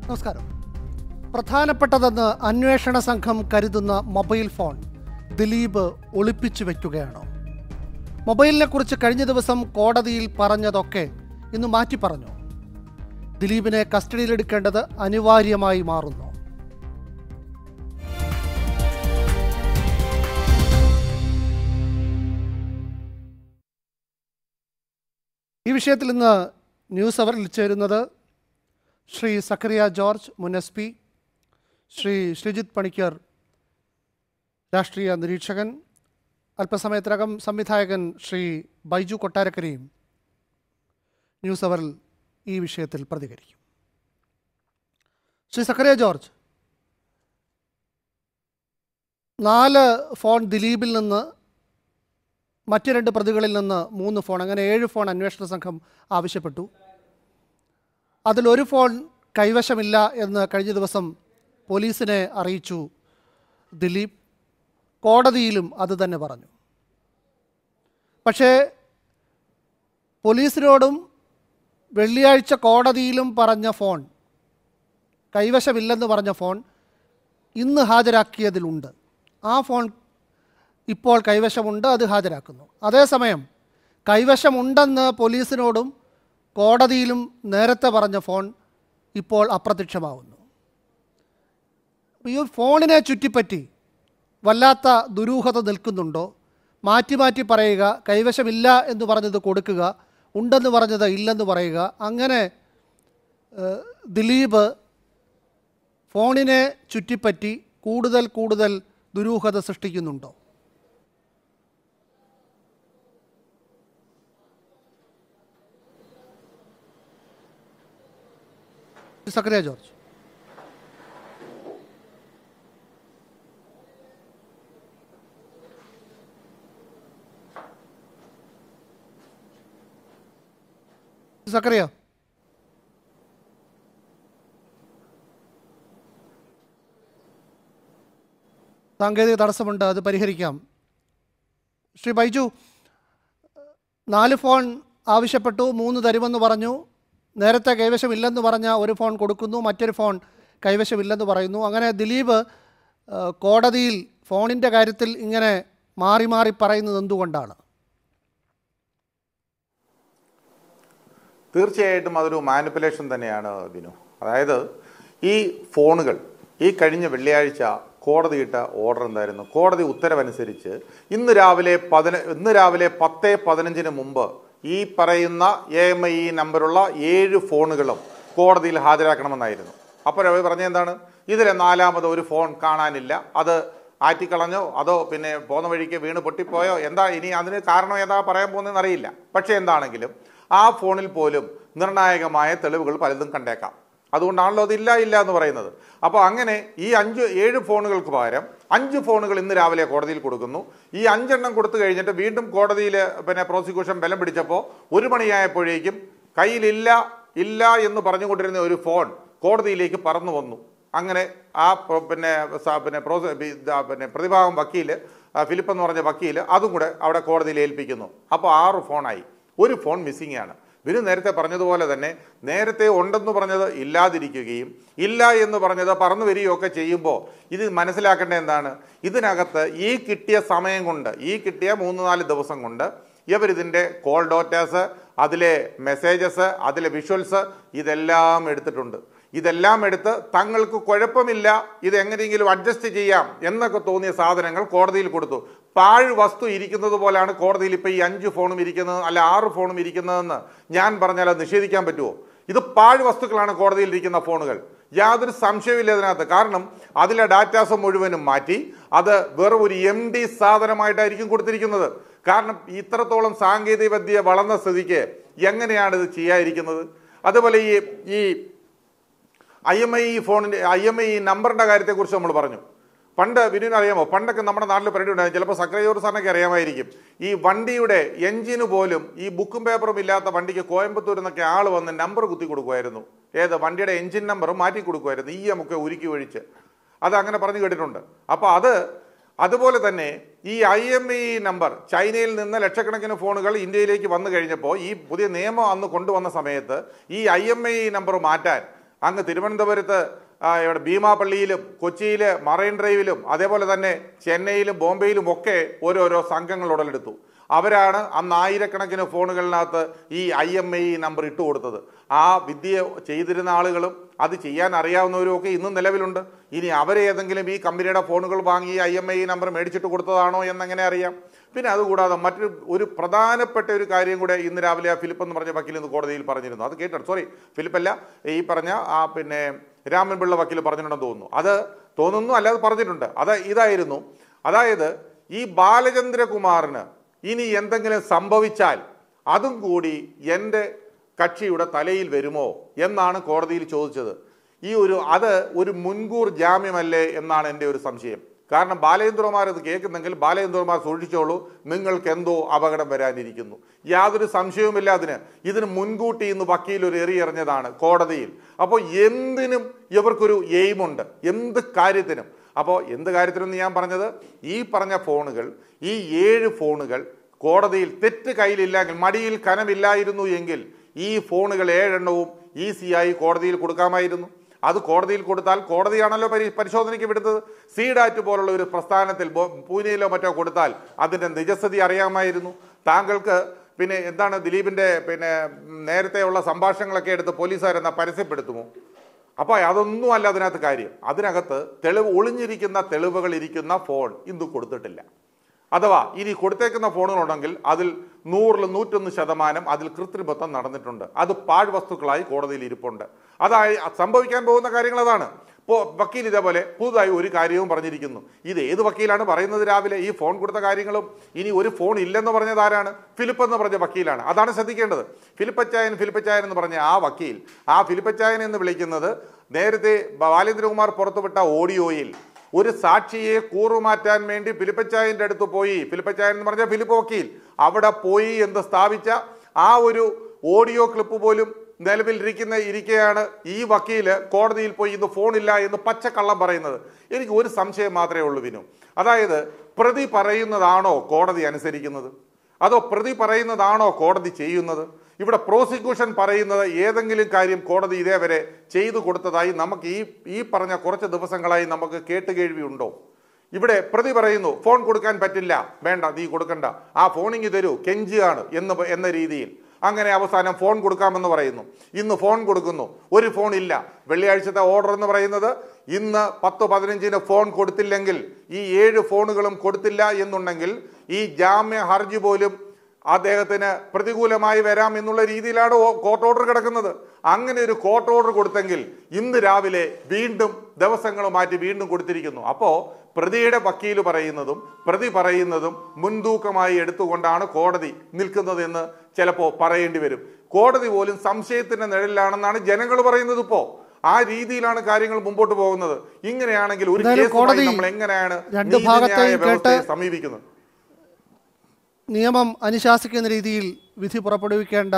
നമസ്കാരം പ്രധാനപ്പെട്ടതെന്ന് അന്വേഷണ സംഘം കരുതുന്ന മൊബൈൽ ഫോൺ ദിലീപ് ഒളിപ്പിച്ചു വെക്കുകയാണോ മൊബൈലിനെ കുറിച്ച് കഴിഞ്ഞ ദിവസം കോടതിയിൽ പറഞ്ഞതൊക്കെ ഇന്ന് മാറ്റി പറഞ്ഞു ദിലീപിനെ കസ്റ്റഡിയിലെടുക്കേണ്ടത് അനിവാര്യമായി മാറുന്നു ഈ വിഷയത്തിൽ ഇന്ന് ന്യൂസ് അവറിൽ ചേരുന്നത് ശ്രീ സക്കറിയ ജോർജ് മുൻ എസ് പി ശ്രീ ശ്രീജിത്ത് പണിക്കർ രാഷ്ട്രീയ നിരീക്ഷകൻ അല്പസമയത്തിനകം സംവിധായകൻ ശ്രീ ബൈജു കൊട്ടാരക്കരയും ന്യൂസ് അവറിൽ ഈ വിഷയത്തിൽ പ്രതികരിക്കും ശ്രീ സക്കറിയ ജോർജ് നാല് ഫോൺ ദിലീപിൽ നിന്ന് മറ്റ് രണ്ട് പ്രതികളിൽ നിന്ന് മൂന്ന് ഫോൺ അങ്ങനെ ഏഴ് ഫോൺ അന്വേഷണ സംഘം ആവശ്യപ്പെട്ടു അതിലൊരു ഫോൺ കൈവശമില്ല എന്ന് കഴിഞ്ഞ ദിവസം പോലീസിനെ അറിയിച്ചു ദിലീപ് കോടതിയിലും അത് തന്നെ പറഞ്ഞു പക്ഷേ പോലീസിനോടും വെള്ളിയാഴ്ച കോടതിയിലും പറഞ്ഞ ഫോൺ കൈവശമില്ലെന്ന് പറഞ്ഞ ഫോൺ ഇന്ന് ഹാജരാക്കിയതിലുണ്ട് ആ ഫോൺ ഇപ്പോൾ കൈവശമുണ്ട് അത് ഹാജരാക്കുന്നു അതേസമയം കൈവശമുണ്ടെന്ന് പോലീസിനോടും കോടതിയിലും നേരത്തെ പറഞ്ഞ ഫോൺ ഇപ്പോൾ അപ്രത്യക്ഷമാവുന്നു അപ്പോൾ ഈ ഫോണിനെ ചുറ്റിപ്പറ്റി വല്ലാത്ത ദുരൂഹത നിൽക്കുന്നുണ്ടോ മാറ്റി മാറ്റി പറയുക കൈവശമില്ല എന്ന് പറഞ്ഞത് കൊടുക്കുക ഉണ്ടെന്ന് പറഞ്ഞത് ഇല്ലെന്ന് പറയുക അങ്ങനെ ഏഹ്, ദിലീപ് ഫോണിനെ ചുറ്റിപ്പറ്റി കൂടുതൽ കൂടുതൽ ദുരൂഹത സൃഷ്ടിക്കുന്നുണ്ടോ സക്കറിയ ജോർജ് സക്കറിയ സാങ്കേതിക തടസ്സമുണ്ട് അത് പരിഹരിക്കാം ശ്രീ ബൈജു നാല് ഫോൺ ആവശ്യപ്പെട്ടു മൂന്ന് തരുമെന്ന് പറഞ്ഞു നേരത്തെ കൈവശമില്ലെന്ന് പറഞ്ഞ ഒരു ഫോൺ കൊടുക്കുന്നു മറ്റൊരു ഫോൺ കൈവശമില്ലെന്ന് പറയുന്നു അങ്ങനെ ദിലീപ് ആ, കോടതിയിൽ ഫോണിൻ്റെ കാര്യത്തിൽ ഇങ്ങനെ മാറി മാറി പറയുന്നത് എന്തുകൊണ്ടാണ് തീർച്ചയായിട്ടും അതൊരു മാനിപ്പുലേഷൻ തന്നെയാണ് ബിനു അതായത് ഈ ഫോണുകൾ ഈ കഴിഞ്ഞ വെള്ളിയാഴ്ച കോടതിയിട്ട ഓർഡർ എന്തായിരുന്നു കോടതി ഉത്തരവനുസരിച്ച് ഇന്ന് രാവിലെ പതിന ഇന്ന് രാവിലെ പത്ത് പതിനഞ്ചിന് മുമ്പ് ഈ പറയുന്ന എ എം ഐ നമ്പറുള്ള ഏഴ് ഫോണുകളും കോടതിയിൽ ഹാജരാക്കണമെന്നായിരുന്നു അപ്പോൾ അവർ പറഞ്ഞ എന്താണ് ഇതിലെ നാലാമത് ഒരു ഫോൺ കാണാനില്ല അത് ആറ്റിക്കളഞ്ഞോ അതോ പിന്നെ പോകുന്ന വഴിക്ക് വീണ് പൊട്ടിപ്പോയോ എന്താ ഇനി അതിന് കാരണം ഏതാ പറയാൻ പോകുന്നതെന്ന് അറിയില്ല പക്ഷേ എന്താണെങ്കിലും ആ ഫോണിൽ പോലും നിർണായകമായ തെളിവുകൾ പലതും കണ്ടേക്കാം അതുകൊണ്ടാണല്ലോ അത് ഇല്ല ഇല്ല എന്ന് പറയുന്നത് അപ്പോൾ അങ്ങനെ ഈ അഞ്ച് ഏഴ് ഫോണുകൾക്ക് പകരം അഞ്ച് ഫോണുകൾ ഇന്ന് രാവിലെ കോടതിയിൽ കൊടുക്കുന്നു ഈ അഞ്ചെണ്ണം കൊടുത്തു കഴിഞ്ഞിട്ട് വീണ്ടും കോടതിയിൽ പിന്നെ പ്രോസിക്യൂഷൻ ബലം പിടിച്ചപ്പോൾ ഒരു മണിയായപ്പോഴേക്കും കയ്യിലില്ല ഇല്ല എന്ന് പറഞ്ഞുകൊണ്ടിരുന്ന ഒരു ഫോൺ കോടതിയിലേക്ക് പറന്നു വന്നു അങ്ങനെ ആ പ്ര- പിന്നെ സ- പിന്നെ പ്രോസ ബി- ദാ പിന്നെ പ്രതിഭാഗം വക്കീൽ ആ, ഫിലിപ്പ് എന്ന് പറഞ്ഞ വക്കീൽ അതും കൂടെ അവിടെ കോടതിയിൽ ഏൽപ്പിക്കുന്നു അപ്പോൾ ആറ് ഫോണായി ഒരു ഫോൺ മിസ്സിംഗ് ആണ് ഇവര് നേരത്തെ പറഞ്ഞതുപോലെ തന്നെ നേരത്തെ ഉണ്ടെന്ന് പറഞ്ഞത് ഇല്ലാതിരിക്കുകയും ഇല്ല എന്ന് പറഞ്ഞത് പറന്നു വരികയൊക്കെ ചെയ്യുമ്പോൾ ഇത് മനസ്സിലാക്കേണ്ട എന്താണ് ഇതിനകത്ത് ഈ കിട്ടിയ സമയം കൊണ്ട് ഈ കിട്ടിയ മൂന്ന് നാല് ദിവസം കൊണ്ട് ഇവരിതിൻ്റെ കോൾ ഡോറ്റാസ് അതിലെ മെസ്സേജസ് അതിലെ വിഷ്വൽസ് ഇതെല്ലാം എടുത്തിട്ടുണ്ട് ഇതെല്ലാം എടുത്ത് തങ്ങൾക്ക് കുഴപ്പമില്ല ഇത് എങ്ങനെയെങ്കിലും അഡ്ജസ്റ്റ് ചെയ്യാം എന്നൊക്കെ തോന്നിയ സാധനങ്ങൾ കോടതിയിൽ കൊടുത്തു പാഴ് വസ്തു ഇരിക്കുന്നത് പോലാണ് കോടതിയിൽ ഇപ്പോൾ ഈ അഞ്ച് ഫോണും ഇരിക്കുന്നത് അല്ല ആറ് ഫോണും ഇരിക്കുന്നതെന്ന് ഞാൻ പറഞ്ഞാൽ അത് നിഷേധിക്കാൻ പറ്റുമോ ഇത് പാഴ് വസ്തുക്കളാണ് കോടതിയിൽ ഇരിക്കുന്ന ഫോണുകൾ യാതൊരു സംശയമില്ല ഇതിനകത്ത് കാരണം അതിലെ ഡാറ്റാസ് മുഴുവനും മാറ്റി അത് വെറും ഒരു എം ഡി സാധനമായിട്ടായിരിക്കും കൊടുത്തിരിക്കുന്നത് കാരണം ഇത്രത്തോളം സാങ്കേതിക വിദ്യ വളർന്ന സ്ഥിതിക്ക് എങ്ങനെയാണ് ഇത് ചെയ്യാതിരിക്കുന്നത് അതുപോലെ ഈ ഈ ഐ എം ഐ ഫോണിൻ്റെ ഐ എം ഐ നമ്പറിൻ്റെ കാര്യത്തെക്കുറിച്ച് നമ്മൾ പറഞ്ഞു പണ്ട് വിനുവിന് അറിയാമോ പണ്ടൊക്കെ നമ്മുടെ നാട്ടിൽ പരിപാടി ഉണ്ടായിരുന്നു ചിലപ്പോൾ സക്രയോർ സാറിനൊക്കെ അറിയാമായിരിക്കും ഈ വണ്ടിയുടെ എഞ്ചിന് പോലും ഈ ബുക്കും പേപ്പറും ഇല്ലാത്ത വണ്ടിക്ക് കോയമ്പത്തൂർ നിന്നൊക്കെ ആൾ വന്ന് നമ്പർ കുത്തി കൊടുക്കുമായിരുന്നു ഏത് വണ്ടിയുടെ എഞ്ചിൻ നമ്പർ മാറ്റി കൊടുക്കുമായിരുന്നു ഈ നമുക്ക് ഉരുക്കി ഒഴിച്ച് അത് അങ്ങനെ പറഞ്ഞു കേട്ടിട്ടുണ്ട് അപ്പോൾ അത് അതുപോലെ തന്നെ ഈ ഐ എം ഇ നമ്പർ ചൈനയിൽ നിന്ന് ലക്ഷക്കണക്കിന് ഫോണുകൾ ഇന്ത്യയിലേക്ക് വന്നു കഴിഞ്ഞപ്പോൾ ഈ പുതിയ നിയമം അന്ന് കൊണ്ടുവന്ന സമയത്ത് ഈ ഐ എം ഐ നമ്പർ മാറ്റാൻ അങ്ങ് തിരുവനന്തപുരത്ത് ആ, ഇവിടെ ഭീമാപള്ളിയിലും കൊച്ചിയിലെ മറൈൻ ഡ്രൈവിലും അതേപോലെ തന്നെ ചെന്നൈയിലും ബോംബെയിലും ഒക്കെ ഓരോരോ സംഘങ്ങൾ ഉടലെടുത്തു അവരാണ് അന്ന് ആയിരക്കണക്കിന് ഫോണുകളിനകത്ത് ഈ ഐ എം ഐ നമ്പർ ഇട്ട് കൊടുത്തത് ആ വിദ്യ ചെയ്തിരുന്ന ആളുകളും അത് ചെയ്യാൻ അറിയാവുന്നവരും ഒക്കെ ഇന്നും നിലവിലുണ്ട് ഇനി അവരെ ഏതെങ്കിലും ഈ കമ്പനിയുടെ ഫോണുകൾ വാങ്ങി ഐ എം ഐ നമ്പർ മേടിച്ചിട്ട് കൊടുത്തതാണോ എന്നെങ്ങനെ അറിയാം പിന്നെ അതുകൂടാതെ മറ്റൊരു ഒരു പ്രധാനപ്പെട്ട ഒരു കാര്യം കൂടെ ഇന്ന് രാവിലെ ആ ഫിലിപ്പ് എന്ന് പറഞ്ഞ വക്കീൽ ഇന്ന് കോടതിയിൽ പറഞ്ഞിരുന്നു അത് കേട്ടോ സോറി ഫിലിപ്പല്ല ഈ പറഞ്ഞ ആ പിന്നെ രാമൻപിള്ള വക്കീൽ പറഞ്ഞിട്ടുണ്ടെന്ന് തോന്നുന്നു അത് തോന്നുന്നു അല്ലാതെ പറഞ്ഞിട്ടുണ്ട് അത് ഇതായിരുന്നു അതായത് ഈ ബാലചന്ദ്രകുമാറിന് ഇനി എന്തെങ്കിലും സംഭവിച്ചാൽ അതും കൂടി എൻ്റെ കക്ഷിയുടെ തലയിൽ വരുമോ എന്നാണ് കോടതിയിൽ ചോദിച്ചത് ഈ ഒരു അത് ഒരു മുൻകൂർ ജാമ്യമല്ലേ എന്നാണ് എൻ്റെ ഒരു സംശയം കാരണം ബാലചന്ദ്രകുമാർ ഇത് കേൾക്കുന്നെങ്കിൽ ബാലചന്ദ്രകുമാർ സൂക്ഷിച്ചോളൂ നിങ്ങൾക്ക് എന്തോ അപകടം വരാനിരിക്കുന്നു യാതൊരു സംശയവുമില്ല അതിന് ഇതിന് മുൻകൂട്ടി ഇന്ന് വക്കീൽ ഒരു എറിയെറിഞ്ഞതാണ് കോടതിയിൽ അപ്പോൾ എന്തിനും ഇവർക്കൊരു എയിമുണ്ട് എന്ത് കാര്യത്തിനും അപ്പോൾ എന്ത് കാര്യത്തിനെന്ന് ഞാൻ പറഞ്ഞത് ഈ പറഞ്ഞ ഫോണുകൾ ഈ ഏഴ് ഫോണുകൾ കോടതിയിൽ തെറ്റ് കയ്യിലില്ലെങ്കിൽ മടിയിൽ കനമില്ലായിരുന്നു എങ്കിൽ ഈ ഫോണുകൾ ഏഴെണ്ണവും ഈസിയായി കോടതിയിൽ കൊടുക്കാമായിരുന്നു അത് കോടതിയിൽ കൊടുത്താൽ കോടതിയാണല്ലോ പരി പരിശോധനയ്ക്ക് വിടുന്നത് സീഡാറ്റ് പോലുള്ള ഒരു പ്രസ്ഥാനത്തിൽ ബോ- പൂനെയിലോ മറ്റോ കൊടുത്താൽ അതിൻ്റെ നിജസ്ഥിതി അറിയാമായിരുന്നു താങ്കൾക്ക് പിന്നെ എന്താണ് ദിലീപിൻ്റെ പിന്നെ ഉം, നേരത്തെയുള്ള സംഭാഷണങ്ങളൊക്കെ എടുത്ത് പോലീസുകാരെന്നാ പരസ്യപ്പെടുത്തുമോ അപ്പോൾ അതൊന്നും അല്ല അതിനകത്ത് കാര്യം അതിനകത്ത് തെളിവ് ഒളിഞ്ഞിരിക്കുന്ന തെളിവുകൾ ഇരിക്കുന്ന ഫോൺ ഇന്ന് കൊടുത്തിട്ടില്ല അഥവാ ഇനി കൊടുത്തേക്കുന്ന ഫോണുകളുണ്ടെങ്കിൽ അതിൽ നൂറിൽ നൂറ്റൊന്ന് ശതമാനം അതിൽ കൃത്രിമത്വം നടന്നിട്ടുണ്ട് അത് പാഴ്വസ്തുക്കളായി കോടതിയിൽ ഇരിപ്പുണ്ട് അതായി സംഭവിക്കാൻ പോകുന്ന കാര്യങ്ങൾ അതാണ് ഇപ്പോൾ വക്കീൽ ഇതേപോലെ പുതുതായി ഒരു കാര്യവും പറഞ്ഞിരിക്കുന്നു ഇത് ഏത് വക്കീലാണ് പറയുന്നത് രാവിലെ ഈ ഫോൺ കൊടുത്ത കാര്യങ്ങളും ഇനി ഒരു ഫോൺ ഇല്ലെന്ന് പറഞ്ഞത് ആരാണ് ഫിലിപ്പ് എന്ന് പറഞ്ഞ വക്കീലാണ് അതാണ് ശ്രദ്ധിക്കേണ്ടത് ഫിലിപ്പച്ചായൻ ഫിലിപ്പച്ചായൻ എന്ന് പറഞ്ഞ ആ വക്കീൽ ആ ഫിലിപ്പച്ചായൻ എന്ന് വിളിക്കുന്നത് നേരത്തെ ബാലേന്ദ്രകുമാർ പുറത്തുവിട്ട ഓഡിയോയിൽ ഒരു സാക്ഷിയെ കൂറുമാറ്റാൻ വേണ്ടി ഫിലിപ്പച്ചായൻ്റെ അടുത്ത് പോയി ഫിലിപ്പച്ചായൻ എന്ന് പറഞ്ഞ ഫിലിപ്പ് വക്കീൽ അവിടെ പോയി എന്ന് സ്ഥാപിച്ച ആ ഒരു ഓഡിയോ ക്ലിപ്പ് പോലും നിലവിൽ ഇരിക്കുന്ന ഇരിക്കെയാണ് ഈ വക്കീല് കോടതിയിൽ പോയി ഇന്ന് ഫോണില്ല എന്ന് പച്ചക്കള്ളം പറയുന്നത് എനിക്ക് ഒരു സംശയം മാത്രമേ ഉള്ളൂ വിനു അതായത് പ്രതി പറയുന്നതാണോ കോടതി അനുസരിക്കുന്നത് അതോ പ്രതി പറയുന്നതാണോ കോടതി ചെയ്യുന്നത് ഇവിടെ പ്രോസിക്യൂഷൻ പറയുന്നത് ഏതെങ്കിലും കാര്യം കോടതി ഇതേവരെ ചെയ്തു കൊടുത്തതായി നമുക്ക് ഈ ഈ പറഞ്ഞ കുറച്ച് ദിവസങ്ങളായി നമുക്ക് കേട്ടുകേഴ്വി ഉണ്ടോ ഇവിടെ പ്രതി പറയുന്നു ഫോൺ കൊടുക്കാൻ പറ്റില്ല വേണ്ട നീ കൊടുക്കണ്ട ആ ഫോണിങ് തരൂ കെഞ്ചുകയാണ് എന്ന് പ- എന്ന രീതിയിൽ അങ്ങനെ അവസാനം ഫോൺ കൊടുക്കാമെന്ന് പറയുന്നു ഇന്ന് ഫോൺ കൊടുക്കുന്നു ഒരു ഫോൺ ഇല്ല വെള്ളിയാഴ്ചത്തെ ഓർഡർ എന്ന് പറയുന്നത് ഇന്ന് പത്ത് പതിനഞ്ചിന് ഫോൺ കൊടുത്തില്ലെങ്കിൽ ഈ ഏഴ് ഫോണുകളും കൊടുത്തില്ല എന്നുണ്ടെങ്കിൽ ഈ ജാമ്യ ഹർജി പോലും അദ്ദേഹത്തിന് പ്രതികൂലമായി വരാം എന്നുള്ള രീതിയിലാണ് ഓ- കോർട്ട് ഓർഡർ കിടക്കുന്നത് അങ്ങനെ ഒരു കോർട്ട് ഓർഡർ കൊടുത്തെങ്കിൽ ഇന്ന് രാവിലെ വീണ്ടും ദിവസങ്ങൾ മാറ്റി വീണ്ടും കൊടുത്തിരിക്കുന്നു അപ്പോൾ പ്രതിയുടെ വക്കീൽ പറയുന്നതും പ്രതി പറയുന്നതും മുൻതൂക്കമായി എടുത്തുകൊണ്ടാണ് കോടതി നിൽക്കുന്നതെന്ന് ചിലപ്പോൾ പറയേണ്ടി വരും കോടതി പോലും സംശയത്തിന്റെ നിഴലിലാണെന്നാണ് ജനങ്ങൾ പറയുന്നത് ഇപ്പോൾ ആ രീതിയിലാണ് കാര്യങ്ങൾ മുമ്പോട്ട് പോകുന്നത് ഇങ്ങനെയാണെങ്കിൽ ഒരു എന്തായാലും കേസുമായി കോടതി നമ്മൾ എങ്ങനെയാണ് രണ്ട് നീതിന്യായ ഭാഗത്തെയും വ്യവസ്ഥയെ കേട്ട് സമീപിക്കുന്നത് നിയമം അനുശാസിക്കുന്ന രീതിയിൽ വിധി പുറപ്പെടുവിക്കേണ്ട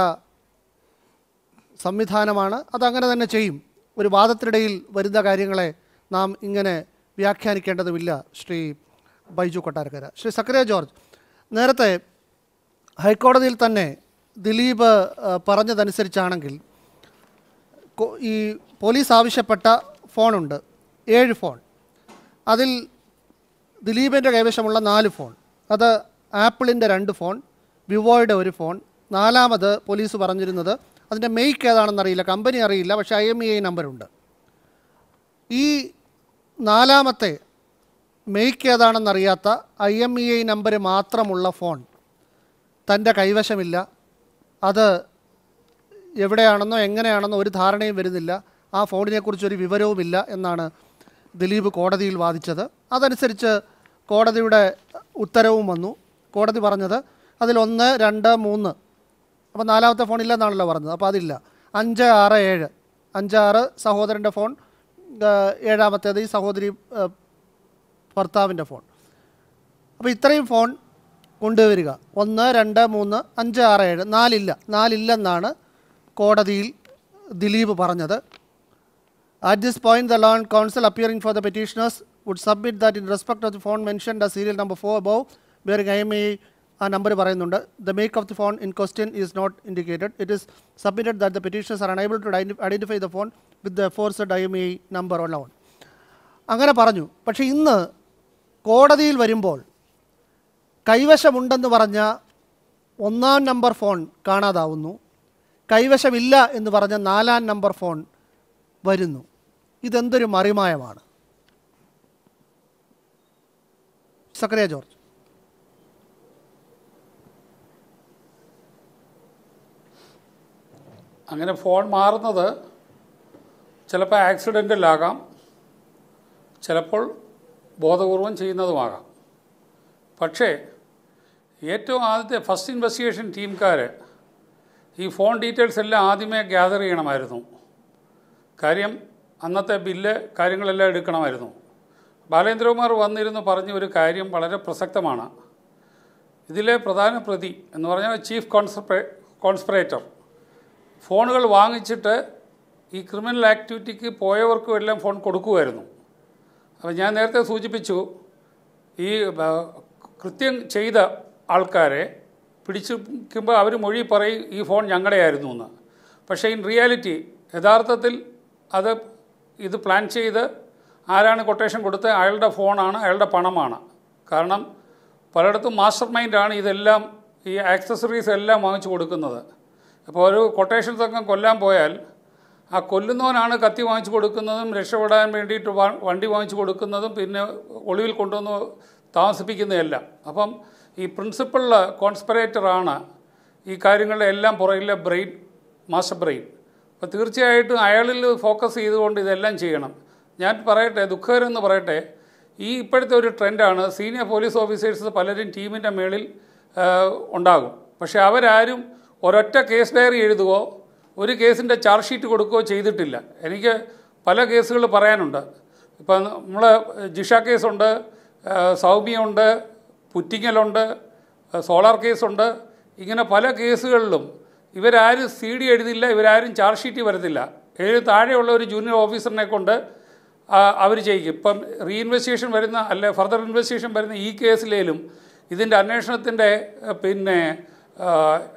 സംവിധാനമാണ് അതങ്ങനെ തന്നെ ചെയ്യും ഒരു വാദത്തിനിടയിൽ വരുന്ന കാര്യങ്ങളെ നാം ഇങ്ങനെ വ്യാഖ്യാനിക്കേണ്ടതുമില്ല ശ്രീ ബൈജു കൊട്ടാരക്കര ശ്രീ സക്കറിയ ജോർജ് നേരത്തെ ഹൈക്കോടതിയിൽ തന്നെ ദിലീപ് ആ, പറഞ്ഞതനുസരിച്ചാണെങ്കിൽ കൊ- ഈ പോലീസ് ആവശ്യപ്പെട്ട ഫോണുണ്ട് ഏഴ് ഫോൺ അതിൽ ദിലീപിൻ്റെ കൈവശമുള്ള നാല് ഫോൺ അത് ആപ്പിളിൻ്റെ രണ്ട് ഫോൺ വിവോയുടെ ഒരു ഫോൺ നാലാമത് പോലീസ് പറഞ്ഞിരുന്നത് അതിൻ്റെ മെയ്ക്ക് ഏതാണെന്നറിയില്ല കമ്പനി അറിയില്ല പക്ഷേ ഐ എം ഇ ഐ നമ്പറുണ്ട് ഈ നാലാമത്തെ മെയ്ക്ക് ഏതാണെന്നറിയാത്ത I M E I number മാത്രമുള്ള ഫോൺ തൻ്റെ കൈവശമില്ല അത് എവിടെയാണെന്നോ എങ്ങനെയാണെന്നോ ഒരു ധാരണയും വരുന്നില്ല ആ ഫോണിനെക്കുറിച്ച് ഒരു വിവരവുമില്ല എന്നാണ് ദിലീപ് കോടതിയിൽ വാദിച്ചത് അതനുസരിച്ച് കോടതിയുടെ ഉത്തരവും വന്നു കോടതി പറഞ്ഞത് അതിലൊന്ന് രണ്ട് മൂന്ന് അപ്പോൾ നാലാമത്തെ ഫോൺ ഇല്ലെന്നാണല്ലോ പറഞ്ഞത് അപ്പോൾ അതില്ല അഞ്ച് ആറ് ഏഴ് അഞ്ചാറ് സഹോദരൻ്റെ ഫോൺ ആ, ഏഴാമത്തേത് ഈ സഹോദരി ആ, ഭർത്താവിൻ്റെ ഫോൺ അപ്പോൾ ഇത്രയും ഫോൺ കൊണ്ടുവരിക ഒന്ന് രണ്ട് മൂന്ന് അഞ്ച് ആറ് ഏഴ് നാലില്ല നാലില്ലെന്നാണ് കോടതിയിൽ ദിലീപ് പറഞ്ഞത് At this point, the law and counsel appearing for the petitioners would submit that in respect of the phone mentioned as serial number 4 above, bearing IMEI ആ നമ്പർ പറയുന്നുണ്ട് the make of the phone in question is not indicated it is submitted that the petitions are unable to identify the phone with the force I M E number on അങ്ങനെ പറഞ്ഞു പക്ഷേ ഇന്ന് കോടതിയിൽ വരുമ്പോൾ കൈവശമുണ്ടെന്ന് പറഞ്ഞ ഒന്നാം നമ്പർ ഫോൺ കാണാതാവുന്നു കൈവശമില്ല എന്ന് പറഞ്ഞ നാലാം നമ്പർ ഫോൺ വരുന്നു ഇതെന്തൊരു മറിമായമാണ് സക്രിയ ജോർജ് അങ്ങനെ ഫോൺ മാറുന്നത് ചിലപ്പോൾ ആക്സിഡൻറ്റിലാകാം ചിലപ്പോൾ ബോധപൂർവം ചെയ്യുന്നതുമാകാം പക്ഷേ ഏറ്റവും ആദ്യത്തെ ഫസ്റ്റ് ഇൻവെസ്റ്റിഗേഷൻ ടീംക്കാർ ഈ ഫോൺ ഡീറ്റെയിൽസ് എല്ലാം ആദ്യമേ ഗ്യാദർ ചെയ്യണമായിരുന്നു കാര്യം അന്നത്തെ ബില്ല് കാര്യങ്ങളെല്ലാം എടുക്കണമായിരുന്നു ബാലേന്ദ്രകുമാർ വന്നിരുന്ന് പറഞ്ഞ ഒരു കാര്യം വളരെ പ്രസക്തമാണ് ഇതിലെ പ്രധാന പ്രതി എന്ന് പറഞ്ഞാൽ ചീഫ് കോൺസ്പ്രേ കോൺസ്പിറേറ്റർ ഫോണുകൾ വാങ്ങിച്ചിട്ട് ഈ ക്രിമിനൽ ആക്ടിവിറ്റിക്ക് പോയവർക്കും എല്ലാം ഫോൺ കൊടുക്കുമായിരുന്നു അപ്പോൾ ഞാൻ നേരത്തെ സൂചിപ്പിച്ചു ഈ ആ, കൃത്യം ചെയ്ത ആൾക്കാരെ പിടിച്ചിരിക്കുമ്പോൾ അവർ മൊഴി പറയും ഈ ഫോൺ ഞങ്ങളുടെയായിരുന്നു എന്ന് പക്ഷേ ഇൻ റിയാലിറ്റി യഥാർത്ഥത്തിൽ അത് ഇത് പ്ലാൻ ചെയ്ത് ആരാണ് കൊട്ടേഷൻ കൊടുത്തത് അയാളുടെ ഫോണാണ് അയാളുടെ പണമാണ് കാരണം പലയിടത്തും മാസ്റ്റർ മൈൻഡാണ് ഇതെല്ലാം ഈ ആക്സസറീസ് എല്ലാം വാങ്ങിച്ചു കൊടുക്കുന്നത് അപ്പോൾ ഒരു കൊട്ടേഷൻ സംഘം കൊല്ലാൻ പോയാൽ ആ കൊല്ലുന്നവനാണ് കത്തി വാങ്ങിച്ചു കൊടുക്കുന്നതും രക്ഷപ്പെടാൻ വേണ്ടിയിട്ട് വ- വണ്ടി വാങ്ങിച്ചു കൊടുക്കുന്നതും പിന്നെ ഒളിവിൽ കൊണ്ടുവന്ന് താമസിപ്പിക്കുന്നതെല്ലാം അപ്പം ഈ പ്രിൻസിപ്പൾ കോൺസ്പിറേറ്ററാണ് ഈ കാര്യങ്ങളുടെ എല്ലാം പുറകിലെ ബ്രെയിൻ മാസ്റ്റർ ബ്രെയിൻ അപ്പോൾ തീർച്ചയായിട്ടും അയാളിൽ ഫോക്കസ് ചെയ്തുകൊണ്ട് ഇതെല്ലാം ചെയ്യണം ഞാൻ പറയട്ടെ ദുഃഖകരം എന്ന് പറയട്ടെ ഈ ഇപ്പോഴത്തെ ഒരു ട്രെൻഡാണ് സീനിയർ പോലീസ് ഓഫീസേഴ്സ് പലരും ടീമിൻ്റെ മേളിൽ ആ, ഉണ്ടാകും പക്ഷേ അവരാരും ഒരൊറ്റ കേസ് ഡയറി എഴുതുകയോ ഒരു കേസിൻ്റെ ചാർജ് ഷീറ്റ് കൊടുക്കുകയോ ചെയ്തിട്ടില്ല എനിക്ക് പല കേസുകൾ പറയാനുണ്ട് ഇപ്പം നമ്മൾ ജിഷ കേസുണ്ട് ആ, സൗമ്യയുണ്ട് പുറ്റിങ്ങലുണ്ട് ആ, സോളാർ കേസുണ്ട് ഇങ്ങനെ പല കേസുകളിലും ഇവരാരും സി ഡി എഴുതില്ല ഇവരാരും ചാർജ് ഷീറ്റ് വരത്തില്ല ഏഴ് താഴെയുള്ള ഒരു ജൂനിയർ ഓഫീസറിനെ കൊണ്ട് അവർ ചെയ്യിക്കും ഇപ്പം റീഇൻവെസ്റ്റിഗേഷൻ വരുന്ന അല്ലെ ഫർദർ ഇൻവെസ്റ്റിഗേഷൻ വരുന്ന ഈ കേസിലേലും ഇതിൻ്റെ അന്വേഷണത്തിൻ്റെ ആ, പിന്നെ ആ,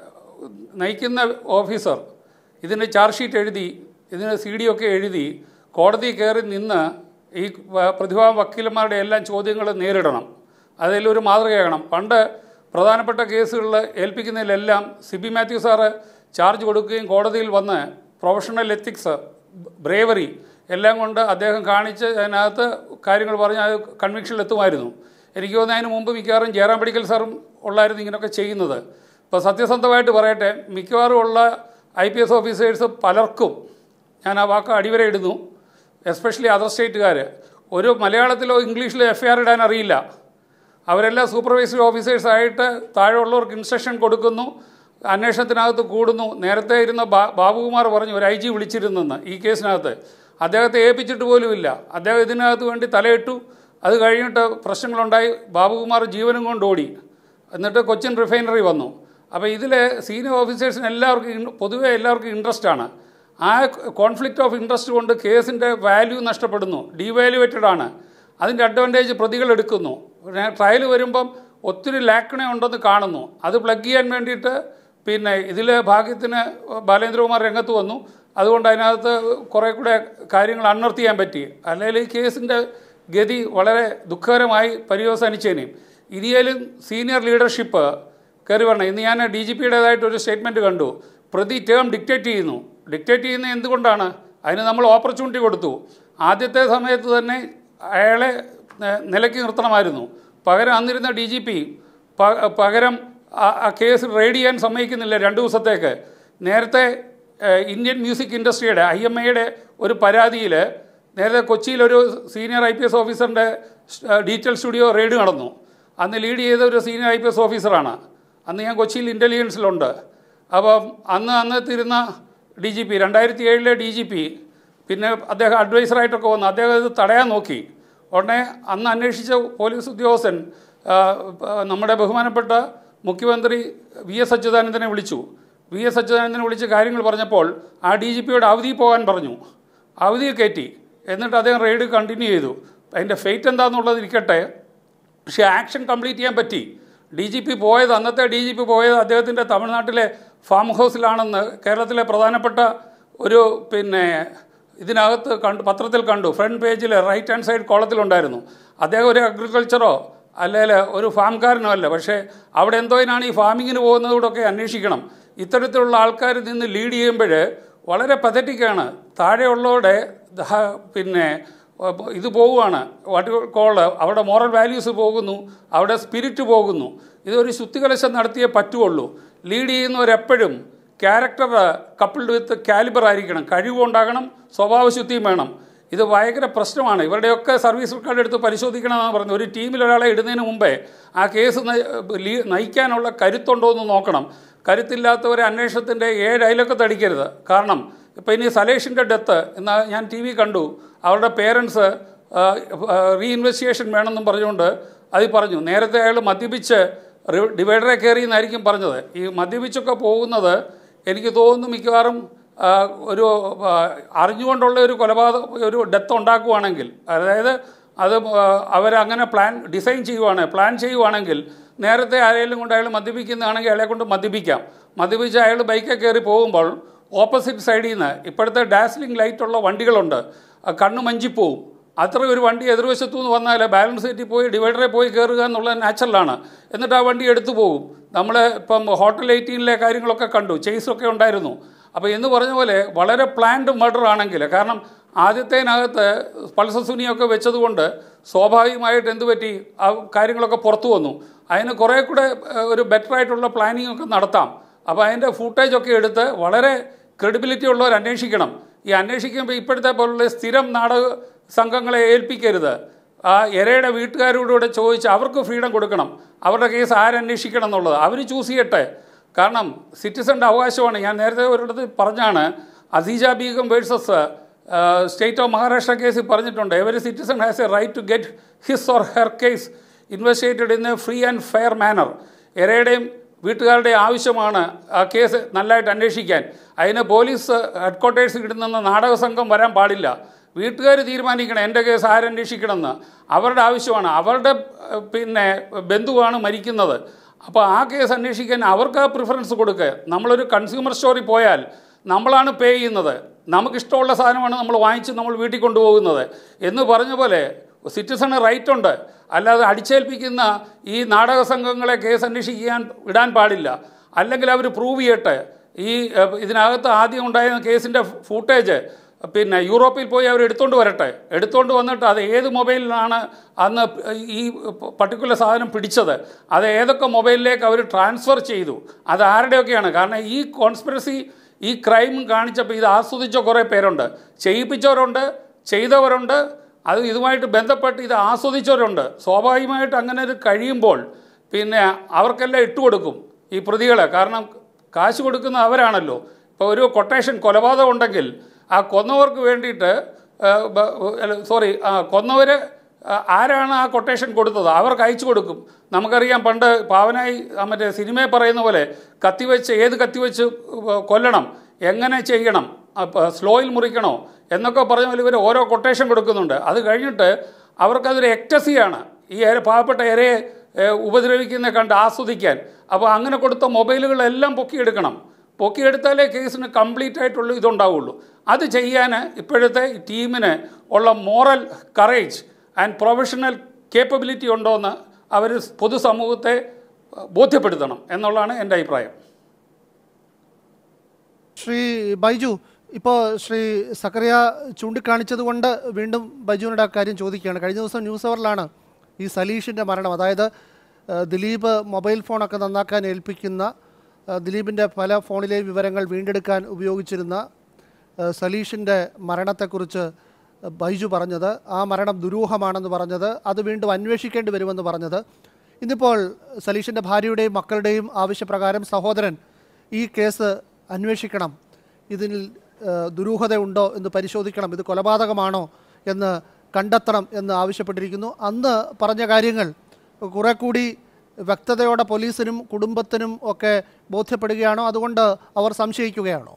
നയിക്കുന്ന ഓഫീസർ ഇതിന് ചാർജ് ഷീറ്റ് എഴുതി ഇതിന് സി ഡി ഒക്കെ എഴുതി കോടതി കയറി നിന്ന് ഈ വ- പ്രതിഭാ വക്കീലന്മാരുടെ എല്ലാം ചോദ്യങ്ങൾ നേരിടണം അതിലൊരു മാതൃകയാകണം പണ്ട് പ്രധാനപ്പെട്ട കേസുകളിൽ ഏൽപ്പിക്കുന്നതിലെല്ലാം സിബി മാത്യു സാറ് ചാർജ് കൊടുക്കുകയും കോടതിയിൽ വന്ന് പ്രൊഫഷണൽ എത്തിക്സ് ബ്രേവറി എല്ലാം കൊണ്ട് അദ്ദേഹം കാണിച്ച് അതിനകത്ത് കാര്യങ്ങൾ പറഞ്ഞ് അത് കൺവിക്ഷനിൽ എത്തുമായിരുന്നു എനിക്ക് തോന്നുന്നു അതിന് മുമ്പ് മിക്കവാറും ജയറാം മെഡിക്കൽ സാറും ഉള്ളായിരുന്നു ഇങ്ങനെയൊക്കെ ചെയ്യുന്നത് ഇപ്പോൾ സത്യസന്ധമായിട്ട് പറയട്ടെ മിക്കവാറും ഉള്ള ഐ പി എസ് ഓഫീസേഴ്സ് പലർക്കും ഞാൻ ആ വാക്ക് അടിവരയിടുന്നു എസ്പെഷ്യലി അതർ സ്റ്റേറ്റുകാർ ഒരു മലയാളത്തിലോ ഇംഗ്ലീഷിലോ എഫ് ഐ ആർ ഇടാൻ അറിയില്ല അവരെല്ലാം സൂപ്പർവൈസറി ഓഫീസേഴ്സായിട്ട് താഴെയുള്ളവർക്ക് ഇൻസ്ട്രക്ഷൻ കൊടുക്കുന്നു അന്വേഷണത്തിനകത്ത് കൂടുന്നു നേരത്തെ ഇരുന്ന ബാ ബാബുകുമാർ പറഞ്ഞു ഒരു ഐ ജി വിളിച്ചിരുന്നെന്ന് ഈ കേസിനകത്ത് അദ്ദേഹത്തെ ഏൽപ്പിച്ചിട്ട് പോലുമില്ല അദ്ദേഹം ഇതിനകത്ത് വേണ്ടി തലയിട്ടു അത് കഴിഞ്ഞിട്ട് പ്രശ്നങ്ങളുണ്ടായി ബാബുകുമാർ ജീവനും കൊണ്ട് ഓടി എന്നിട്ട് കൊച്ചിൻ റിഫൈനറി വന്നു അപ്പോൾ ഇതിലെ സീനിയർ ഓഫീസേഴ്സിന് എല്ലാവർക്കും ഇൻ- പൊതുവെ എല്ലാവർക്കും ഇൻട്രസ്റ്റ് ആണ് ആ കോൺഫ്ലിക്റ്റ് ഓഫ് ഇൻട്രസ്റ്റ് കൊണ്ട് കേസിൻ്റെ വാല്യൂ നഷ്ടപ്പെടുന്നു ഡീവാലുവേറ്റഡ് ആണ് അതിൻ്റെ അഡ്വാൻറ്റേജ് പ്രതികൾ എടുക്കുന്നു ട്രയൽ വരുമ്പം ഒത്തിരി ലാക്കണ ഉണ്ടെന്ന് കാണുന്നു അത് പ്ലഗ് ചെയ്യാൻ വേണ്ടിയിട്ട് പിന്നെ ഇതിൽ ഭാഗ്യത്തിന് ബാലേന്ദ്രകുമാർ രംഗത്ത് വന്നു അതുകൊണ്ട് അതിനകത്ത് കുറേ കൂടെ കാര്യങ്ങൾ അൺവർത്ത് ചെയ്യാൻ പറ്റി അല്ലെങ്കിൽ ഈ കേസിൻ്റെ ഗതി വളരെ ദുഃഖകരമായി പര്യവസാനിച്ചേനെയും ഇനിയാലും സീനിയർ ലീഡർഷിപ്പ് കയറി വരണം ഇന്ന് ഞാൻ ഡി ജി പിയുടേതായിട്ട് ഒരു സ്റ്റേറ്റ്മെൻറ്റ് കണ്ടു പ്രതി ടേം ഡിക്റ്റേറ്റ് ചെയ്യുന്നു ഡിക്റ്റേറ്റ് ചെയ്യുന്നത് എന്തുകൊണ്ടാണ് അതിന് നമ്മൾ ഓപ്പർച്യൂണിറ്റി കൊടുത്തു ആദ്യത്തെ സമയത്ത് തന്നെ അയാളെ നെ- നിലയ്ക്ക് നിർത്തണമായിരുന്നു പകരം അന്നിരുന്ന ഡി ജി പി പകരം ആ- ആ കേസ് റെയ്ഡ് ചെയ്യാൻ സമ്മതിക്കുന്നില്ല രണ്ട് ദിവസത്തേക്ക് നേരത്തെ ഏഹ്, ഇന്ത്യൻ മ്യൂസിക് ഇൻഡസ്ട്രിയുടെ ഐ എം എയുടെ ഒരു പരാതിയിൽ നേരത്തെ കൊച്ചിയിലൊരു സീനിയർ ഐ പി എസ് ഓഫീസറിൻ്റെ ഡീറ്റെയിൽ സ്റ്റുഡിയോ റെയ്ഡ് നടന്നു അന്ന് ലീഡ് ചെയ്ത ഒരു സീനിയർ ഐ പി എസ് ഓഫീസറാണ് അന്ന് ഞാൻ കൊച്ചിയിൽ ഇൻ്റലിജൻസിലുണ്ട് അപ്പം അന്ന് അന്നത്തിരുന്ന ഡി ജി പി രണ്ടായിരത്തി ഏഴിലെ ഡി ജി പി പിന്നെ അദ്ദേഹം അഡ്വൈസറായിട്ടൊക്കെ വന്നു അദ്ദേഹം ഇത് തടയാൻ നോക്കി ഉടനെ അന്ന് അന്വേഷിച്ച പോലീസ് ഉദ്യോഗസ്ഥൻ ആ, ആ, നമ്മുടെ ബഹുമാനപ്പെട്ട മുഖ്യമന്ത്രി വി എസ് അച്യുതാനന്ദനെ വിളിച്ചു വി എസ് അച്യുതാനന്ദനെ വിളിച്ച് കാര്യങ്ങൾ പറഞ്ഞപ്പോൾ ആ ഡി ജി പിയോട് അവധി പോകാൻ പറഞ്ഞു അവധിയിൽ കയറ്റി എന്നിട്ട് അദ്ദേഹം റെയ്ഡ് കണ്ടിന്യൂ ചെയ്തു അതിൻ്റെ ഫെയ്റ്റ് എന്താണെന്നുള്ളത് ഇരിക്കട്ടെ പക്ഷേ ആക്ഷൻ കംപ്ലീറ്റ് ചെയ്യാൻ പറ്റി ഡി ജി പി പോയത് അന്നത്തെ ഡി ജി പി പോയത് അദ്ദേഹത്തിൻ്റെ തമിഴ്നാട്ടിലെ ഫാം ഹൗസിലാണെന്ന് കേരളത്തിലെ പ്രധാനപ്പെട്ട ഒരു പിന്നെ ഇതിനകത്ത് കണ്ടു പത്രത്തിൽ കണ്ടു ഫ്രണ്ട് പേജിൽ റൈറ്റ് ഹാൻഡ് സൈഡ് കോളത്തിലുണ്ടായിരുന്നു അദ്ദേഹം ഒരു അഗ്രികൾച്ചറോ അല്ലെങ്കിൽ ഒരു ഫാംകാരനോ അല്ല പക്ഷേ അവിടെ എന്തോയിനാണ് ഈ ഫാമിങ്ങിന് പോകുന്നതോടൊക്കെ അന്വേഷിക്കണം ഇത്തരത്തിലുള്ള ആൾക്കാർ നിന്ന് ലീഡ് ചെയ്യുമ്പോൾ വളരെ പതറ്റിക്കാണ് താഴെയുള്ളവരുടെ ദഹ- പിന്നെ അപ്പൊ ഇത് പോവുകയാണ് വാട്ട് കോള് അവിടെ മോറൽ വാല്യൂസ് പോകുന്നു അവിടെ സ്പിരിറ്റ് പോകുന്നു ഇതൊരു ശുദ്ധികലശം നടത്തിയേ പറ്റുള്ളൂ ലീഡ് ചെയ്യുന്നവരെപ്പോഴും ക്യാരക്ടർ കപ്പിൾഡ് വിത്ത് കാലിബർ ആയിരിക്കണം കഴിവുണ്ടാകണം സ്വഭാവശുദ്ധിയും വേണം ഇത് ഭയങ്കര പ്രശ്നമാണ് ഇവരുടെയൊക്കെ സർവീസ് റെക്കോർഡ് എടുത്ത് പരിശോധിക്കണമെന്നാണ് പറഞ്ഞത് ഒരു ടീമിൽ ഒരാളെ ഇടുന്നതിന് മുമ്പേ ആ കേസ് നയി- ലീ- നയിക്കാനുള്ള കരുത്തുണ്ടോ എന്ന് നോക്കണം കരുത്തില്ലാത്തവരെ അന്വേഷണത്തിൻ്റെ ഏഴ് അയലൊക്കെ അടിക്കരുത് കാരണം ഇപ്പോൾ ഇനി സലേഷിൻ്റെ ഡെത്ത് എന്നാൽ ഞാൻ ടി വി കണ്ടു അവരുടെ പേരൻസ് റീഇൻവെസ്റ്റിഗേഷൻ വേണമെന്നും പറഞ്ഞുകൊണ്ട് അത് പറഞ്ഞു നേരത്തെ അയാൾ മദ്യപിച്ച് റി- ഡിവൈഡറെ കയറി എന്നായിരിക്കും പറഞ്ഞത് ഈ മദ്യപിച്ചൊക്കെ പോകുന്നത് എനിക്ക് തോന്നുന്നു മിക്കവാറും ആ, ഒരു ആ, അറിഞ്ഞുകൊണ്ടുള്ള ഒരു കൊലപാതക ഒരു ഡെത്ത് ഉണ്ടാക്കുവാണെങ്കിൽ അതായത് അത് ആ, അവരങ്ങനെ പ്ലാൻ ഡിസൈൻ ചെയ്യുവാണ് പ്ലാൻ ചെയ്യുവാണെങ്കിൽ നേരത്തെ ആരെങ്കിലും കൊണ്ട് അയാൾ മദ്യപിക്കുന്നതാണെങ്കിൽ അയാളെ കൊണ്ട് മദ്യപിക്കാം മദ്യപിച്ച് അയാൾ ബൈക്കിൽ കയറി പോകുമ്പോൾ ഓപ്പോസിറ്റ് സൈഡിൽ നിന്ന് ഇപ്പോഴത്തെ ഡാസ്ലിംഗ് ലൈറ്റുള്ള വണ്ടികളുണ്ട് ആ കണ്ണ് മഞ്ചിപ്പോവും അത്ര ഒരു വണ്ടി എതിർവശത്തു നിന്ന് വന്നാൽ ബാലൻസ് സെറ്റിൽ പോയി ഡിവൈഡറെ പോയി കയറുക എന്നുള്ളത് നാച്ചുറലാണ് എന്നിട്ട് ആ വണ്ടി എടുത്തു പോകും നമ്മൾ ഇപ്പം ഹോട്ടൽ എയ്റ്റീനിലെ കാര്യങ്ങളൊക്കെ കണ്ടു ചേസൊക്കെ ഉണ്ടായിരുന്നു അപ്പോൾ എന്ന് പറഞ്ഞ പോലെ വളരെ പ്ലാൻഡ് മർഡർ ആണെങ്കിൽ കാരണം ആദ്യത്തേനകത്ത് പൾസസുനിയൊക്കെ വെച്ചതുകൊണ്ട് സ്വാഭാവികമായിട്ട് എന്ത് പറ്റി ആ കാര്യങ്ങളൊക്കെ പുറത്തു വന്നു അതിന് കുറേ കൂടെ ഏഹ്, ഒരു ബെറ്റർ ആയിട്ടുള്ള പ്ലാനിങ് ഒക്കെ നടത്താം അപ്പോൾ അതിൻ്റെ ഫുട്ടേജ് ഒക്കെ എടുത്ത് വളരെ ക്രെഡിബിലിറ്റി ഉള്ളവർ അന്വേഷിക്കണം ഈ അന്വേഷിക്കുമ്പോൾ ഇപ്പോഴത്തെ പോലുള്ള സ്ഥിരം നാടക സംഘങ്ങളെ ഏൽപ്പിക്കരുത് ആ എരയുടെ വീട്ടുകാരോടുകൂടെ ചോദിച്ച് അവർക്ക് ഫ്രീഡം കൊടുക്കണം അവരുടെ കേസ് ആരന്വേഷിക്കണം എന്നുള്ളത് അവർ ചൂസ് ചെയ്യട്ടെ കാരണം സിറ്റിസൻ്റെ അവകാശമാണ് ഞാൻ നേരത്തെ ഒരിടത്ത് പറഞ്ഞാണ് Azija Begum versus state of Maharashtra കേസിൽ പറഞ്ഞിട്ടുണ്ട് every citizen has a right to get his or her case investigated in a free and fair manner എരയുടെയും വീട്ടുകാരുടെ ആവശ്യമാണ് ആ കേസ് നല്ലതായിട്ട് അന്വേഷിക്കാൻ അതിന് പോലീസ് ഹെഡ്ക്വാർട്ടേഴ്സിൽ ഇടുന്ന നാടക സംഘം വരാൻ പാടില്ല വീട്ടുകാർ തീരുമാനിക്കണം എൻ്റെ കേസ് ആരന്വേഷിക്കണമെന്ന് അവരുടെ ആവശ്യമാണ് അവരുടെ ഏഹ്, പിന്നെ ബന്ധുവാണ് മരിക്കുന്നത് അപ്പോൾ ആ കേസ് അന്വേഷിക്കാൻ അവർക്ക് ആ പ്രിഫറൻസ് കൊടുക്കുക നമ്മളൊരു കൺസ്യൂമർ സ്റ്റോറിൽ പോയാൽ നമ്മളാണ് പേ ചെയ്യുന്നത് നമുക്കിഷ്ടമുള്ള സാധനമാണ് നമ്മൾ വാങ്ങിച്ച് നമ്മൾ വീട്ടിൽ കൊണ്ടുപോകുന്നത് എന്ന് പറഞ്ഞ പോലെ സിറ്റിസണ് റൈറ്റ് ഉണ്ട് അല്ലാതെ അടിച്ചേൽപ്പിക്കുന്ന ഈ നാടക സംഘങ്ങളെ കേസ് അന്വേഷിക്കാൻ വിടാൻ പാടില്ല അല്ലെങ്കിൽ അവർ പ്രൂവ് ചെയ്യട്ടെ ഈ ഏഹ്, ഇതിനകത്ത് ആദ്യം ഉണ്ടായിരുന്ന കേസിൻ്റെ ഫൂട്ടേജ് പിന്നെ യൂറോപ്പിൽ പോയി അവർ എടുത്തുകൊണ്ട് വരട്ടെ എടുത്തുകൊണ്ട് വന്നിട്ട് അത് ഏത് മൊബൈലിലാണ് അന്ന് ഈ പർട്ടിക്കുലർ സാധനം പിടിച്ചത് അത് ഏതൊക്കെ മൊബൈലിലേക്ക് അവർ ട്രാൻസ്ഫർ ചെയ്തു അത് ആരുടെയൊക്കെയാണ് കാരണം ഈ കോൺസ്പിറസി ഈ ക്രൈം കാണിച്ചപ്പോൾ ഇത് ആസ്വദിച്ച കുറേ പേരുണ്ട് ചെയ്യിപ്പിച്ചവരുണ്ട് ചെയ്തവരുണ്ട് അത് ഇതുമായിട്ട് ബന്ധപ്പെട്ട് ഇത് ആസ്വദിച്ചവരുണ്ട് സ്വാഭാവികമായിട്ട് അങ്ങനെ ഒരു കഴിയുമ്പോൾ പിന്നെ അവർക്കെല്ലാം ഇട്ടുകൊടുക്കും ഈ പ്രതികളെ കാരണം കാശ് കൊടുക്കുന്ന അവരാണല്ലോ ഇപ്പോൾ ഒരു കൊട്ടേഷൻ കൊലപാതകം ഉണ്ടെങ്കിൽ ആ കൊന്നവർക്ക് വേണ്ടിയിട്ട് സോറി കൊന്നവർ ആരാണ് ആ കൊട്ടേഷൻ കൊടുത്തത് അവർക്ക് അയച്ചു കൊടുക്കും നമുക്കറിയാം പണ്ട് പാവനായി ആ മറ്റേ സിനിമയിൽ പറയുന്ന പോലെ കത്തിവെച്ച് ഏത് കത്തിവെച്ച് കൊല്ലണം എങ്ങനെ ചെയ്യണം അപ്പോൾ സ്ലോയിൽ മുറിക്കണോ എന്നൊക്കെ പറഞ്ഞ പോലെ ഇവർ ഓരോ കൊട്ടേഷൻ കൊടുക്കുന്നുണ്ട് അത് കഴിഞ്ഞിട്ട് അവർക്കതൊരു എക്ടസിയാണ് ഈ ഏര പാവപ്പെട്ട ഇരയെ ഏഹ്, ഉപദ്രവിക്കുന്ന കണ്ട് ആസ്വദിക്കാൻ അപ്പോൾ അങ്ങനെ കൊടുത്ത മൊബൈലുകളെല്ലാം പൊക്കിയെടുക്കണം പൊക്കിയെടുത്താലേ കേസിന് കംപ്ലീറ്റ് ആയിട്ടുള്ള ഇതുണ്ടാവുള്ളൂ അത് ചെയ്യാൻ ഇപ്പോഴത്തെ ടീമിന് ഉള്ള moral courage and professional capability ഉണ്ടോ എന്ന് അവർ പൊതുസമൂഹത്തെ ബോധ്യപ്പെടുത്തണം എന്നുള്ളതാണ് എൻ്റെ അഭിപ്രായം ശ്രീ ബൈജു ഇപ്പോൾ ശ്രീ സക്കറിയ ചൂണ്ടിക്കാണിച്ചത് കൊണ്ട് വീണ്ടും ബൈജുവിനോട് ആ കാര്യം ചോദിക്കുകയാണ് കഴിഞ്ഞ ദിവസം ന്യൂസ് അവറിലാണ് ഈ സലീഷിൻ്റെ മരണം അതായത് ആ, ദിലീപ് മൊബൈൽ ഫോണൊക്കെ നന്നാക്കാൻ ഏൽപ്പിക്കുന്ന ആ, ദിലീപിൻ്റെ പല ഫോണിലെ വിവരങ്ങൾ വീണ്ടെടുക്കാൻ ഉപയോഗിച്ചിരുന്ന ആ, സലീഷിൻ്റെ മരണത്തെക്കുറിച്ച് ബൈജു പറഞ്ഞത് ആ മരണം ദുരൂഹമാണെന്ന് പറഞ്ഞത് അത് വീണ്ടും അന്വേഷിക്കേണ്ടി വരുമെന്ന് പറഞ്ഞത് ഇന്നിപ്പോൾ സലീഷിൻ്റെ ഭാര്യയുടെയും മക്കളുടെയും ആവശ്യപ്രകാരം സഹോദരൻ ഈ കേസ് അന്വേഷിക്കണം ഇതിൽ ഏഹ്, ദുരൂഹതയുണ്ടോ എന്ന് പരിശോധിക്കണം ഇത് കൊലപാതകമാണോ എന്ന് കണ്ടെത്തണം എന്ന് ആവശ്യപ്പെട്ടിരിക്കുന്നു അന്ന് പറഞ്ഞ കാര്യങ്ങൾ കുറെ കൂടി വ്യക്തതയോടെ പോലീസിനും കുടുംബത്തിനും ഒക്കെ ബോധ്യപ്പെടുകയാണോ അതുകൊണ്ട് അവർ സംശയിക്കുകയാണോ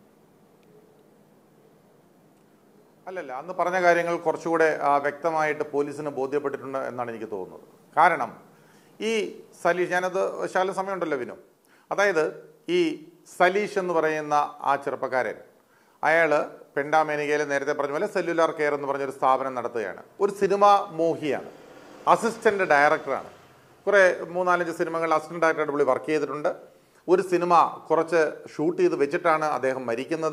അല്ലല്ല അന്ന് പറഞ്ഞ കാര്യങ്ങൾ കുറച്ചുകൂടെ ആ, വ്യക്തമായിട്ട് പോലീസിന് ബോധ്യപ്പെട്ടിട്ടുണ്ട് എന്നാണ് എനിക്ക് തോന്നുന്നത് കാരണം ഈ സലീഷ് ഞാനത് ശാല സമയമുണ്ടല്ലോ വിനു അതായത് ഈ സലീഷ് എന്ന് പറയുന്ന ആ ചെറുപ്പക്കാരൻ അയാൾ പെണ്ടാമേനികയിൽ നേരത്തെ പറഞ്ഞ പോലെ സെല്ലുലാർ കെയർ എന്ന് പറഞ്ഞൊരു സ്ഥാപനം നടത്തുകയാണ് ഒരു സിനിമ മോഹിയാണ് അസിസ്റ്റന്റ് ഡയറക്ടറാണ് കുറേ മൂന്നാലഞ്ച് സിനിമകൾ അസിസ്റ്റന്റ് ഡയറക്ടറായിട്ട് പുള്ളി വർക്ക് ചെയ്തിട്ടുണ്ട് ഒരു സിനിമ കുറച്ച് ഷൂട്ട് ചെയ്ത് വെച്ചിട്ടാണ് അദ്ദേഹം മരിക്കുന്നത്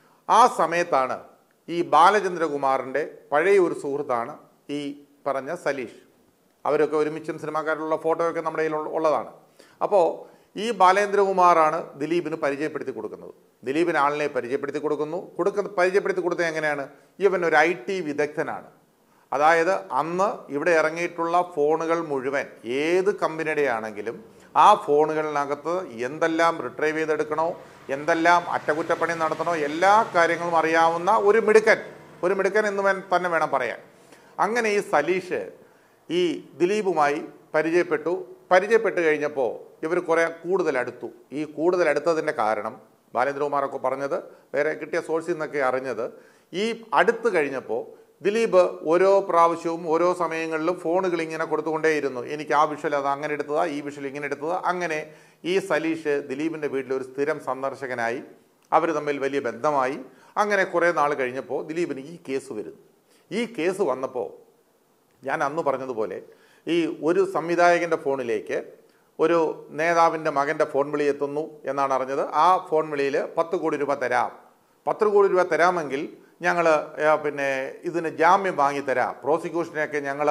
ആ സമയത്താണ് ഈ ബാലചന്ദ്രകുമാറിൻ്റെ പഴയ ഒരു സുഹൃത്താണ് ഈ പറഞ്ഞ സലീഷ് അവരൊക്കെ ഒരുമിച്ചും സിനിമാക്കാരിലുള്ള ഫോട്ടോയൊക്കെ നമ്മുടെ കയ്യിൽ ഉള്ള- ഉള്ളതാണ് അപ്പോൾ ഈ ബാലേന്ദ്രകുമാറാണ് ദിലീപിന് പരിചയപ്പെടുത്തി കൊടുക്കുന്നത് ദിലീപിന് ആളിനെ പരിചയപ്പെടുത്തി കൊടുക്കുന്നു കൊടുക്കുന്ന പരിചയപ്പെടുത്തി കൊടുത്തത് എങ്ങനെയാണ് ഇവൻ ഒരു ഐ ടി വിദഗ്ധനാണ് അതായത് അന്ന് ഇവിടെ ഇറങ്ങിയിട്ടുള്ള ഫോണുകൾ മുഴുവൻ ഏത് കമ്പനിയുടെ ആണെങ്കിലും ആ ഫോണുകളിനകത്ത് എന്തെല്ലാം റിട്രൈവ് ചെയ്തെടുക്കണോ എന്തെല്ലാം അറ്റകുറ്റപ്പണി നടത്തണോ എല്ലാ കാര്യങ്ങളും അറിയാവുന്ന ഒരു മിടുക്കൻ ഒരു മിടുക്കൻ എന്ന് വേ- തന്നെ വേണം പറയാൻ അങ്ങനെ ഈ സലീഷ് ഈ ദിലീപുമായി പരിചയപ്പെട്ടു പരിചയപ്പെട്ട് കഴിഞ്ഞപ്പോൾ ഇവർ കുറേ കൂടുതൽ അടുത്തു ഈ കൂടുതൽ അടുത്തതിൻ്റെ കാരണം ബാലേന്ദ്രകുമാറൊക്കെ പറഞ്ഞത് വേറെ കിട്ടിയ സോഴ്സിൽ നിന്നൊക്കെ അറിഞ്ഞത് ഈ അടുത്ത് കഴിഞ്ഞപ്പോൾ ദിലീപ് ഓരോ പ്രാവശ്യവും ഓരോ സമയങ്ങളിലും ഫോണുകൾ ഇങ്ങനെ കൊടുത്തുകൊണ്ടേയിരുന്നു എനിക്ക് ആ വിഷൽ അത് അങ്ങനെ എടുത്തതാ ഈ വിഷൽ ഇങ്ങനെ എടുത്തതാ അങ്ങനെ ഈ സലീഷ് ദിലീപിൻ്റെ വീട്ടിൽ ഒരു സ്ഥിരം സന്ദർശകനായി അവർ തമ്മിൽ വലിയ ബന്ധമായി അങ്ങനെ കുറേ നാൾ കഴിഞ്ഞപ്പോൾ ദിലീപിന് ഈ കേസ് വരുന്നു ഈ കേസ് വന്നപ്പോൾ ഞാൻ അന്ന് പറഞ്ഞതുപോലെ ഈ ഒരു സംവിധായകൻ്റെ ഫോണിലേക്ക് ഒരു നേതാവിൻ്റെ മകൻ്റെ ഫോൺ വിളി എത്തുന്നു എന്നാണ് അറിഞ്ഞത് ആ ഫോൺ വിളിയിൽ പത്ത് കോടി രൂപ തരാം പത്ത് കോടി രൂപ തരാമെങ്കിൽ ഞങ്ങൾ പിന്നെ ഇതിന് ജാമ്യം വാങ്ങി തരാം പ്രോസിക്യൂഷനെയൊക്കെ ഞങ്ങൾ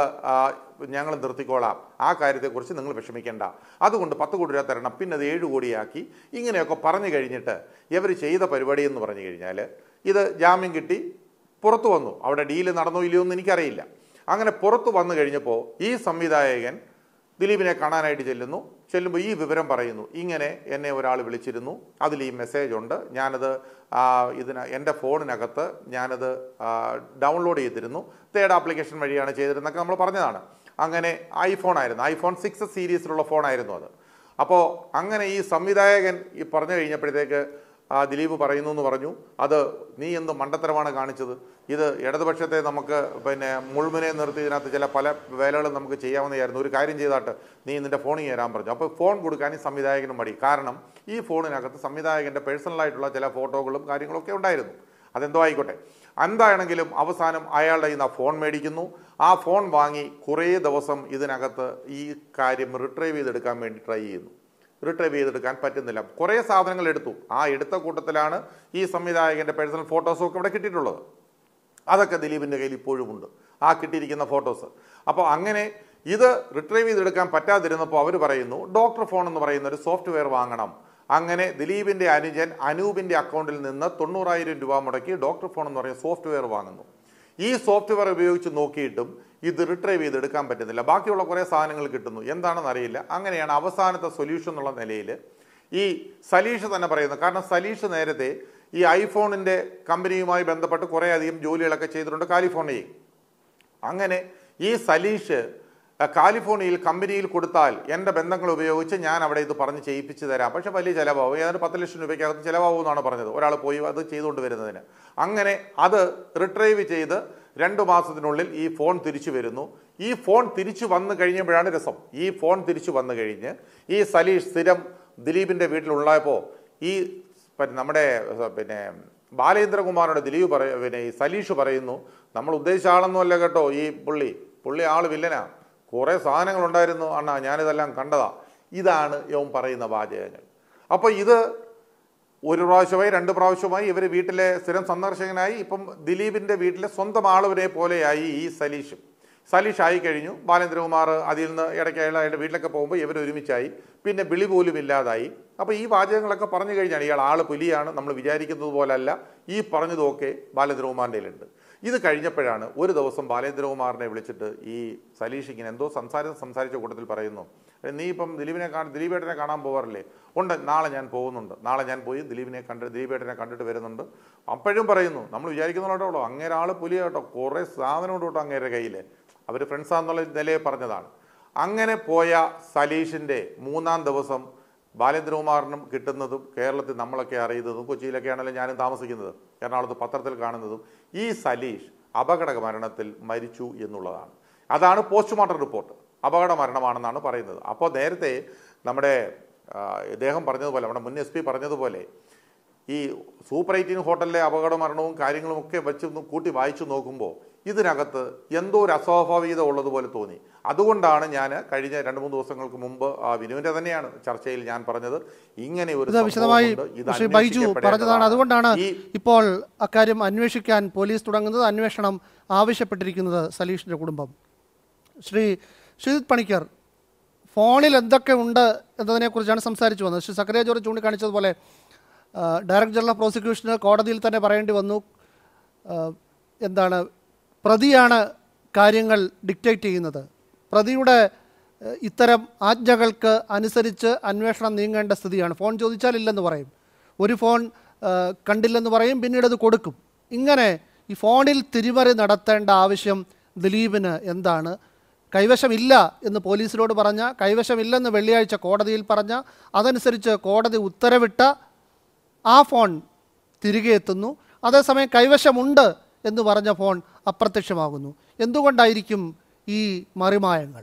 ഞങ്ങൾ നിർത്തിക്കോളാം ആ കാര്യത്തെക്കുറിച്ച് നിങ്ങൾ വിഷമിക്കേണ്ട അതുകൊണ്ട് പത്ത് കോടി രൂപ തരണം പിന്നെ അത് ഏഴ് കോടിയാക്കി ഇങ്ങനെയൊക്കെ പറഞ്ഞു കഴിഞ്ഞിട്ട് ഇവർ ചെയ്ത പരിപാടി എന്ന് പറഞ്ഞു കഴിഞ്ഞാൽ ഇത് ജാമ്യം കിട്ടി പുറത്തു വന്നു അവിടെ ഡീല് നടന്നോ ഇല്ലയോ എന്ന് എനിക്കറിയില്ല അങ്ങനെ പുറത്തു വന്നു കഴിഞ്ഞപ്പോൾ ഈ സംവിധായകൻ ദിലീപിനെ കാണാനായിട്ട് ചെല്ലുന്നു ചെല്ലുമ്പോൾ ഈ വിവരം പറയുന്നു ഇങ്ങനെ എന്നെ ഒരാൾ വിളിച്ചിരുന്നു അതിൽ ഈ മെസ്സേജ് ഉണ്ട് ഞാനത് ആ, ഇതിന് എൻ്റെ ഫോണിനകത്ത് ഞാനത് ആ, ഡൗൺലോഡ് ചെയ്തിരുന്നു തേർഡ് ആപ്ലിക്കേഷൻ വഴിയാണ് ചെയ്തിരുന്നൊക്കെ നമ്മൾ പറഞ്ഞതാണ് അങ്ങനെ ഐഫോൺ ആയിരുന്നു ഐഫോൺ സിക്സ് സീരീസിലുള്ള ഫോണായിരുന്നു അത് അപ്പോൾ അങ്ങനെ ഈ സംവിധായകൻ ഈ പറഞ്ഞു കഴിഞ്ഞപ്പോഴത്തേക്ക് ആ ദിലീപ് പറയുന്നു എന്ന് പറഞ്ഞു അത് നീ എന്ത് മണ്ടത്തരമാണ് കാണിച്ചത് ഇത് ഇടതുപക്ഷത്തെ നമുക്ക് പിന്നെ മുൾമുനെ നിർത്തി ഇതിനകത്ത് ചില പല വേലകളും നമുക്ക് ചെയ്യാവുന്നതായിരുന്നു ഒരു കാര്യം ചെയ്താട്ട് നീ നിന്റെ ഫോണിൽ തരാൻ പറഞ്ഞു അപ്പോൾ ഫോൺ കൊടുക്കാൻ ഈ സംവിധായകനും മടി കാരണം ഈ ഫോണിനകത്ത് സംവിധായകൻ്റെ പേഴ്സണലായിട്ടുള്ള ചില ഫോട്ടോകളും കാര്യങ്ങളൊക്കെ ഉണ്ടായിരുന്നു അതെന്തോ ആയിക്കോട്ടെ എന്താണെങ്കിലും അവസാനം അയാളുടെ കയ്യിൽ നിന്ന് ആ ഫോൺ മേടിക്കുന്നു ആ ഫോൺ വാങ്ങി കുറേ ദിവസം ഇതിനകത്ത് ഈ കാര്യം റിട്രൈവ് ചെയ്തെടുക്കാൻ വേണ്ടി ട്രൈ ചെയ്യുന്നു റിട്രൈവ് ചെയ്തെടുക്കാൻ പറ്റുന്നില്ല കുറേ സാധനങ്ങൾ എടുത്തു ആ എടുത്ത കൂട്ടത്തിലാണ് ഈ സംവിധായകൻ്റെ പേഴ്സണൽ ഫോട്ടോസും ഒക്കെ ഇവിടെ കിട്ടിയിട്ടുള്ളത് അതൊക്കെ ദിലീപിൻ്റെ കയ്യിൽ ഇപ്പോഴും ഉണ്ട് ആ കിട്ടിയിരിക്കുന്ന ഫോട്ടോസ് അപ്പോൾ അങ്ങനെ ഇത് റിട്രീവ് ചെയ്തെടുക്കാൻ പറ്റാതിരുന്നപ്പോൾ അവർ പറയുന്നു ഡോക്ടർ ഫോൺ എന്ന് പറയുന്ന ഒരു സോഫ്റ്റ്വെയർ വാങ്ങണം അങ്ങനെ ദിലീപിൻ്റെ അനുജൻ അനൂപിൻ്റെ അക്കൗണ്ടിൽ നിന്ന് തൊണ്ണൂറായിരം രൂപ മുടക്കി ഡോക്ടർ ഫോൺ എന്ന് പറയുന്ന സോഫ്റ്റ്വെയർ വാങ്ങുന്നു ഈ സോഫ്റ്റ്വെയർ ഉപയോഗിച്ച് നോക്കിയിട്ടും ഇത് റിട്രൈവ് ചെയ്തെടുക്കാൻ പറ്റുന്നില്ല ബാക്കിയുള്ള കുറേ സാധനങ്ങൾ കിട്ടുന്നു എന്താണെന്ന് അറിയില്ല അങ്ങനെയാണ് അവസാനത്തെ സൊല്യൂഷൻ എന്നുള്ള നിലയിൽ ഈ സലീഷ് തന്നെ പറയുന്നത് കാരണം സലീഷ് നേരത്തെ ഈ ഐഫോണിൻ്റെ കമ്പനിയുമായി ബന്ധപ്പെട്ട് കുറേ അധികം ജോലികളൊക്കെ ചെയ്തിട്ടുണ്ട് കാലിഫോർണിയയിൽ അങ്ങനെ ഈ സലീഷ് ആ, കാലിഫോർണിയയിൽ കമ്പനിയിൽ കൊടുത്താൽ എൻ്റെ ബന്ധങ്ങൾ ഉപയോഗിച്ച് ഞാൻ അവിടെ ഇത് പറഞ്ഞ് ചെയ്യിപ്പിച്ച് തരാം പക്ഷേ വലിയ ചിലവാകും ഏതാണ്ട് പത്ത് ലക്ഷം രൂപയ്ക്കകത്ത് ചിലവാകും എന്നാണ് പറഞ്ഞത് ഒരാൾ പോയി അത് ചെയ്തുകൊണ്ട് വരുന്നതിന് അങ്ങനെ അത് റിട്രൈവ് ചെയ്ത് രണ്ട് മാസത്തിനുള്ളിൽ ഈ ഫോൺ തിരിച്ചു വരുന്നു ഈ ഫോൺ തിരിച്ചു വന്നു കഴിഞ്ഞപ്പോഴാണ് രസം ഈ ഫോൺ തിരിച്ചു വന്നു കഴിഞ്ഞ് ഈ സലീഷ് സ്ഥിരം ദിലീപിൻ്റെ വീട്ടിലുള്ളപ്പോൾ ഈ പിന്നെ നമ്മുടെ ഏർ, പിന്നെ ബാലേന്ദ്രകുമാറിന്റെ ദിലീപ് പറയ പിന്നെ ഈ സലീഷ് പറയുന്നു നമ്മൾ ഉദ്ദേശിച്ച ആളൊന്നുമല്ല കേട്ടോ ഈ പുള്ളി പുള്ളി ആള് വില്ലനാ കുറേ സാധനങ്ങളുണ്ടായിരുന്നു അണ്ണാ ഞാനിതെല്ലാം കണ്ടതാ ഇതാണ് ഇവൻ പറയുന്ന വാചകങ്ങൾ അപ്പോൾ ഇത് ഒരു പ്രാവശ്യമായി രണ്ട് പ്രാവശ്യമായി ഇവർ വീട്ടിലെ സ്ഥിരം സന്ദർശകനായി ഇപ്പം ദിലീപിൻ്റെ വീട്ടിലെ സ്വന്തം ആളുവരെ പോലെയായി ഈ സലീഷും സലീഷ് ആയി കഴിഞ്ഞു ബാലേന്ദ്രകുമാർ അതിൽ നിന്ന് ഇടയ്ക്ക് അയാൾ അയാളുടെ വീട്ടിലൊക്കെ പോകുമ്പോൾ ഇവർ ഒരുമിച്ചായി പിന്നെ വിളി പോലും ഇല്ലാതായി അപ്പോൾ ഈ വാചകങ്ങളൊക്കെ പറഞ്ഞു കഴിഞ്ഞാൽ ഇയാൾ ആൾ പുലിയാണ് നമ്മൾ വിചാരിക്കുന്നത് പോലല്ല ഈ പറഞ്ഞതുമൊക്കെ ബാലേന്ദ്രകുമാറിൻ്റെ കയ്യിലുണ്ട് ഇത് കഴിഞ്ഞപ്പോഴാണ് ഒരു ദിവസം ബാലേന്ദ്രകുമാറിനെ വിളിച്ചിട്ട് ഈ സലീഷ് ഇങ്ങനെ എന്തോ സംസാരം സംസാരിച്ച കൂട്ടത്തിൽ പറയുന്നു "എടാ, നീ ഇപ്പം ദിലീപിനെ കാണാൻ ദിലീപേട്ടനെ കാണാൻ പോകാറില്ലേ ഉണ്ട് നാളെ ഞാൻ പോകുന്നുണ്ട് നാളെ ഞാൻ പോയി ദിലീപിനെ കണ്ട് ദിലീപേട്ടനെ കണ്ടിട്ട് വരുന്നുണ്ട് അപ്പോഴും പറയുന്നു നമ്മൾ വിചാരിക്കുന്നുള്ളൂ അങ്ങേരെ ആൾ പുലിയ കേട്ടോ കുറേ സാധനം ഉണ്ട് കേട്ടോ അങ്ങേരുടെ കയ്യിൽ അവർ ഫ്രണ്ട്സാന്നുള്ള നിലയെ പറഞ്ഞതാണ് അങ്ങനെ പോയ സലീഷിൻ്റെ മൂന്നാം ദിവസം ബാലേന്ദ്രകുമാറിനും കിട്ടുന്നതും കേരളത്തിൽ നമ്മളൊക്കെ അറിയുന്നതും കൊച്ചിയിലൊക്കെ ആണെങ്കിലും ഞാനും താമസിക്കുന്നത് എറണാകുളത്ത് പത്രത്തിൽ കാണുന്നതും ഈ സലീഷ് അപകട മരണത്തിൽ മരിച്ചു എന്നുള്ളതാണ് അതാണ് പോസ്റ്റ്മോർട്ടം റിപ്പോർട്ട് അപകട മരണമാണെന്നാണ് പറയുന്നത് അപ്പോൾ നേരത്തെ നമ്മുടെ ആ, ഇദ്ദേഹം പറഞ്ഞതുപോലെ നമ്മുടെ മുൻ എസ് പി പറഞ്ഞതുപോലെ ഈ സൂപ്പർ എയ്റ്റീൻ ഹോട്ടലിലെ അപകട മരണവും കാര്യങ്ങളും ഒക്കെ വെച്ച് ഒന്ന് കൂട്ടി വായിച്ചു നോക്കുമ്പോൾ ഇതിനകത്ത് എന്തോ ഒരു അസ്വാഭാവികത ഉള്ളതുപോലെ തോന്നി അതുകൊണ്ടാണ് ഞാൻ കഴിഞ്ഞ രണ്ട് മൂന്ന് ദിവസങ്ങൾക്ക് മുമ്പ് ആ വിനുവിന്റെ തന്നെയാണ് ചർച്ചയിൽ ഞാൻ പറഞ്ഞത് ഇങ്ങനെ ഒരു ഇത് വിശദമായി സംഭവമുണ്ട്. ഇത് ശ്രീ ബൈജു പറഞ്ഞതാണ് അന്വേഷിക്കപ്പെടേണ്ടതാണ്. അതുകൊണ്ടാണ് ഈ ഇപ്പോൾ അക്കാര്യം അന്വേഷിക്കാൻ പോലീസ് തുടങ്ങുന്നത് അന്വേഷണം ആവശ്യപ്പെട്ടിരിക്കുന്നത് സലീഷിന്റെ കുടുംബം ശ്രീ ശ്രീജിത് പണിക്കർ ഫോണിൽ എന്തൊക്കെ ഉണ്ട് എന്നതിനെക്കുറിച്ചാണ് സംസാരിച്ചു വന്നത് ശ്രീ സക്കറിയ ജോർജ് ചൂണ്ടിക്കാണിച്ചതുപോലെ ആ, ഡയറക്ടർ ജനറൽ ഓഫ് പ്രോസിക്യൂഷന് കോടതിയിൽ തന്നെ പറയേണ്ടി വന്നു ആ, എന്താണ് പ്രതിയാണ് കാര്യങ്ങൾ ഡിക്റ്റേറ്റ് ചെയ്യുന്നത് പ്രതിയുടെ ഏഹ്, ഇത്തരം ആജ്ഞകൾക്ക് അനുസരിച്ച് അന്വേഷണം നീങ്ങേണ്ട സ്ഥിതിയാണ് ഫോൺ ചോദിച്ചാൽ ഇല്ലെന്ന് പറയും ഒരു ഫോൺ ഏഹ്, കണ്ടില്ലെന്ന് പറയും പിന്നീട് അത് കൊടുക്കും ഇങ്ങനെ ഈ ഫോണിൽ തിരിമറി നടത്തേണ്ട ആവശ്യം ദിലീപിന് എന്താണ് കൈവശമില്ല എന്ന് പോലീസിനോട് പറഞ്ഞ കൈവശമില്ലെന്ന് വെള്ളിയാഴ്ച കോടതിയിൽ പറഞ്ഞ അതനുസരിച്ച് കോടതി ഉത്തരവിട്ട ആ ഫോൺ തിരികെ എത്തുന്നു അതേസമയം കൈവശമുണ്ട് എന്ന് പറഞ്ഞ ഫോൺ അപ്രത്യക്ഷമാകുന്നു എന്തുകൊണ്ടായിരിക്കും ഈ മറിമായങ്ങൾ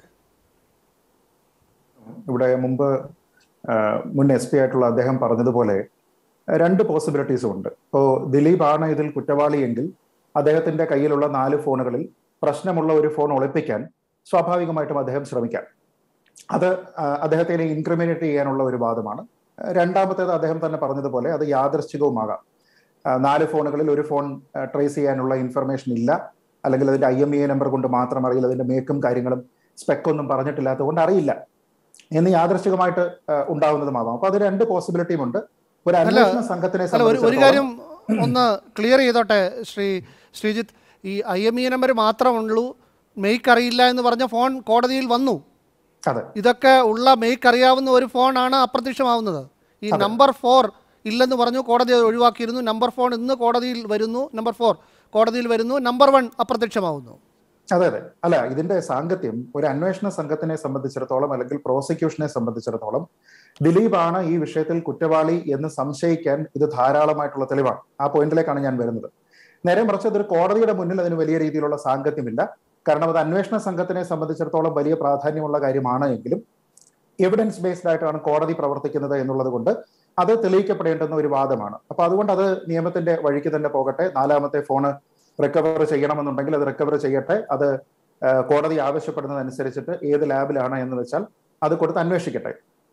ഇവിടെ മുമ്പ് ആ, മുൻ എസ് പി ആയിട്ടുള്ള അദ്ദേഹം പറഞ്ഞതുപോലെ രണ്ട് പോസിബിലിറ്റീസും ഉണ്ട് ഇപ്പോൾ ദിലീപ് ആണ് ഇതിൽ കുറ്റവാളിയെങ്കിൽ അദ്ദേഹത്തിന്റെ കയ്യിലുള്ള നാല് ഫോണുകളിൽ പ്രശ്നമുള്ള ഒരു ഫോൺ ഒളിപ്പിക്കാൻ സ്വാഭാവികമായിട്ടും അദ്ദേഹം ശ്രമിക്കാം അത് ആ, അദ്ദേഹത്തെ ഇൻക്രിമിനേറ്റ് ചെയ്യാനുള്ള ഒരു വാദമാണ് രണ്ടാമത്തേത് അദ്ദേഹം തന്നെ പറഞ്ഞതുപോലെ അത് യാദൃശ്ചികവുമാകാം ആ, നാല് ഫോണുകളിൽ ഒരു ഫോൺ ട്രേസ് ചെയ്യാനുള്ള ഇൻഫർമേഷൻ ഇല്ല അല്ലെങ്കിൽ അതിന്റെ ഐ എം ഇ നമ്പർ കൊണ്ട് മാത്രം അറിയില്ല അതിന്റെ മേക്കും കാര്യങ്ങളും സ്പെക്കൊന്നും പറഞ്ഞിട്ടില്ലാത്തത് കൊണ്ട് അറിയില്ല എന്ന് യാദൃശ്ചികമായിട്ട് ആ, ഉണ്ടാവുന്നതുമാവാം അപ്പൊ അത് രണ്ട് പോസിബിലിറ്റിയും ഉണ്ട് ഒരു അന്വേഷണ സംഘത്തിനെ അല്ല ഒരു ഒരു സംബന്ധിച്ചിടത്തോളം കാര്യം ഒന്ന് ക്ലിയർ ചെയ്തോട്ടെ ശ്രീ ശ്രീജിത്ത് ഈ ഐ എം ഇ നമ്പർ മാത്രമുള്ളൂ മെയ്ക്ക് അറിയില്ല എന്ന് പറഞ്ഞ ഫോൺ കോടതിയിൽ വന്നു അതെ ഇതൊക്കെ ഉള്ള മെയ്ക്ക് അറിയാവുന്ന ഒരു ഫോണാണ് അപ്രത്യക്ഷമാവുന്നത് ഈ നമ്പർ ഫോർ ഇല്ലെന്ന് പറഞ്ഞു കോടതി അത് ഒഴിവാക്കിയിരുന്നു നമ്പർ ഫോൺ ഇന്ന് കോടതിയിൽ വരുന്നു നമ്പർ ഫോർ കോടതിയിൽ വരുന്നു നമ്പർ വൺ അപ്രത്യക്ഷമാവുന്നു അതെ അതെ അല്ല ഇതിന്റെ സാങ്കത്യം ഒരു അന്വേഷണ സംഘത്തിനെ സംബന്ധിച്ചിടത്തോളം അല്ലെങ്കിൽ പ്രോസിക്യൂഷനെ സംബന്ധിച്ചിടത്തോളം ദിലീപാണ് ഈ വിഷയത്തിൽ കുറ്റവാളി എന്ന് സംശയിക്കാൻ ഇത് ധാരാളമായിട്ടുള്ള തെളിവാണ് ആ പോയിന്റിലേക്കാണ് ഞാൻ വരുന്നത് നേരെ മറിച്ച് അതൊരു കോടതിയുടെ മുന്നിൽ അതിന് വലിയ രീതിയിലുള്ള സാങ്കത്യമില്ല കാരണം അത് അന്വേഷണ സംഘത്തിനെ സംബന്ധിച്ചിടത്തോളം വലിയ പ്രാധാന്യമുള്ള കാര്യമാണ് എങ്കിലും എവിഡൻസ് ബേസ്ഡ് ആയിട്ടാണ് കോടതി പ്രവർത്തിക്കുന്നത് എന്നുള്ളത് കൊണ്ട് അത് തെളിയിക്കപ്പെടേണ്ടുന്ന ഒരു വാദമാണ് അപ്പൊ അതുകൊണ്ട് അത് നിയമത്തിന്റെ വഴിക്ക് തന്നെ പോകട്ടെ നാലാമത്തെ ഫോണ് റിക്കവർ ചെയ്യണമെന്നുണ്ടെങ്കിൽ അത് റിക്കവർ ചെയ്യട്ടെ അത് ആ, കോടതി ആവശ്യപ്പെടുന്നതനുസരിച്ചിട്ട് ഏത് ലാബിലാണ് എന്ന് വെച്ചാൽ അത് കൊടുത്ത് അന്വേഷിക്കട്ടെ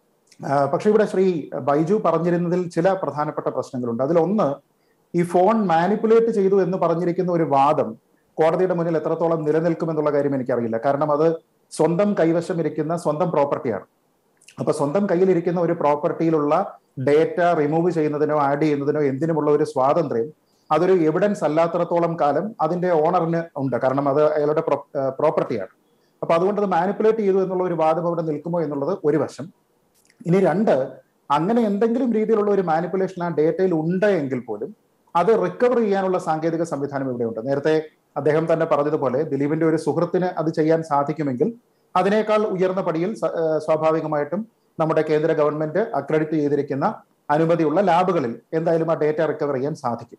ആ, പക്ഷെ ഇവിടെ ശ്രീ ബൈജു പറഞ്ഞിരുന്നതിൽ ചില പ്രധാനപ്പെട്ട പ്രശ്നങ്ങളുണ്ട് അതിലൊന്ന് ഈ ഫോൺ മാനിപ്പുലേറ്റ് ചെയ്തു എന്ന് പറഞ്ഞിരിക്കുന്ന ഒരു വാദം കോടതിയുടെ മുന്നിൽ എത്രത്തോളം നിലനിൽക്കുമെന്നുള്ള കാര്യം എനിക്കറിയില്ല കാരണം അത് സ്വന്തം കൈവശം ഇരിക്കുന്ന സ്വന്തം പ്രോപ്പർട്ടിയാണ് അപ്പൊ സ്വന്തം കയ്യിലിരിക്കുന്ന ഒരു പ്രോപ്പർട്ടിയിലുള്ള ഡേറ്റ റിമൂവ് ചെയ്യുന്നതിനോ ആഡ് ചെയ്യുന്നതിനോ എന്തിനുമുള്ള ഒരു സ്വാതന്ത്ര്യം അതൊരു എവിഡൻസ് അല്ലാത്തിടത്തോളം കാലം അതിന്റെ ഓണറിന് ഉണ്ട് കാരണം അത് അയാളുടെ പ്രോപ്പർട്ടിയാണ് അപ്പൊ അതുകൊണ്ട് അത് മാനിപ്പുലേറ്റ് ചെയ്തു എന്നുള്ള ഒരു വാദം അവിടെ നിൽക്കുമോ എന്നുള്ളത് ഒരു വശം ഇനി രണ്ട് അങ്ങനെ എന്തെങ്കിലും രീതിയിലുള്ള ഒരു മാനിപ്പുലേഷൻ ആ ഡേറ്റയിൽ ഉണ്ട് എങ്കിൽ പോലും അത് റിക്കവർ ചെയ്യാനുള്ള സാങ്കേതിക സംവിധാനം ഇവിടെയുണ്ട് നേരത്തെ അദ്ദേഹം തന്നെ പറഞ്ഞതുപോലെ ദിലീപിന്റെ ഒരു സുഹൃത്തിന് അത് ചെയ്യാൻ സാധിക്കുമെങ്കിൽ അതിനേക്കാൾ ഉയർന്ന പടിയിൽ സ- ഏഹ് സ്വാഭാവികമായിട്ടും നമ്മുടെ കേന്ദ്ര ഗവൺമെന്റ് അക്രഡിറ്റ് ചെയ്തിരിക്കുന്ന അനുമതിയുള്ള ലാബുകളിൽ എന്തായാലും ആ ഡേറ്റ റിക്കവർ ചെയ്യാൻ സാധിക്കും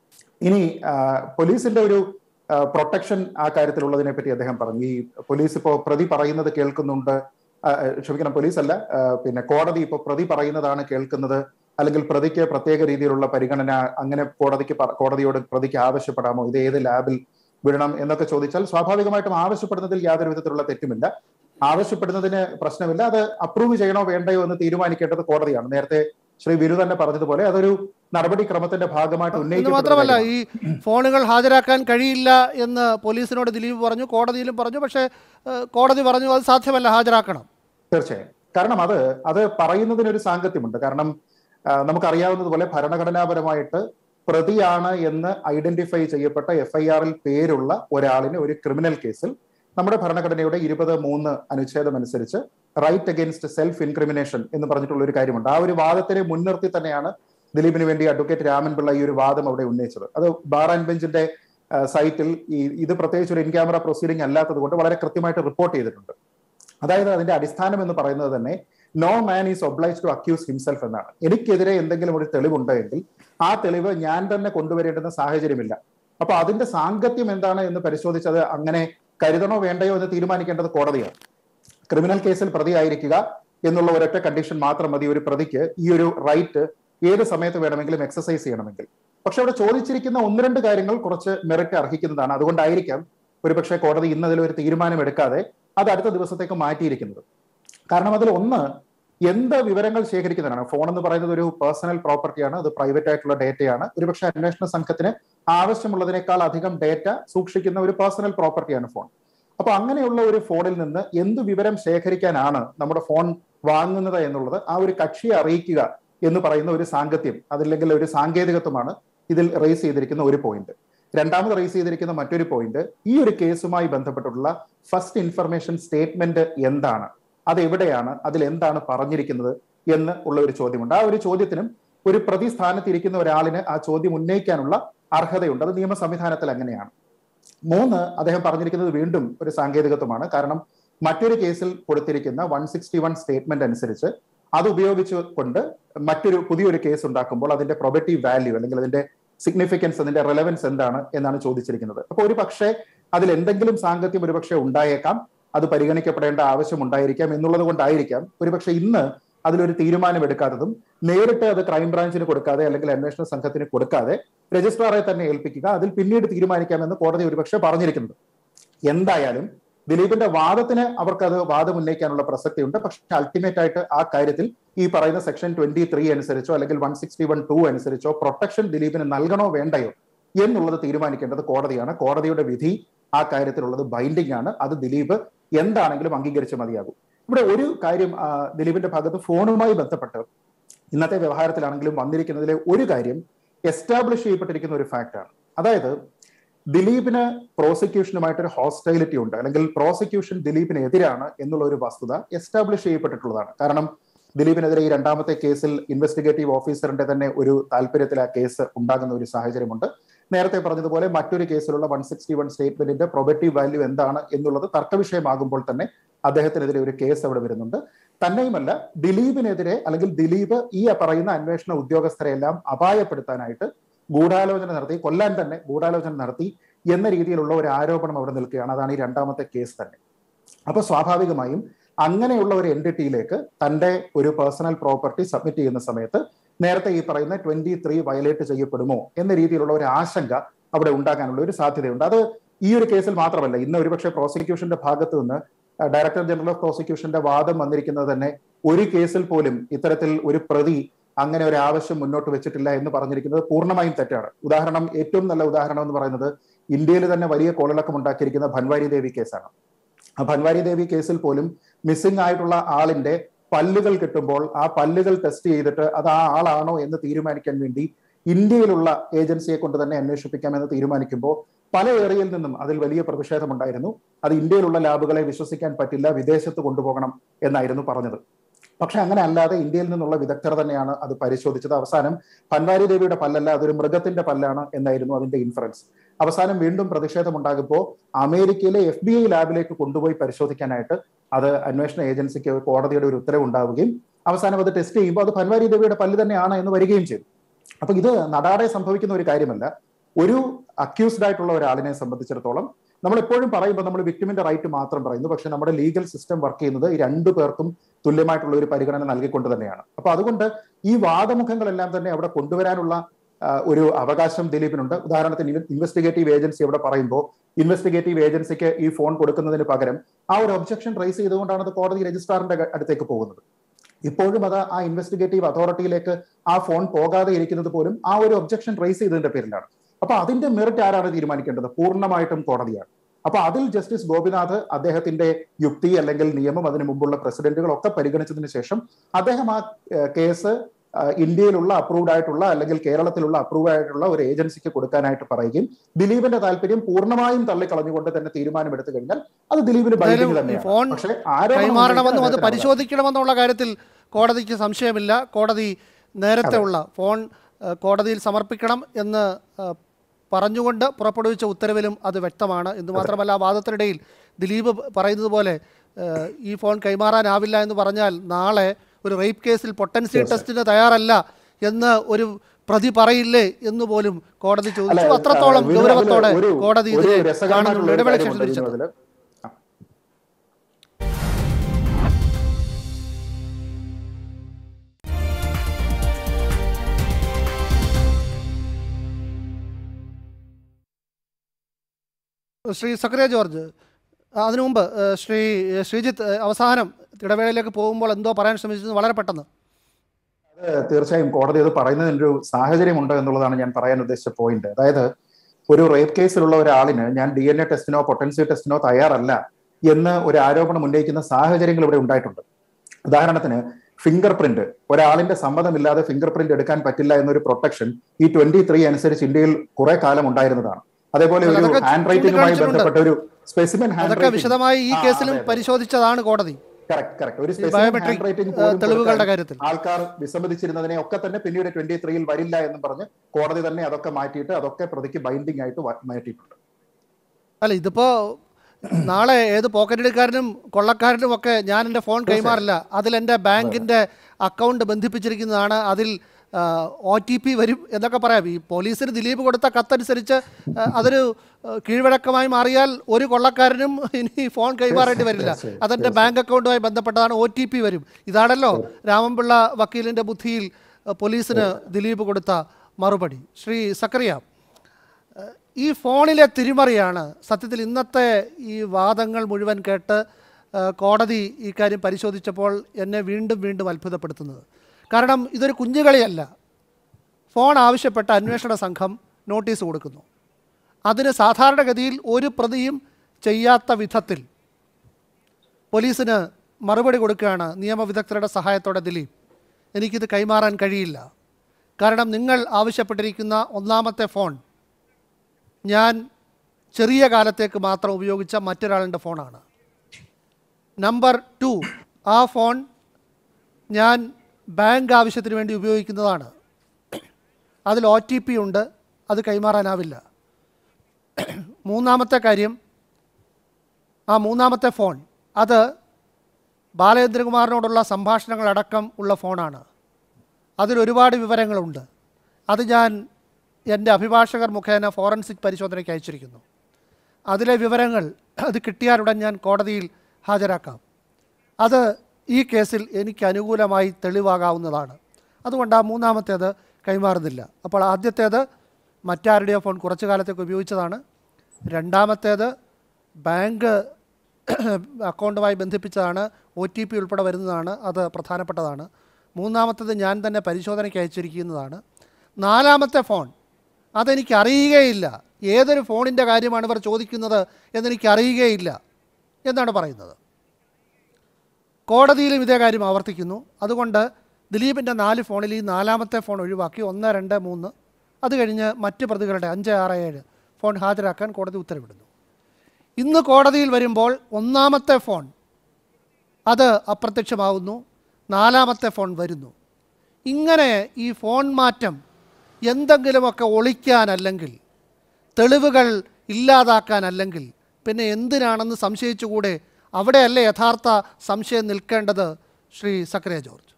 ഇനി ആ, പോലീസിന്റെ ഒരു പ്രൊട്ടക്ഷൻ ആ കാര്യത്തിലുള്ളതിനെ പറ്റി അദ്ദേഹം പറഞ്ഞു ഈ പോലീസ് ഇപ്പോൾ പ്രതി പറയുന്നത് കേൾക്കുന്നുണ്ട് ആ, ആ, ക്ഷമിക്കണം പോലീസ് അല്ല ആ, പിന്നെ കോടതി ഇപ്പോൾ പ്രതി പറയുന്നതാണ് കേൾക്കുന്നത് അല്ലെങ്കിൽ പ്രതിക്ക് പ്രത്യേക രീതിയിലുള്ള പരിഗണന അങ്ങനെ കോടതിക്ക് പ- കോടതിയോട് പ്രതിക്ക് ആവശ്യപ്പെടാമോ ഇത് ഏത് ലാബിൽ വിടണം എന്നൊക്കെ ചോദിച്ചാൽ സ്വാഭാവികമായിട്ടും ആവശ്യപ്പെടുന്നതിൽ യാതൊരു വിധത്തിലുള്ള തെറ്റുമില്ല ആവശ്യപ്പെടുന്നതിന് പ്രശ്നമില്ല അത് അപ്രൂവ് ചെയ്യണോ വേണ്ടയോ എന്ന് തീരുമാനിക്കേണ്ടത് കോടതിയാണ് നേരത്തെ ശ്രീ വിരു തന്നെ പറഞ്ഞതുപോലെ അതൊരു നടപടിക്രമത്തിന്റെ ഭാഗമായിട്ട് ഇത് ഉന്നയിക്കപ്പെടുന്ന മാത്രമല്ല കാര്യമാണ്. ഈ ഫോണുകൾ ഹാജരാക്കാൻ കഴിയില്ല എന്ന് പോലീസിനോട് ദിലീപ് പറഞ്ഞു കോടതിയിലും പറഞ്ഞു പക്ഷേ ഏഹ്, കോടതി പറഞ്ഞു അത് സാധ്യമല്ല ഹാജരാക്കണം തീർച്ചയായും കാരണം അത് അത് പറയുന്നതിനൊരു സാങ്കത്യമുണ്ട് കാരണം ആ, നമുക്കറിയാവുന്നതുപോലെ ഭരണഘടനാപരമായിട്ട് പ്രതിയാണ് എന്ന് ഐഡന്റിഫൈ ചെയ്യപ്പെട്ട എഫ് ഐ ആറിൽ പേരുള്ള ഒരാളിന് ഒരു ക്രിമിനൽ കേസിൽ നമ്മുടെ ഭരണഘടനയുടെ ഇരുപത് മൂന്ന് അനുച്ഛേദം അനുസരിച്ച് റൈറ്റ് അഗേൻസ്റ്റ് സെൽഫ് ഇൻക്രിമിനേഷൻ എന്ന് പറഞ്ഞിട്ടുള്ള ഒരു കാര്യമുണ്ട് ആ ഒരു വാദത്തിനെ മുൻനിർത്തി തന്നെയാണ് ദിലീപിന് വേണ്ടി അഡ്വക്കേറ്റ് രാമൻപിള്ള ഈ ഒരു വാദം അവിടെ ഉന്നയിച്ചത് അത് ബാർ ആൻഡ് ബെഞ്ചിന്റെ ആ, സൈറ്റിൽ ഈ ഇത് പ്രത്യേകിച്ച് ഒരു ഇൻ ക്യാമറ പ്രൊസീഡിംഗ് അല്ലാത്തത് കൊണ്ട് വളരെ കൃത്യമായിട്ട് റിപ്പോർട്ട് ചെയ്തിട്ടുണ്ട് അതായത് അതിന്റെ അടിസ്ഥാനം എന്ന് പറയുന്നത് തന്നെ no man is obliged to accuse himself എന്നാണ് എനിക്കെതിരെ എന്തെങ്കിലും ഒരു തെളിവുണ്ടെങ്കിൽ ആ തെളിവ് ഞാൻ തന്നെ കൊണ്ടുവരേണ്ടുന്ന സാഹചര്യമില്ല അപ്പൊ അതിന്റെ സാങ്കത്യം എന്താണ് എന്ന് പരിശോധിച്ചത് അങ്ങനെ കരുതണോ വേണ്ടയോ എന്ന് തീരുമാനിക്കേണ്ടത് കോടതിയാണ് ക്രിമിനൽ കേസിൽ പ്രതിയായിരിക്കുക എന്നുള്ള ഒരൊറ്റ കണ്ടീഷൻ മാത്രം മതി ഒരു പ്രതിക്ക് ഈ ഒരു റൈറ്റ് ഏത് സമയത്ത് വേണമെങ്കിലും എക്സസൈസ് ചെയ്യണമെങ്കിൽ പക്ഷെ അവിടെ ചോദിച്ചിരിക്കുന്ന ഒന്ന് രണ്ട് കാര്യങ്ങൾ കുറച്ച് മെറിറ്റ് അർഹിക്കുന്നതാണ് അതുകൊണ്ടായിരിക്കാം ഒരുപക്ഷെ കോടതി ഇന്ന് അതിൽ ഒരു തീരുമാനം എടുക്കാതെ അത് അടുത്ത ദിവസത്തേക്ക് മാറ്റിയിരിക്കുന്നത് കാരണം അതിൽ ഒന്ന് എന്ത് വിവരങ്ങൾ ശേഖരിക്കുന്നതാണ് ഫോൺ എന്ന് പറയുന്നത് ഒരു പേഴ്സണൽ പ്രോപ്പർട്ടിയാണ് അത് പ്രൈവറ്റ് ആയിട്ടുള്ള ഡേറ്റയാണ് ഒരുപക്ഷെ അന്വേഷണ സംഘത്തിന് ആവശ്യമുള്ളതിനേക്കാൾ അധികം ഡേറ്റ സൂക്ഷിക്കുന്ന ഒരു പേഴ്സണൽ പ്രോപ്പർട്ടിയാണ് ഫോൺ അപ്പൊ അങ്ങനെയുള്ള ഒരു ഫോണിൽ നിന്ന് എന്ത് വിവരം ശേഖരിക്കാനാണ് നമ്മുടെ ഫോൺ വാങ്ങുന്നത് എന്നുള്ളത് ആ ഒരു കക്ഷിയെ അറിയിക്കുക എന്ന് പറയുന്ന ഒരു സാങ്കത്യം അതില്ലെങ്കിൽ ഒരു സാങ്കേതികത്വമാണ് ഇതിൽ റേസ് ചെയ്തിരിക്കുന്ന ഒരു പോയിന്റ് രണ്ടാമത് റേസ് ചെയ്തിരിക്കുന്ന മറ്റൊരു പോയിന്റ് ഈ ഒരു കേസുമായി ബന്ധപ്പെട്ടുള്ള ഫസ്റ്റ് ഇൻഫർമേഷൻ സ്റ്റേറ്റ്മെന്റ് എന്താണ് അത് എവിടെയാണ് അതിൽ എന്താണ് പറഞ്ഞിരിക്കുന്നത് എന്ന് ഉള്ള ഒരു ചോദ്യമുണ്ട് ആ ഒരു ചോദ്യത്തിനും ഒരു പ്രതി സ്ഥാനത്തിരിക്കുന്ന ഒരാളിന് ആ ചോദ്യം ഉന്നയിക്കാനുള്ള അർഹതയുണ്ട് അത് നിയമ സംവിധാനത്തിൽ അങ്ങനെയാണ് മൂന്ന് അദ്ദേഹം പറഞ്ഞിരിക്കുന്നത് വീണ്ടും ഒരു സാങ്കേതികത്വമാണ് കാരണം മറ്റൊരു കേസിൽ കൊടുത്തിരിക്കുന്ന വൺ സിക്സ്റ്റി വൺ സ്റ്റേറ്റ്മെന്റ് അനുസരിച്ച് അത് ഉപയോഗിച്ചുകൊണ്ട് മറ്റൊരു പുതിയൊരു കേസ് ഉണ്ടാക്കുമ്പോൾ അതിന്റെ പ്രൊബറ്റീവ് വാല്യൂ അല്ലെങ്കിൽ അതിന്റെ സിഗ്നിഫിക്കൻസ് അതിന്റെ റെലവൻസ് എന്താണ് എന്നാണ് ചോദിച്ചിരിക്കുന്നത് അപ്പോൾ ഒരു പക്ഷേ അതിൽ എന്തെങ്കിലും സാങ്കത്യം ഒരുപക്ഷെ ഉണ്ടായേക്കാം അത് പരിഗണിക്കപ്പെടേണ്ട ആവശ്യം ഉണ്ടായിരിക്കാം എന്നുള്ളത് കൊണ്ടായിരിക്കാം ഒരുപക്ഷെ ഇന്ന് അതിലൊരു തീരുമാനം എടുക്കാത്തതും നേരിട്ട് അത് ക്രൈംബ്രാഞ്ചിന് കൊടുക്കാതെ അല്ലെങ്കിൽ അന്വേഷണ സംഘത്തിന് കൊടുക്കാതെ രജിസ്ട്രാറെ തന്നെ ഏൽപ്പിക്കുക അതിൽ പിന്നീട് തീരുമാനിക്കാമെന്ന് കോടതി ഒരുപക്ഷെ പറഞ്ഞിരിക്കുന്നത് എന്തായാലും ദിലീപിന്റെ വാദത്തിന് അവർക്ക് അത് വാദം ഉന്നയിക്കാനുള്ള പ്രസക്തിയുണ്ട് പക്ഷെ അൾട്ടിമേറ്റ് ആയിട്ട് ആ കാര്യത്തിൽ ഈ പറയുന്ന സെക്ഷൻ ട്വന്റി ത്രീ അനുസരിച്ചോ അല്ലെങ്കിൽ വൺ സിക്സ്റ്റി വൺ ടു അനുസരിച്ചോ പ്രൊട്ടക്ഷൻ ദിലീപിന് നൽകണോ വേണ്ടയോ എന്നുള്ളത് തീരുമാനിക്കേണ്ടത് കോടതിയാണ് കോടതിയുടെ വിധി ആ കാര്യത്തിലുള്ളത് ബൈൻഡിംഗ് ആണ് അത് ദിലീപ് എന്താണെങ്കിലും അംഗീകരിച്ച് മതിയാകും ഇവിടെ ഒരു കാര്യം ആ, ദിലീപിന്റെ ഭാഗത്ത് ഫോണുമായി ബന്ധപ്പെട്ട് ഇന്നത്തെ വ്യവഹാരത്തിലാണെങ്കിലും വന്നിരിക്കുന്നതിലെ ഒരു കാര്യം എസ്റ്റാബ്ലിഷ് ചെയ്യപ്പെട്ടിരിക്കുന്ന ഒരു ഫാക്റ്റാണ് അതായത് ദിലീപിന് പ്രോസിക്യൂഷനുമായിട്ടൊരു ഹോസ്റ്റൈലിറ്റി ഉണ്ട് അല്ലെങ്കിൽ പ്രോസിക്യൂഷൻ ദിലീപിന് എതിരാണ് എന്നുള്ള ഒരു വസ്തുത എസ്റ്റാബ്ലിഷ് ചെയ്യപ്പെട്ടിട്ടുള്ളതാണ് കാരണം ദിലീപിനെതിരെ ഈ രണ്ടാമത്തെ കേസിൽ ഇൻവെസ്റ്റിഗേറ്റീവ് ഓഫീസറിന്റെ തന്നെ ഒരു താല്പര്യത്തിൽ ആ കേസ് ഉണ്ടാകുന്ന ഒരു സാഹചര്യമുണ്ട് നേരത്തെ പറഞ്ഞതുപോലെ മറ്റൊരു കേസിലുള്ള വൺ സിക്സ്റ്റി വൺ സ്റ്റേറ്റ്മെന്റിന്റെ പ്രൊബറ്റീവ് വാല്യൂ എന്താണ് എന്നുള്ളത് തർക്കവിഷയമാകുമ്പോൾ തന്നെ അദ്ദേഹത്തിനെതിരെ ഒരു കേസ് അവിടെ വരുന്നുണ്ട് തന്നെയുമല്ല ദിലീപിനെതിരെ അല്ലെങ്കിൽ ദിലീപ് ഈ പറയുന്ന അന്വേഷണ ഉദ്യോഗസ്ഥരെല്ലാം അപായപ്പെടുത്താനായിട്ട് ഗൂഢാലോചന നടത്തി കൊല്ലാൻ തന്നെ ഗൂഢാലോചന നടത്തി എന്ന രീതിയിലുള്ള ഒരു ആരോപണം അവിടെ നിൽക്കുകയാണ് അതാണ് ഈ രണ്ടാമത്തെ കേസ് തന്നെ അപ്പൊ സ്വാഭാവികമായും അങ്ങനെയുള്ള ഒരു എൻറ്റിറ്റിയിലേക്ക് തന്റെ ഒരു പേഴ്സണൽ പ്രോപ്പർട്ടി സബ്മിറ്റ് ചെയ്യുന്ന സമയത്ത് നേരത്തെ ഈ പറയുന്ന ട്വന്റി ത്രീ വയലേറ്റ് ചെയ്യപ്പെടുമോ എന്ന രീതിയിലുള്ള ഒരു ആശങ്ക അവിടെ ഉണ്ടാകാനുള്ള ഒരു സാധ്യതയുണ്ട് അത് ഈ ഒരു കേസിൽ മാത്രമല്ല ഇന്ന് ഒരുപക്ഷെ പ്രോസിക്യൂഷന്റെ ഭാഗത്ത് നിന്ന് ഡയറക്ടർ ജനറൽ ഓഫ് പ്രോസിക്യൂഷന്റെ വാദം വന്നിരിക്കുന്നത് തന്നെ ഒരു കേസിൽ പോലും ഇത്തരത്തിൽ ഒരു പ്രതി അങ്ങനെ ഒരു ആവശ്യം മുന്നോട്ട് വെച്ചിട്ടില്ല എന്ന് പറഞ്ഞിരിക്കുന്നത് പൂർണ്ണമായും തെറ്റാണ് ഉദാഹരണം ഏറ്റവും നല്ല ഉദാഹരണം എന്ന് പറയുന്നത് ഇന്ത്യയിൽ തന്നെ വലിയ കോളിളക്കം ഉണ്ടാക്കിയിരിക്കുന്ന ഭൻവാരി ദേവി കേസാണ് ആ ഭൻവാരി ദേവി കേസിൽ പോലും മിസ്സിംഗ് ആയിട്ടുള്ള ആളിന്റെ പല്ലുകൾ കിട്ടുമ്പോൾ ആ പല്ലുകൾ ടെസ്റ്റ് ചെയ്തിട്ട് അത് ആ ആളാണോ എന്ന് തീരുമാനിക്കാൻ വേണ്ടി ഇന്ത്യയിലുള്ള ഏജൻസിയെ കൊണ്ട് തന്നെ അന്വേഷിപ്പിക്കാമെന്ന് തീരുമാനിക്കുമ്പോൾ പല ഏറിയയിൽ നിന്നും അതിൽ വലിയ പ്രതിഷേധമുണ്ടായിരുന്നു അത് ഇന്ത്യയിലുള്ള ലാബുകളെ വിശ്വസിക്കാൻ പറ്റില്ല വിദേശത്ത് കൊണ്ടുപോകണം എന്നായിരുന്നു പറഞ്ഞത് പക്ഷെ അങ്ങനെ അല്ലാതെ ഇന്ത്യയിൽ നിന്നുള്ള വിദഗ്ധർ തന്നെയാണ് അത് പരിശോധിച്ചത് അവസാനം പൻവാരി ദേവിയുടെ പല്ലല്ല അതൊരു മൃഗത്തിന്റെ പല്ലാണ് എന്നായിരുന്നു അതിന്റെ ഇൻഫറൻസ് അവസാനം വീണ്ടും പ്രതിഷേധമുണ്ടാകുമ്പോൾ അമേരിക്കയിലെ എഫ് ബി ഐ ലാബിലേക്ക് കൊണ്ടുപോയി പരിശോധിക്കാനായിട്ട് അത് അന്വേഷണ ഏജൻസിക്ക് കോടതിയുടെ ഒരു ഉത്തരവ് ഉണ്ടാവുകയും അവസാനം അത് ടെസ്റ്റ് ചെയ്യുമ്പോൾ അത് പൻവാരി ദേവിയുടെ പല്ല് തന്നെയാണ് എന്ന് വരികയും ചെയ്തു അപ്പൊ ഇത് നടാടെ സംഭവിക്കുന്ന ഒരു കാര്യമല്ല ഒരു അക്യൂസ്ഡ് ആയിട്ടുള്ള ഒരാളിനെ സംബന്ധിച്ചിടത്തോളം നമ്മൾ എപ്പോഴും പറയുമ്പോൾ നമ്മൾ വിക്ടിമിന്റെ റൈറ്റ് മാത്രം പറയുന്നു പക്ഷെ നമ്മുടെ ലീഗൽ സിസ്റ്റം വർക്ക് ചെയ്യുന്നത് ഈ രണ്ടു പേർക്കും തുല്യമായിട്ടുള്ള ഒരു പരിഗണന നൽകിക്കൊണ്ട് തന്നെയാണ് അപ്പൊ അതുകൊണ്ട് ഈ വാദമുഖങ്ങളെല്ലാം തന്നെ അവിടെ കൊണ്ടുവരാനുള്ള ആ, ഒരു അവകാശം ദിലീപിനുണ്ട് ഉദാഹരണത്തിന് ഇൻവെസ്റ്റിഗേറ്റീവ് ഏജൻസി അവിടെ പറയുമ്പോൾ ഇൻവെസ്റ്റിഗേറ്റീവ് ഏജൻസിക്ക് ഈ ഫോൺ കൊടുക്കുന്നതിന് പകരം ആ ഒരു ഒബ്ജക്ഷൻ റൈസ് ചെയ്തുകൊണ്ടാണ് അത് കോടതി രജിസ്ട്രാറിന്റെ അടുത്തേക്ക് പോകുന്നത് ഇപ്പോഴും അത് ആ ഇൻവെസ്റ്റിഗേറ്റീവ് അതോറിറ്റിയിലേക്ക് ആ ഫോൺ പോകാതെ ഇരിക്കുന്നത് പോലും ആ ഒരു ഒബ്ജക്ഷൻ റൈസ് ചെയ്തതിന്റെ പേരിലാണ് അപ്പൊ അതിന്റെ മെറിറ്റ് ആരാണ് തീരുമാനിക്കേണ്ടത് പൂർണ്ണമായിട്ടും കോടതിയാണ് അപ്പൊ അതിൽ ജസ്റ്റിസ് ഗോപിനാഥ് അദ്ദേഹത്തിന്റെ യുക്തി അല്ലെങ്കിൽ നിയമം അതിനു മുമ്പുള്ള പ്രസിഡന്റുകൾ ഒക്കെ പരിഗണിച്ചതിന് ശേഷം അദ്ദേഹം ആ ഏഹ്, കേസ് ആ, ഇന്ത്യയിലുള്ള അപ്രൂവ്ഡ് ആയിട്ടുള്ള അല്ലെങ്കിൽ കേരളത്തിലുള്ള അപ്രൂവ് ആയിട്ടുള്ള ഒരു ഏജൻസിക്ക് കൊടുക്കാനായിട്ട് പറയുകയും ദിലീപിന്റെ താല്പര്യം പൂർണ്ണമായും തള്ളിക്കളഞ്ഞുകൊണ്ട് തന്നെ തീരുമാനമെടുത്തു കഴിഞ്ഞാൽ അത് ദിലീപിന് എന്തായാലും ബൈൻഡിംഗ് ഈ തന്നെയാണ് ഫോൺ പക്ഷേ ആരോപണം കൈമാറണമെന്നും അത് ഉന്നയിക്കാൻ അദ്ദേഹത്തിന് പരിശോധിക്കണമെന്നുള്ള കാര്യത്തിൽ കോടതിക്ക് സംശയമില്ല കോടതി നേരത്തെ ഉള്ള ഫോൺ ഏഹ്, കോടതിയിൽ സമർപ്പിക്കണം എന്ന് ഏഹ്, പറഞ്ഞുകൊണ്ട് പുറപ്പെടുവിച്ച ഉത്തരവിലും അത് വ്യക്തമാണ് എന്ന് മാത്രമല്ല ആ വാദത്തിനിടയിൽ ദിലീപ് പറയുന്നത് പോലെ ഏഹ്, ഈ ഫോൺ കൈമാറാനാവില്ല എന്ന് പറഞ്ഞാൽ നാളെ ഒരു റേപ്പ് കേസിൽ പൊട്ടൻസി ടെസ്റ്റിന് തയ്യാറല്ല എന്ന് ഒരു പ്രതി പറയില്ലേ എന്ന് പോലും കോടതി ചോദിച്ചു അല്ല, അത്രത്തോളം വിനു, അതില് ഗൗരവത്തോടെ ഒരു- കോടതി ഒരു ഇതിനെ രസകരമായിട്ടുള്ള കാണുന്നുണ്ട് ഒരു ഇടവേളയ്ക്ക് കാര്യമുണ്ട് ശേഷം വിനു തിരിച്ചെത്തും അതില്. ശ്രീ സക്രിയ ജോർജ് ആ, അതിനു മുമ്പ് ഏഹ്, ശ്രീ ഏഹ്, ശ്രീജിത്ത് ഏഹ്, അവസാനം ഇടവേളയിലേക്ക് പോകുമ്പോൾ എന്തോ പറയാൻ ശ്രമിച്ചത് വളരെ പെട്ടെന്ന് അത് തീർച്ചയായും കോടതി അത് പറയുന്നതിനൊരു സാഹചര്യമുണ്ട് എന്നുള്ളതാണ് ഞാൻ പറയാൻ ഉദ്ദേശിച്ച പോയിന്റ് അതായത് ഒരു റേപ്പ് കേസിലുള്ള ഒരാളിന് ഞാൻ ഡി എൻ എ ടെസ്റ്റിനോ പൊട്ടൻസി ടെസ്റ്റിനോ തയ്യാറല്ല എന്ന് ഒരു ആരോപണം ഉന്നയിക്കുന്ന സാഹചര്യങ്ങൾ ഇവിടെ ഉണ്ടായിട്ടുണ്ട് ഉദാഹരണത്തിന് ഫിംഗർ പ്രിന്റ് ഒരാളിന്റെ സമ്മതമില്ലാതെ ഫിംഗർ പ്രിന്റ് എടുക്കാൻ പറ്റില്ല എന്നൊരു പ്രൊട്ടക്ഷൻ ഈ ട്വന്റി ത്രീ അനുസരിച്ച് ഇന്ത്യയിൽ കുറെ കാലം ഉണ്ടായിരുന്നതാണ് അതേപോലെ ഒരു അതൊക്കെ ഹാൻഡ് റൈറ്റിംഗുമായി ചൂണ്ടിക്കാണിച്ചിട്ടുണ്ട്. ബന്ധപ്പെട്ട ഒരു സ്പെസിമെൻ ഹാൻഡ് അതൊക്കെ വിശദമായി ഈ കേസിലും പരിശോധിച്ചതാണ് കോടതി കറക്റ്റ് കറക്റ്റ് ഒരു ഈ specimen ബയോമെട്രിക് handwriting ഏഹ്, പോലും തെളിവുകളുടെ കൊടുക്കാൻ കാര്യത്തിൽ ആൾക്കാർ വിസമ്മതിച്ചിരുന്നതിനെ ഒക്കെ തന്നെ പിന്നീട് ട്വന്റി ത്രീയിൽ വരില്ല എന്നും പറഞ്ഞ് കോടതി തന്നെ അതൊക്കെ മാറ്റിയിട്ട് അതൊക്കെ പ്രതിക്ക് ബൈൻഡിംഗ് ആയിട്ട് വ- മാറ്റിയിട്ടുണ്ട് അല്ല ഇതിപ്പോ നാളെ ഏത് പോക്കറ്റെടുക്കാരനും കൊള്ളക്കാരനും ഒക്കെ ഞാൻ എൻ്റെ ഫോൺ കൈമാറില്ല അതിൽ എൻ്റെ ബാങ്കിൻ്റെ അക്കൗണ്ട് ബന്ധിപ്പിച്ചിരിക്കുന്നതാണ് അതിൽ ഒ ടി പി വരും എന്നൊക്കെ പറയാം ഈ പോലീസിന് ദിലീപ് കൊടുത്ത കത്തനുസരിച്ച് ആ, അതൊരു ആ, കീഴ്വഴക്കമായി മാറിയാൽ ഒരു കൊള്ളക്കാരനും ഇനി ഫോൺ കൈമാറേണ്ടി വരില്ല തീർച്ചയായും, അതെൻ്റെ ബാങ്ക് അക്കൗണ്ടുമായി ബന്ധപ്പെട്ടതാണ് ഒ ടി പി വരും ഇതാണല്ലോ രാമൻപിള്ള വക്കീലിൻ്റെ ബുദ്ധിയിൽ ആ, പോലീസിന് ദിലീപ് കൊടുത്ത മറുപടി ശ്രീ സക്കറിയ ഈ ഫോണിലെ തിരിമറിയാണ് സത്യത്തിൽ ഇന്നത്തെ ഈ വാദങ്ങൾ മുഴുവൻ കേട്ട് ആ, കോടതി ഈ കാര്യം പരിശോധിച്ചപ്പോൾ എന്നെ വീണ്ടും വീണ്ടും അത്ഭുതപ്പെടുത്തുന്നത് കാരണം ഇതൊരു കുഞ്ഞുകളിയല്ല ഫോൺ ആവശ്യപ്പെട്ട അന്വേഷണ സംഘം നോട്ടീസ് കൊടുക്കുന്നു അതിന് സാധാരണഗതിയിൽ ഒരു പ്രതിയും ചെയ്യാത്ത വിധത്തിൽ പോലീസിന് മറുപടി കൊടുക്കുകയാണ് നിയമവിദഗ്ധരുടെ സഹായത്തോടെ ദിലീപ് എനിക്കിത് കൈമാറാൻ കഴിയില്ല കാരണം നിങ്ങൾ ആവശ്യപ്പെട്ടിരിക്കുന്ന ഒന്നാമത്തെ ഫോൺ ഞാൻ ചെറിയ കാലത്തേക്ക് മാത്രം ഉപയോഗിച്ച മറ്റൊരാളുടെ ഫോണാണ് നമ്പർ ടു ആ ഫോൺ ഞാൻ ബാങ്ക് ആവശ്യത്തിന് വേണ്ടി ഉപയോഗിക്കുന്നതാണ് അതിൽ ഒ ടി പി ഉണ്ട് അത് കൈമാറാനാവില്ല മൂന്നാമത്തെ കാര്യം ആ മൂന്നാമത്തെ ഫോൺ അത് ബാലചന്ദ്രകുമാറിനോടുള്ള സംഭാഷണങ്ങളടക്കം ഉള്ള ഫോണാണ് അതിൽ ഒരുപാട് വിവരങ്ങളുണ്ട് അത് ഞാൻ എൻ്റെ അഭിഭാഷകർ മുഖേന ഫോറൻസിക് പരിശോധനയ്ക്ക് അയച്ചിരിക്കുന്നു അതിലെ വിവരങ്ങൾ അത് കിട്ടിയാലുടൻ ഞാൻ കോടതിയിൽ ഹാജരാക്കാം അത് ഈ കേസിൽ എനിക്ക് അനുകൂലമായി തെളിവാകാവുന്നതാണ് അതുകൊണ്ട് ആ മൂന്നാമത്തേത് കൈമാറുന്നില്ല അപ്പോൾ ആദ്യത്തേത് മറ്റാരുടെയോ ഫോൺ കുറച്ചു കാലത്തേക്ക് ഉപയോഗിച്ചതാണ് രണ്ടാമത്തേത് ബാങ്ക് അക്കൗണ്ടുമായി ബന്ധിപ്പിച്ചതാണ് ഒ ടി പി ഉൾപ്പെടെ വരുന്നതാണ് അത് പ്രധാനപ്പെട്ടതാണ് മൂന്നാമത്തേത് ഞാൻ തന്നെ പരിശോധനയ്ക്ക് അയച്ചിരിക്കുന്നതാണ് നാലാമത്തെ ഫോൺ അതെനിക്ക് അറിയുകയില്ല ഏതൊരു ഫോണിൻ്റെ കാര്യമാണ് ഇവർ ചോദിക്കുന്നത് എന്നെനിക്ക് അറിയുകയില്ല എന്നാണ് പറയുന്നത് കോടതിയിലും ഇതേ കാര്യം ആവർത്തിക്കുന്നു അതുകൊണ്ട് ദിലീപിൻ്റെ നാല് ഫോണിൽ ഈ നാലാമത്തെ ഫോൺ ഒഴിവാക്കി ഒന്ന് രണ്ട് മൂന്ന് അത് കഴിഞ്ഞ് മറ്റ് പ്രതികളുടെ അഞ്ച് ആറ് ഏഴ് ഫോൺ ഹാജരാക്കാൻ കോടതി ഉത്തരവിടുന്നു ഇന്ന് കോടതിയിൽ വരുമ്പോൾ ഒന്നാമത്തെ ഫോൺ അത് അപ്രത്യക്ഷമാവുന്നു നാലാമത്തെ ഫോൺ വരുന്നു ഇങ്ങനെ ഈ ഫോൺ മാറ്റം എന്തെങ്കിലുമൊക്കെ ഒളിക്കാനല്ലെങ്കിൽ തെളിവുകൾ ഇല്ലാതാക്കാനല്ലെങ്കിൽ പിന്നെ എന്തിനാണെന്ന് സംശയിച്ചുകൂടെ അവിടെയല്ലേ യഥാർത്ഥ സംശയം നിൽക്കേണ്ടത് ശ്രീ സക്രിയ ജോർജ്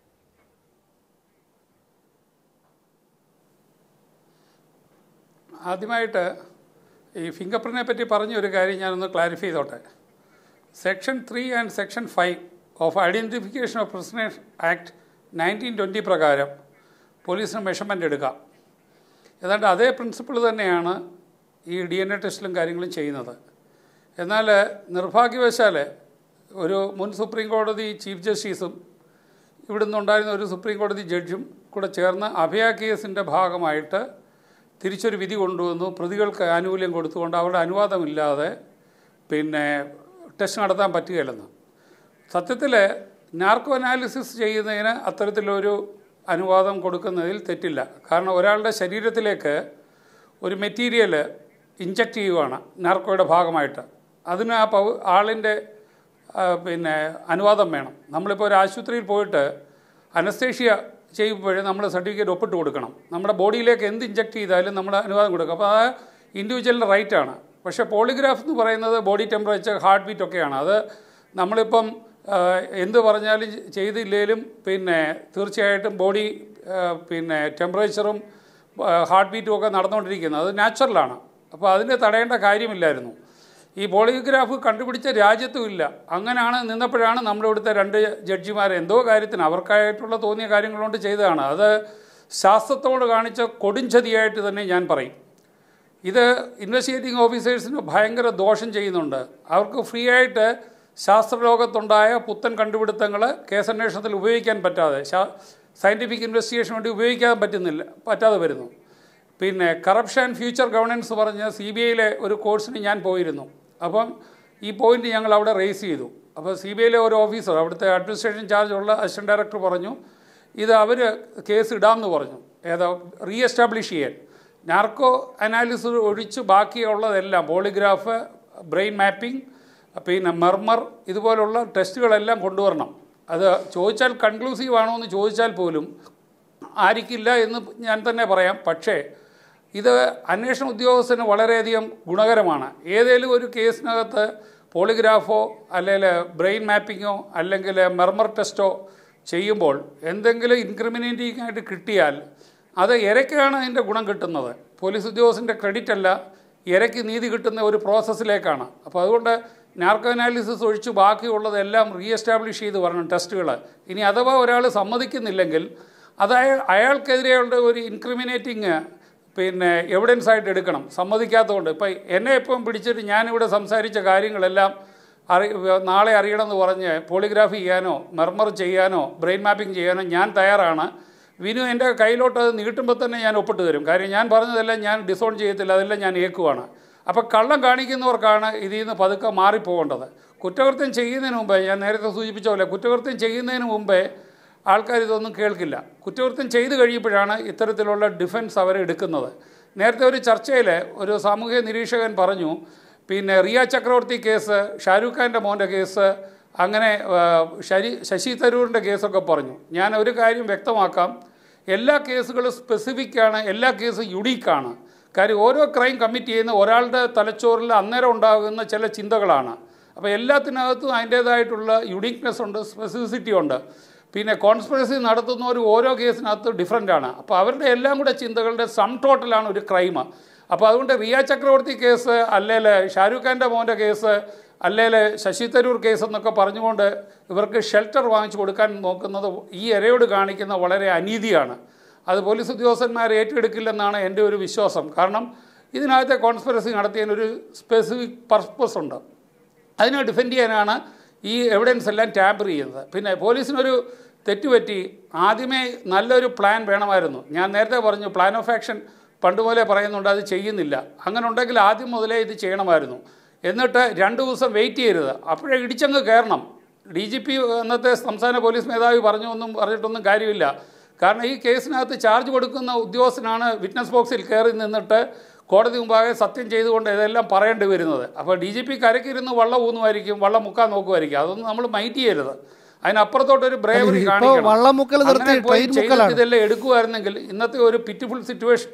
ആദ്യമായിട്ട് ഈ ഫിംഗർ പ്രിൻറ്റിനെ പറ്റി പറഞ്ഞ ഒരു കാര്യം ഞാനൊന്ന് ക്ലാരിഫൈ ചെയ്തോട്ടെ section three and section five of identification of prisoners act nineteen twenty പ്രകാരം പോലീസിന് മെഷർമെൻ്റ് എടുക്കാം ഏതാണ്ട് അതേ പ്രിൻസിപ്പിൾ തന്നെയാണ് ഈ ഡി എൻ എ ടെസ്റ്റിലും കാര്യങ്ങളും ചെയ്യുന്നത് എന്നാൽ നിർഭാഗ്യവശാൽ ഒരു മുൻ സുപ്രീം കോടതി ചീഫ് ജസ്റ്റിസും ഇവിടുന്ന് ഉണ്ടായിരുന്ന ഒരു സുപ്രീം കോടതി ജഡ്ജും കൂടെ ചേർന്ന് അഭയ കേസിൻ്റെ ഭാഗമായിട്ട് തിരിച്ചൊരു വിധി കൊണ്ടുവന്നു പ്രതികൾക്ക് ആനുകൂല്യം കൊടുത്തുകൊണ്ട് അവരുടെ അനുവാദമില്ലാതെ പിന്നെ ടെസ്റ്റ് നടത്താൻ പറ്റുകയില്ലെന്ന് സത്യത്തിൽ നാർക്കോ അനാലിസിസ് ചെയ്യുന്നതിന് അത്തരത്തിലൊരു അനുവാദം കൊടുക്കുന്നതിൽ തെറ്റില്ല കാരണം ഒരാളുടെ ശരീരത്തിലേക്ക് ഒരു മെറ്റീരിയൽ ഇഞ്ചക്റ്റ് ചെയ്യുവാണ് നാർക്കോയുടെ ഭാഗമായിട്ട് അതിന് ആ പൗ ആളിൻ്റെ ആ, പിന്നെ അനുവാദം വേണം നമ്മളിപ്പോൾ ഒരു ആശുപത്രിയിൽ പോയിട്ട് അനസ്തേഷ്യ ചെയ്യുമ്പോഴേ നമ്മൾ സർട്ടിഫിക്കറ്റ് ഒപ്പിട്ട് കൊടുക്കണം നമ്മുടെ ബോഡിയിലേക്ക് എന്ത് ഇഞ്ചക്ട് ചെയ്താലും നമ്മൾ അനുവാദം കൊടുക്കും അപ്പോൾ ആ ഇൻഡിവിജ്വലിൻ്റെ റൈറ്റ് ആണ് പക്ഷേ പോളിഗ്രാഫ് എന്ന് പറയുന്നത് ബോഡി ടെമ്പറേച്ചർ ഹാർട്ട് ബീറ്റ് ഒക്കെയാണ് അത് നമ്മളിപ്പം ആ, എന്ത് പറഞ്ഞാലും ചെയ്തില്ലേലും പിന്നെ തീർച്ചയായിട്ടും ബോഡി പിന്നെ ടെമ്പറേച്ചറും ഹാർട്ട് ബീറ്റും ഒക്കെ നടന്നുകൊണ്ടിരിക്കുന്നത് അത് നാച്ചുറലാണ് അപ്പോൾ അതിനെ തടയേണ്ട കാര്യമില്ലായിരുന്നു ഈ പോളിഗ്രാഫ് കണ്ടുപിടിച്ച രാജ്യത്തും ഇല്ല അങ്ങനെയാണ് നിന്നപ്പോഴാണ് നമ്മുടെ ഇവിടുത്തെ രണ്ട് ജഡ്ജിമാർ എന്തോ കാര്യത്തിന് അവർക്കായിട്ടുള്ള തോന്നിയ കാര്യങ്ങൾ കൊണ്ട് ചെയ്തതാണ് അത് ശാസ്ത്രത്തോട് കാണിച്ച കൊടുംചതിയായിട്ട് തന്നെ ഞാൻ പറയും ഇത് ഇൻവെസ്റ്റിഗേറ്റിംഗ് ഓഫീസേഴ്സിന് ഭയങ്കര ദോഷം ചെയ്യുന്നുണ്ട് അവർക്ക് ഫ്രീ ആയിട്ട് ശാസ്ത്രലോകത്തുണ്ടായ പുത്തൻ കണ്ടുപിടുത്തങ്ങൾ കേസന്വേഷണത്തിൽ ഉപയോഗിക്കാൻ പറ്റാതെ സയൻറ്റിഫിക് ഇൻവെസ്റ്റിഗേഷൻ വേണ്ടി ഉപയോഗിക്കാൻ പറ്റുന്നില്ല പറ്റാതെ വരുന്നു പിന്നെ കറപ്ഷൻ ഫ്യൂച്ചർ ഗവർണൻസ് പറഞ്ഞ സി ബി ഐയിലെ ഒരു കോഴ്സിന് ഞാൻ പോയിരുന്നു അപ്പം ഈ പോയിന്റ് ഞങ്ങൾ അവിടെ റേസ് ചെയ്തു അപ്പോൾ സി ബി ഐയിലെ ഒരു ഓഫീസർ അവിടുത്തെ അഡ്മിനിസ്ട്രേഷൻ ചാർജ് ഉള്ള അസിസ്റ്റന്റ് ഡയറക്ടർ പറഞ്ഞു ഇത് അവർ കേസ് ഇടാമെന്ന് പറഞ്ഞു ഏതാ റീ എസ്റ്റാബ്ലിഷ് ചെയ്യാൻ നാർക്കോ അനാലിസിസ് ഒഴിച്ച് ബാക്കിയുള്ളതെല്ലാം പോളിഗ്രാഫ് ബ്രെയിൻ മാപ്പിംഗ് പിന്നെ മെർമർ ഇതുപോലുള്ള ടെസ്റ്റുകളെല്ലാം കൊണ്ടുവരണം അത് ചോദിച്ചാൽ കൺക്ലൂസീവ് ആണോ എന്ന് ചോദിച്ചാൽ പോലും ആയിരിക്കില്ല എന്ന് ഞാൻ തന്നെ പറയാം പക്ഷേ ഇത് അന്വേഷണ ഉദ്യോഗസ്ഥന് വളരെയധികം ഗുണകരമാണ് ഏതെങ്കിലും ഒരു കേസിനകത്ത് പോളിഗ്രാഫോ അല്ലെങ്കിൽ ബ്രെയിൻ മാപ്പിങ്ങോ അല്ലെങ്കിൽ മെർമർ ടെസ്റ്റോ ചെയ്യുമ്പോൾ എന്തെങ്കിലും ഇൻക്രിമിനേറ്റിംഗ് ആയിട്ട് കിട്ടിയാൽ അത് ഇരയ്ക്കാണ് അതിൻ്റെ ഗുണം കിട്ടുന്നത് പോലീസ് ഉദ്യോഗസ്ഥൻ്റെ ക്രെഡിറ്റ് അല്ല ഇരയ്ക്ക് നീതി കിട്ടുന്ന ഒരു പ്രോസസ്സിലേക്കാണ് അപ്പോൾ അതുകൊണ്ട് നാർക്കോ അനാലിസിസ് ഒഴിച്ച് ബാക്കിയുള്ളതെല്ലാം റീ എസ്റ്റാബ്ലിഷ് ചെയ്ത് വരണം ടെസ്റ്റുകൾ ഇനി അഥവാ ഒരാൾ സമ്മതിക്കുന്നില്ലെങ്കിൽ അത് അയാൾ അയാൾക്കെതിരെയുള്ള ഒരു ഇൻക്രിമിനേറ്റിംഗ് പിന്നെ എവിഡൻസ് ആയിട്ട് എടുക്കണം സമ്മതിക്കാത്തതുകൊണ്ട് ഇപ്പം എന്നെ ഇപ്പം പിടിച്ചിട്ട് ഞാനിവിടെ സംസാരിച്ച കാര്യങ്ങളെല്ലാം അറി നാളെ അറിയണമെന്ന് പറഞ്ഞ് പോളിഗ്രാഫി ചെയ്യാനോ മെർമർ ചെയ്യാനോ ബ്രെയിൻ മാപ്പിംഗ് ചെയ്യാനോ ഞാൻ തയ്യാറാണ് വിനു എൻ്റെ കയ്യിലോട്ട് അത് നീട്ടുമ്പോൾ തന്നെ ഞാൻ ഒപ്പിട്ട് തരും കാര്യം ഞാൻ പറഞ്ഞതെല്ലാം ഞാൻ ഡിസോൺ ചെയ്യത്തില്ല അതെല്ലാം ഞാൻ ഏക്കുവാണ് അപ്പോൾ കള്ളം കാണിക്കുന്നവർക്കാണ് ഇതിൽ നിന്ന് പതുക്കെ മാറിപ്പോകേണ്ടത് കുറ്റകൃത്യം ചെയ്യുന്നതിന് മുമ്പേ ഞാൻ നേരത്തെ സൂചിപ്പിച്ച പോലെ കുറ്റകൃത്യം ചെയ്യുന്നതിന് മുമ്പേ ആൾക്കാർ ഇതൊന്നും കേൾക്കില്ല കുറ്റകൃത്യം ചെയ്തു കഴിയുമ്പോഴാണ് ഇത്തരത്തിലുള്ള ഡിഫൻസ് അവർ എടുക്കുന്നത് നേരത്തെ ഒരു ചർച്ചയിൽ ഒരു സാമൂഹ്യ നിരീക്ഷകൻ പറഞ്ഞു പിന്നെ റിയ ചക്രവർത്തി കേസ് ഷാരൂഖ് ഖാൻ്റെ മോൻ്റെ കേസ് അങ്ങനെ ആ, ശരി ശശി തരൂരിൻ്റെ കേസൊക്കെ പറഞ്ഞു ഞാൻ ഒരു കാര്യം വ്യക്തമാക്കാം എല്ലാ കേസുകളും സ്പെസിഫിക് ആണ് എല്ലാ കേസും യുണീക്കാണ് കാര്യം ഓരോ ക്രൈം കമ്മിറ്റ് ചെയ്യുന്ന ഒരാളുടെ തലച്ചോറിൽ അന്നേരം ഉണ്ടാകുന്ന ചില ചിന്തകളാണ് അപ്പോൾ എല്ലാത്തിനകത്തും അതിൻ്റേതായിട്ടുള്ള യുണീക്നെസ് ഉണ്ട് സ്പെസിഫിസിറ്റി ഉണ്ട് പിന്നെ കോൺസ്പിറസി നടത്തുന്നവർ ഓരോ കേസിനകത്ത് ഡിഫറൻ്റ് ആണ് അപ്പോൾ അവരുടെ എല്ലാം കൂടെ ചിന്തകളുടെ സം ടോട്ടലാണ് ഒരു ക്രൈം അപ്പോൾ അതുകൊണ്ട് റിയ ചക്രവർത്തി കേസ് അല്ലെങ്കിൽ ഷാരൂഖ് ഖാൻ്റെ മോൻ്റെ കേസ് അല്ലെങ്കിൽ ശശി തരൂർ കേസ് എന്നൊക്കെ പറഞ്ഞുകൊണ്ട് ഇവർക്ക് ഷെൽട്ടർ വാങ്ങിച്ചു കൊടുക്കാൻ നോക്കുന്നത് ഈ ഇരയോട് കാണിക്കുന്ന വളരെ അനീതിയാണ് അത് പോലീസ് ഉദ്യോഗസ്ഥന്മാർ ഏറ്റെടുക്കില്ലെന്നാണ് എൻ്റെ ഒരു വിശ്വാസം കാരണം ഇതിനകത്തെ കോൺസ്പിറസി നടത്തിയതിനൊരു സ്പെസിഫിക് പർപ്പസ് ഉണ്ട് അതിനെ ഡിഫെൻഡ് ചെയ്യാനാണ് ഈ എവിഡൻസ് എല്ലാം ടാമ്പർ ചെയ്യുന്നത് പിന്നെ പോലീസിനൊരു തെറ്റുപറ്റി ആദ്യമേ നല്ലൊരു പ്ലാൻ വേണമായിരുന്നു ഞാൻ നേരത്തെ പറഞ്ഞു പ്ലാൻ ഓഫ് ആക്ഷൻ പണ്ട് പോലെ പറയുന്നുണ്ട് അത് ചെയ്യുന്നില്ല അങ്ങനെ ഉണ്ടെങ്കിൽ ആദ്യം മുതലേ ഇത് ചെയ്യണമായിരുന്നു എന്നിട്ട് രണ്ട് ദിവസം വെയിറ്റ് ചെയ്യരുത് അപ്പോഴേ ഇടിച്ചങ്ങ് കയറണം ഡി ജി പി അന്നത്തെ സംസ്ഥാന പോലീസ് മേധാവി പറഞ്ഞു ഒന്നും പറഞ്ഞിട്ടൊന്നും കാര്യമില്ല കാരണം ഈ കേസിനകത്ത് ചാർജ് കൊടുക്കുന്ന ഉദ്യോഗസ്ഥനാണ് വിറ്റ്നസ് ബോക്സിൽ കയറി നിന്നിട്ട് കോടതി മുമ്പാകെ സത്യം ചെയ്തുകൊണ്ട് ഇതെല്ലാം പറയേണ്ടി വരുന്നത് അപ്പോൾ ഡി ജി പി കരക്കിരുന്ന് വള്ളം ഊന്നുമായിരിക്കും വള്ളം മുക്കാൻ നോക്കുമായിരിക്കും അതൊന്നും നമ്മൾ മൈൻഡ് ചെയ്യരുത് അതിനപ്പുറത്തോട്ടൊരു ബ്രേവറി ഇപ്പോ കാണിക്കണം വള്ളം മുക്കൽ നിർത്തി അങ്ങനെ പോയി ട്രെയിൻ ചെയ്തിട്ട് മുക്കലാണ്. ഇതെല്ലാം എടുക്കുമായിരുന്നെങ്കിൽ ഇന്നത്തെ ഒരു പിറ്റിഫുൾ സിറ്റുവേഷൻ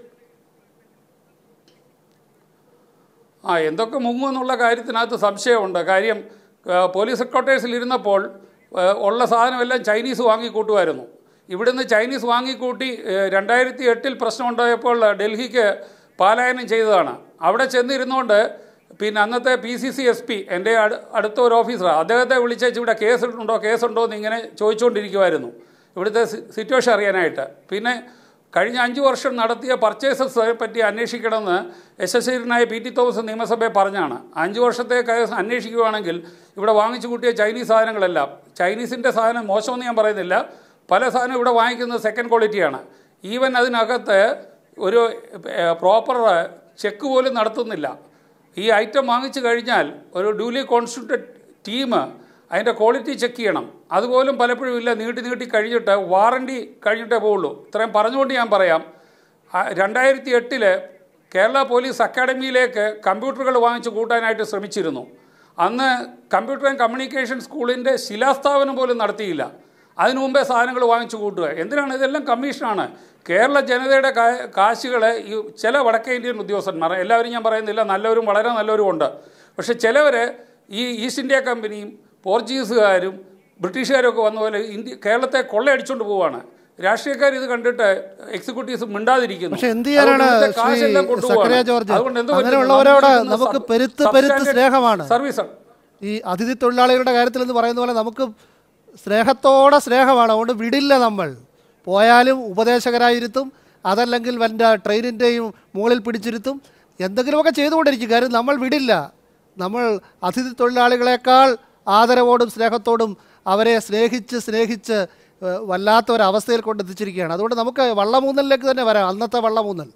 ആ എന്തൊക്കെ മുങ്ങുമെന്നുള്ള കാര്യത്തിനകത്ത് സംശയമുണ്ട് കാര്യം ആ, പോലീസ് ഹെഡ്ക്വാർട്ടേഴ്സിൽ ഇരുന്നപ്പോൾ ആ, ഉള്ള സാധനമെല്ലാം ചൈനീസ് വാങ്ങിക്കൂട്ടുമായിരുന്നു ഇവിടുന്ന് ചൈനീസ് വാങ്ങിക്കൂട്ടി രണ്ടായിരത്തി എട്ടിൽ പ്രശ്നമുണ്ടായപ്പോൾ ഡൽഹിക്ക് പാലായനം ചെയ്തതാണ് അവിടെ ചെന്നിരുന്നുകൊണ്ട് പിന്നെ അന്നത്തെ P C C S P എൻ്റെ അടു അടുത്ത ഒരു ഓഫീസർ അദ്ദേഹത്തെ വിളിച്ചേച്ച് ഇവിടെ കേസുണ്ടോ കേസുണ്ടോ എന്ന് ഇങ്ങനെ ചോദിച്ചുകൊണ്ടിരിക്കുമായിരുന്നു ഇവിടുത്തെ സി- സിറ്റുവേഷൻ അറിയാനായിട്ട് പിന്നെ കഴിഞ്ഞ അഞ്ച് വർഷം നടത്തിയ പർച്ചേസസ് പറ്റി അന്വേഷിക്കണമെന്ന് യശസ്വീരനായ പി ടി തോമസ് നിയമസഭയെ പറഞ്ഞാണ് അഞ്ച് വർഷത്തെ കേസ് അന്വേഷിക്കുകയാണെങ്കിൽ ഇവിടെ വാങ്ങിച്ചു കൂട്ടിയ ചൈനീസ് സാധനങ്ങളെല്ലാം ചൈനീസിൻ്റെ സാധനം മോശമെന്ന് ഞാൻ പറയുന്നില്ല പല സാധനം ഇവിടെ വാങ്ങിക്കുന്നത് സെക്കൻഡ് ക്വാളിറ്റിയാണ് ഈവൻ അതിനകത്ത് ഒരു പ്രോപ്പർ ചെക്ക് പോലും നടത്തുന്നില്ല ഈ ഐറ്റം വാങ്ങിച്ചു കഴിഞ്ഞാൽ ഒരു ഡ്യൂലി കോൺസ്റ്റിറ്റ്യൂട്ടഡ് ടീം അതിൻ്റെ ക്വാളിറ്റി ചെക്ക് ചെയ്യണം അതുപോലും പലപ്പോഴും ഇല്ല നീട്ടി നീട്ടി കഴിഞ്ഞിട്ട് വാറണ്ടി കഴിഞ്ഞിട്ടേ പോവുള്ളൂ ഇത്രയും പറഞ്ഞുകൊണ്ട് ഞാൻ പറയാം ആ, രണ്ടായിരത്തി എട്ടില് കേരള പോലീസ് അക്കാഡമിയിലേക്ക് കമ്പ്യൂട്ടറുകൾ വാങ്ങിച്ചു കൂട്ടാനായിട്ട് ശ്രമിച്ചിരുന്നു അന്ന് കമ്പ്യൂട്ടർ ആൻഡ് കമ്മ്യൂണിക്കേഷൻ സ്കൂളിൻ്റെ ശിലാസ്ഥാപനം പോലും നടത്തിയില്ല അതിനു മുമ്പേ സാധനങ്ങൾ വാങ്ങിച്ചു കൂട്ടുക എന്തിനാണ് ഇതെല്ലാം കമ്മീഷനാണ് കേരള ജനതയുടെ കാ- കാശുകളെ ഈ ചില വടക്കേ ഇന്ത്യൻ ഉദ്യോഗസ്ഥന്മാർ എല്ലാവരും ഞാൻ പറയുന്നില്ല നല്ലവരും വളരെ നല്ലവരും ഉണ്ട് പക്ഷേ ചിലവർ ഈ ഈസ്റ്റ് ഇന്ത്യ കമ്പനിയും പോർച്ചുഗീസുകാരും ബ്രിട്ടീഷുകാരൊക്കെ വന്ന പോലെ ഇന്ത്യ കേരളത്തെ കൊള്ളയടിച്ചുകൊണ്ട് പോവാണ് രാഷ്ട്രീയക്കാർ ഇത് കണ്ടിട്ട് എക്സിക്യൂട്ടീവ്സ് മിണ്ടാതിരിക്കുന്നു പക്ഷെ എന്ത് ചെയ്യാനാണ് അതുകൊണ്ട് ഇവിടുത്തെ ശ്രീ കാശെല്ലാം കൊണ്ടുപോവാണ്. സക്കറിയ ജോർജ് അതുകൊണ്ട് എന്ത് പറ്റും? അങ്ങനെയുള്ളവരോട് നമുക്ക് നമുക്ക് സബ്- പെരുത്ത് പെരുത്ത് substandard സ്നേഹമാണ് സർവീസ് ഈ അതിഥി തൊഴിലാളികളുടെ കാര്യത്തിൽ എന്ന് പറയുന്ന പോലെ നമുക്ക് സ്നേഹത്തോടെ സ്നേഹമാണ് അതുകൊണ്ട് വിടില്ല നമ്മൾ പോയാലും ഉപദേശകരായിരുത്തും അതല്ലെങ്കിൽ വല്ല ട്രെയിനിൻ്റെയും മുകളിൽ പിടിച്ചിരുത്തും എന്തെങ്കിലുമൊക്കെ ചെയ്തുകൊണ്ടിരിക്കും കാര്യം നമ്മൾ വിടില്ല നമ്മൾ അതിഥി തൊഴിലാളികളെക്കാൾ ആദരവോടും സ്നേഹത്തോടും അവരെ സ്നേഹിച്ച് സ്നേഹിച്ച് ഏഹ്, വല്ലാത്ത ഒരവസ്ഥയിൽ കൊണ്ടെത്തിച്ചിരിക്കുകയാണ് അതുകൊണ്ട് നമുക്ക് വള്ളമൂന്നലിലേക്ക് തന്നെ വരാം അന്നത്തെ വള്ളമൂന്നൽ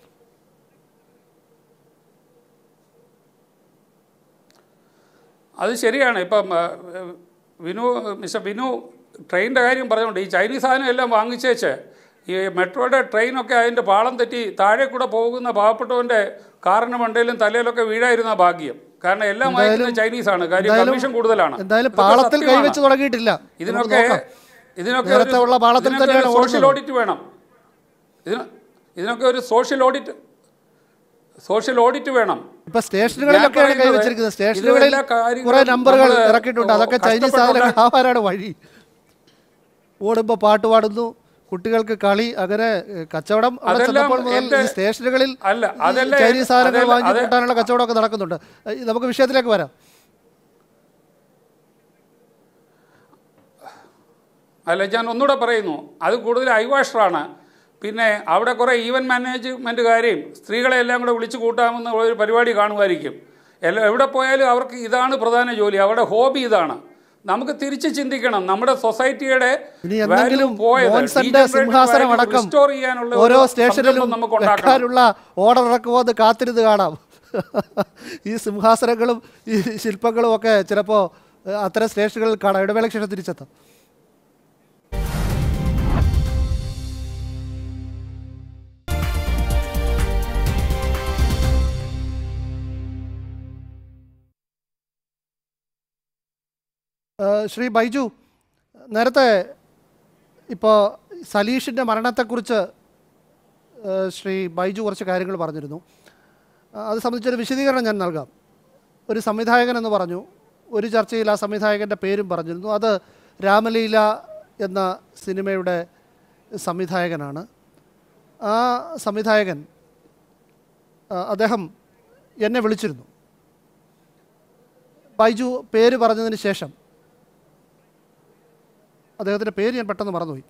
അത് ശരിയാണ് ഇപ്പം ആ, വിനു മിസ്റ്റർ വിനു ട്രെയിനിൻ്റെ കാര്യം പറഞ്ഞുകൊണ്ട് ഈ ചൈനീസ് സാധനം എല്ലാം വാങ്ങിച്ചേച്ച് ഈ മെട്രോയുടെ ട്രെയിനൊക്കെ അതിൻ്റെ പാളം തെറ്റി താഴെ കൂടെ പോകുന്ന പാവപ്പെട്ടവൻ്റെ കാറിന് മണ്ടയിലും തലയിലൊക്കെ വീഴായിരുന്ന ഭാഗ്യം കാരണം എല്ലാം വാങ്ങിക്കുന്നത് ചൈനീസാണ് കാര്യം എന്തായാലും- കമ്മീഷൻ കൂടുതലാണ് എന്തായാലും ഇതൊക്കെ പാളത്തിൽ സത്യമാണ്. കൈവച്ച് തുടങ്ങിയിട്ടില്ല നമുക്ക് ഇതിനൊക്കെ നോക്കാം. ഇതിനൊക്കെ നേരത്തെ ഉള്ള പാളത്തിൽ തന്നെയാണ് സോഷ്യൽ ഓടുന്നത്. ഓഡിറ്റ് വേണം ഇതിന് ഇതിനൊക്കെ ഒരു സോഷ്യൽ ഓഡിറ്റ് സോഷ്യൽ ഓഡിറ്റ് വേണം ഇപ്പൊ സ്റ്റേഷനുകളിലൊക്കെയാണ് ഞാൻ പറയുന്നത് കൈവച്ചിരിക്കുന്നത് സ്റ്റേഷനുകളിൽ ഇതുവെല്ലാ കാര്യങ്ങളും കുറെ നമ്പറുകൾ നമ്മള് ഇറക്കിയിട്ടുണ്ട് അതൊക്കെ ചൈനീസ് കഷ്ടപ്പെട്ടുണ്ടാ- സാധനങ്ങൾ ആവാനാണ് വഴി ഓടുമ്പോൾ പാട്ട് പാടുന്നു കുട്ടികൾക്ക് കളി അങ്ങനെ ഏഹ്, കച്ചവടം അവിടെ അതെല്ലാം ചെന്നപ്പോൾ മുതൽ എൻ്റെ- ഈ സ്റ്റേഷനുകളിൽ അല്ല, ഈ അതല്ലേ- ചൈനീസ് സാധനങ്ങൾ അതല്ല- വാങ്ങി അത് കൂട്ടാനുള്ള കച്ചവടമൊക്കെ നടക്കുന്നുണ്ട് ഏഹ്, നമുക്ക് വിഷയത്തിലേക്ക് വരാം അല്ല ഞാൻ ഒന്നുകൂടെ പറയുന്നു അത് കൂടുതൽ ഐവാഷറാണ് പിന്നെ അവിടെ കുറേ ഈവൻ മാനേജ്മെൻറ്റുകാരെയും സ്ത്രീകളെ എല്ലാം കൂടെ വിളിച്ചു കൂട്ടാമെന്ന് ഒരു പരിപാടി കാണുമായിരിക്കും എല്ലാ എവിടെ പോയാലും അവർക്ക് ഇതാണ് പ്രധാന ജോലി അവരുടെ ഹോബി ഇതാണ് നമുക്ക് തിരിച്ച് ചിന്തിക്കണം നമ്മുടെ സൊസൈറ്റിയുടെ ഇനി എന്തെങ്കിലും മോൻസന്റെ degenerated സിംഹാസനം value അടക്കം restore ചെയ്യാനുള്ള ഒരു ഓരോ സ്റ്റേഷനിലും സംരംഭം നമുക്ക് ഉണ്ടാക്കണം വെക്കാനുള്ള ഓർഡർ ഇറക്കുമോ എന്ന് കാത്തിരുന്ന് കാണാം ഈ സിംഹാസനങ്ങളും ഈ ശില്പങ്ങളും ഒക്കെ ചിലപ്പോൾ അത്തരം സ്റ്റേഷനുകളിൽ കാണാം ഇടവേളയ്ക്ക് ശേഷം തിരിച്ചെത്താം ഏഹ് ശ്രീ ബൈജു നേരത്തെ ഇപ്പോൾ സലീഷിൻ്റെ മരണത്തെക്കുറിച്ച് ഏഹ് ശ്രീ ബൈജു കുറച്ച് കാര്യങ്ങൾ പറഞ്ഞിരുന്നു ആ, അത് സംബന്ധിച്ചൊരു വിശദീകരണം ഞാൻ നൽകാം ഒരു സംവിധായകൻ എന്ന് പറഞ്ഞു ഒരു ചർച്ചയിൽ ആ സംവിധായകൻ്റെ പേരും പറഞ്ഞിരുന്നു അത് രാമലീല എന്ന സിനിമയുടെ സംവിധായകനാണ് ആ സംവിധായകൻ ആ, അദ്ദേഹം എന്നെ വിളിച്ചിരുന്നു ബൈജു പേര് പറഞ്ഞതിന് ശേഷം അദ്ദേഹത്തിൻ്റെ പേര് ഞാൻ പെട്ടെന്ന് മറന്നുപോയി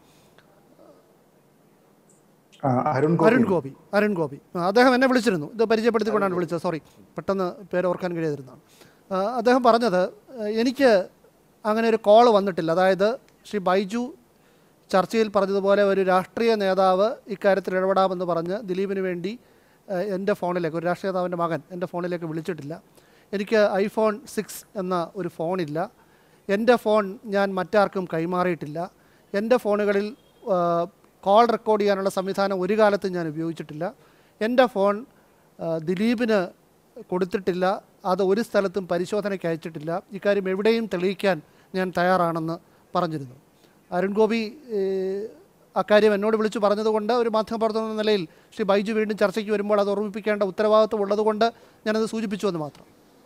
ആ, അരുൺ അരുൺ ഗോപി ഗോപി അരുൺ ഗോപി ആ, അദ്ദേഹം എന്നെ വിളിച്ചിരുന്നു ഇത് പരിചയപ്പെടുത്തിക്കൊണ്ടാണ് വിളിച്ചത് സോറി പെട്ടെന്ന് പേര് ഓർക്കാൻ കഴിയാതിരുന്നതാണ് ആ, അദ്ദേഹം പറഞ്ഞത് ആ, എനിക്ക് അങ്ങനെ ഒരു കോൾ വന്നിട്ടില്ല അതായത് ശ്രീ ബൈജു ചർച്ചയിൽ പറഞ്ഞതുപോലെ ഒരു രാഷ്ട്രീയ നേതാവ് ഇക്കാര്യത്തിൽ ഇടപെടാമെന്ന് പറഞ്ഞ് ദിലീപിന് വേണ്ടി ആ, എൻ്റെ ഫോണിലേക്ക് ഒരു രാഷ്ട്രീയ നേതാവിൻ്റെ മകൻ എൻ്റെ ഫോണിലേക്ക് വിളിച്ചിട്ടില്ല എനിക്ക് ഐഫോൺ സിക്സ് എന്ന ഒരു ഫോണില്ല എൻ്റെ ഫോൺ ഞാൻ മറ്റാർക്കും കൈമാറിയിട്ടില്ല എൻ്റെ ഫോണുകളിൽ ആ, കോൾ റെക്കോർഡ് ചെയ്യാനുള്ള സംവിധാനം ഒരു കാലത്തും ഞാൻ ഉപയോഗിച്ചിട്ടില്ല എൻ്റെ ഫോൺ ആ, ദിലീപിന് കൊടുത്തിട്ടില്ല അത് ഒരു സ്ഥലത്തും പരിശോധനയ്ക്ക് അയച്ചിട്ടില്ല ഇക്കാര്യം എവിടെയും തെളിയിക്കാൻ ഞാൻ തയ്യാറാണെന്ന് പറഞ്ഞിരുന്നു അരുൺ ഗോപി ഏഹ്, അക്കാര്യം എന്നോട് വിളിച്ചു പറഞ്ഞതുകൊണ്ട് ഒരു മാധ്യമപ്രവർത്തകൻ എന്ന നിലയിൽ ശ്രീ ബൈജു വീണ്ടും ചർച്ചയ്ക്ക് വരുമ്പോൾ അത് ഓർമ്മിപ്പിക്കേണ്ട ഉത്തരവാദിത്വം ഉള്ളതുകൊണ്ട് ഞാനത് സൂചിപ്പിച്ചു എന്ന് മാത്രം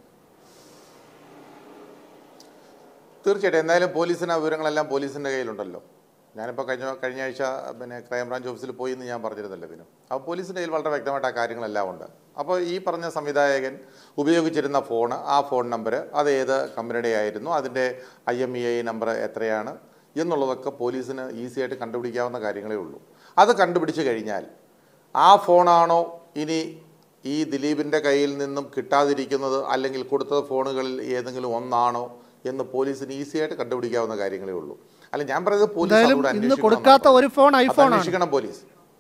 തീർച്ചയായിട്ടും എന്തായാലും പോലീസിന് ആ വിവരങ്ങളെല്ലാം പോലീസിൻ്റെ കയ്യിലുണ്ടല്ലോ ഞാനിപ്പോൾ കഴിഞ്ഞ കഴിഞ്ഞ ആഴ്ച പിന്നെ ക്രൈംബ്രാഞ്ച് ഓഫീസിൽ പോയി എന്ന് ഞാൻ പറഞ്ഞിരുന്നല്ലോ പിന്നെ അപ്പോൾ പോലീസിൻ്റെ കയ്യിൽ വളരെ വ്യക്തമായിട്ട് ആ കാര്യങ്ങളെല്ലാം ഉണ്ട് അപ്പോൾ ഈ പറഞ്ഞ സംവിധായകൻ ഉപയോഗിച്ചിരുന്ന ഫോൺ ആ ഫോൺ നമ്പർ അത് ഏത് കമ്പനിയുടെ ആയിരുന്നു അതിൻ്റെ I M E I number എത്രയാണ് എന്നുള്ളതൊക്കെ പോലീസിന് ഈസി ആയിട്ട് കണ്ടുപിടിക്കാവുന്ന കാര്യങ്ങളേ ഉള്ളൂ അത് കണ്ടുപിടിച്ച് കഴിഞ്ഞാൽ ആ ഫോണാണോ ഇനി ഈ ദിലീപിൻ്റെ കയ്യിൽ നിന്നും കിട്ടാതിരിക്കുന്നത് അല്ലെങ്കിൽ കൊടുത്ത ഫോണുകളിൽ ഏതെങ്കിലും ഒന്നാണോ എന്ന് പോലീസിന് ഈസി ആയിട്ട് കണ്ടുപിടിക്കാവുന്ന കാര്യങ്ങളേ ഉള്ളൂ അല്ല ഞാൻ പറയുന്നത് പോലീസ് എന്തായാലും അതുകൂടെ ഇന്ന് അന്വേഷിക്കണം കൊടുക്കാത്ത എന്നാണ് ഒരു ഫോൺ അത് ഐഫോൺ ആണ് അന്വേഷിക്കണം പോലീസ്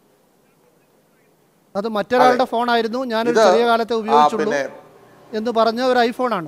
അത് മറ്റൊരാളുടെ ഫോണായിരുന്നു ഞാനൊരു ഇത് ചെറിയ കാലത്തെ ആ, ഉപയോഗിച്ചുള്ളൂ പിന്നെ എന്ന് പറഞ്ഞ ഒരു ഐഫോണാണ്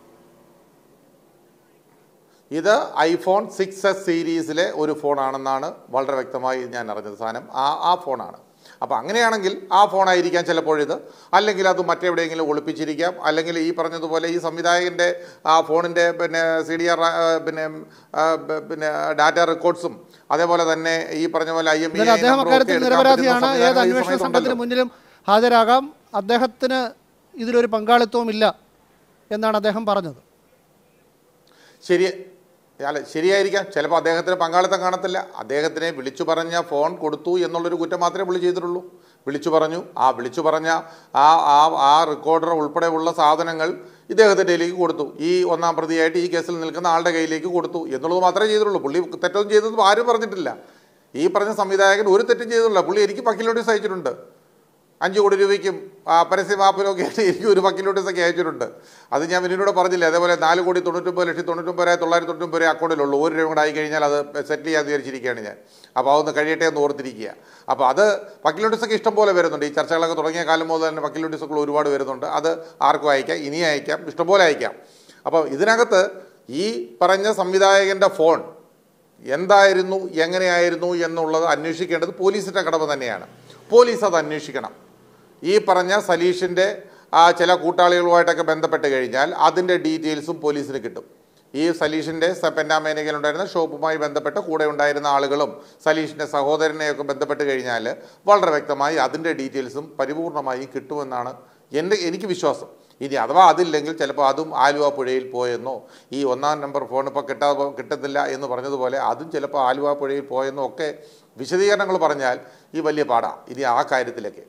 ഇത് ഐഫോൺ സിക്സ് എസ് സീരീസിലെ ഒരു ഫോണാണെന്നാണ് വളരെ വ്യക്തമായി ഞാൻ അറിഞ്ഞത് സാധനം ആ ആ ഫോണാണ് അപ്പോൾ അങ്ങനെയാണെങ്കിൽ ആ ഫോണായിരിക്കാം ചിലപ്പോഴിത് അല്ലെങ്കിൽ അത് മറ്റെവിടെയെങ്കിലും ഒളിപ്പിച്ചിരിക്കാം അല്ലെങ്കിൽ ഈ പറഞ്ഞതുപോലെ ഈ സംവിധായകൻ്റെ ആ ഫോണിൻ്റെ പിന്നെ സി ഡി ആർ പിന്നെ ആ, ബ- പിന്നെ ഡാറ്റ റെക്കോർഡ്സും അതേപോലെ തന്നെ ഈ പറഞ്ഞ പോലെ ഐ എം എന്നാലും അദ്ദേഹം അക്കാര്യത്തിൽ നിരപരാധിയാണ് ഏത് അന്വേഷണ സംഘത്തിന് മുന്നിലും ഹാജരാകാം അദ്ദേഹത്തിന് ഇതിലൊരു പങ്കാളിത്തവും ഇല്ല എന്നാണ് അദ്ദേഹം പറഞ്ഞത് ശരി അല്ല ശരിയായിരിക്കാം ചിലപ്പോൾ അദ്ദേഹത്തിന് പങ്കാളിത്തം കാണത്തില്ല അദ്ദേഹത്തിനെ വിളിച്ചു പറഞ്ഞ ഫോൺ കൊടുത്തു എന്നുള്ളൊരു കുറ്റം മാത്രമേ പുള്ളി ചെയ്തിട്ടുള്ളൂ വിളിച്ചു പറഞ്ഞു ആ വിളിച്ചു പറഞ്ഞ ആ ആ ആ റെക്കോർഡർ ഉൾപ്പെടെയുള്ള സാധനങ്ങൾ ഇദ്ദേഹത്തിൻ്റെ കയ്യിലേക്ക് കൊടുത്തു ഈ ഒന്നാം പ്രതിയായിട്ട് ഈ കേസിൽ നിൽക്കുന്ന ആളുടെ കയ്യിലേക്ക് കൊടുത്തു എന്നുള്ളത് മാത്രമേ ചെയ്തിട്ടുള്ളൂ പുള്ളി തെറ്റൊന്നും ചെയ്തത് ആരും പറഞ്ഞിട്ടില്ല ഈ പറഞ്ഞ സംവിധായകൻ ഒരു തെറ്റും ചെയ്തിട്ടില്ല പുള്ളി എനിക്ക് വക്കീൽ നോട്ടീസ് അയച്ചിട്ടുണ്ട് അഞ്ച് കോടി രൂപയ്ക്കും ആ, പരസ്യ മാപ്പിലൊക്കെ ആയിട്ട് എനിക്ക് ഒരു വക്കീൽ നോട്ടീസൊക്കെ അയച്ചിട്ടുണ്ട് അത് ഞാൻ പിന്നീട് പറഞ്ഞില്ല അതേപോലെ നാല് കോടി തൊണ്ണൂറ്റൊമ്പത് ലക്ഷത്തി തൊണ്ണൂറ്റൊമ്പത് തൊള്ളായിരത്തി തൊണ്ണൂറ്റൊമ്പത് രൂപ അക്കൗണ്ടിലുള്ളൂ ഒരു രൂപ കൂടെ ആയി കഴിഞ്ഞാൽ അത് സെറ്റിൽ ചെയ്യാൻ വിചാരിച്ചിരിക്കുകയാണ് ഞാൻ അപ്പോൾ അതൊന്ന് കഴിയട്ടെ എന്ന് ഓർത്തിരിക്കുക അപ്പോൾ അത് വക്കീൽ നോട്ടീസൊക്കെ ഇഷ്ടം പോലെ വരുന്നുണ്ട് ഈ ചർച്ചകളൊക്കെ തുടങ്ങിയ കാലം മുതൽ തന്നെ വക്കീൽ നോട്ടീസുകൾ ഒരുപാട് വരുന്നുണ്ട് അത് ആർക്കും അയക്കാം ഇനി അയക്കാം ഇഷ്ടംപോലെ അയക്കാം അപ്പോൾ ഇതിനകത്ത് ഈ പറഞ്ഞ സംവിധായകൻ്റെ ഫോൺ എന്തായിരുന്നു എങ്ങനെയായിരുന്നു എന്നുള്ളത് അന്വേഷിക്കേണ്ടത് പോലീസിൻ്റെ കടമ തന്നെയാണ് പോലീസ് അത് അന്വേഷിക്കണം ഈ പറഞ്ഞ സലീഷിൻ്റെ ആ ചില കൂട്ടാളികളുമായിട്ടൊക്കെ ബന്ധപ്പെട്ട് കഴിഞ്ഞാൽ അതിൻ്റെ ഡീറ്റെയിൽസും പോലീസിന് കിട്ടും ഈ സലീഷിൻ്റെ പെന്നാമേനകയിലുണ്ടായിരുന്ന ഷോപ്പുമായി ബന്ധപ്പെട്ട് കൂടെ ഉണ്ടായിരുന്ന ആളുകളും സലീഷിൻ്റെ സഹോദരനെയൊക്കെ ബന്ധപ്പെട്ട് കഴിഞ്ഞാൽ വളരെ വ്യക്തമായി അതിൻ്റെ ഡീറ്റെയിൽസും പരിപൂർണമായി കിട്ടുമെന്നാണ് എൻ്റെ എനിക്ക് വിശ്വാസം ഇനി അഥവാ അതില്ലെങ്കിൽ ചിലപ്പോൾ അതും ആലുവ പുഴയിൽ പോയെന്നോ ഈ ഒന്നാം നമ്പർ ഫോൺ ഇപ്പോൾ കിട്ടാ കിട്ടത്തില്ല എന്ന് പറഞ്ഞതുപോലെ അതും ചിലപ്പോൾ ആലുവ പുഴയിൽ പോയെന്നോ ഒക്കെ വിശദീകരണങ്ങൾ പറഞ്ഞാൽ ഈ വലിയ പാടാ ഇനി ആ കാര്യത്തിലൊക്കെ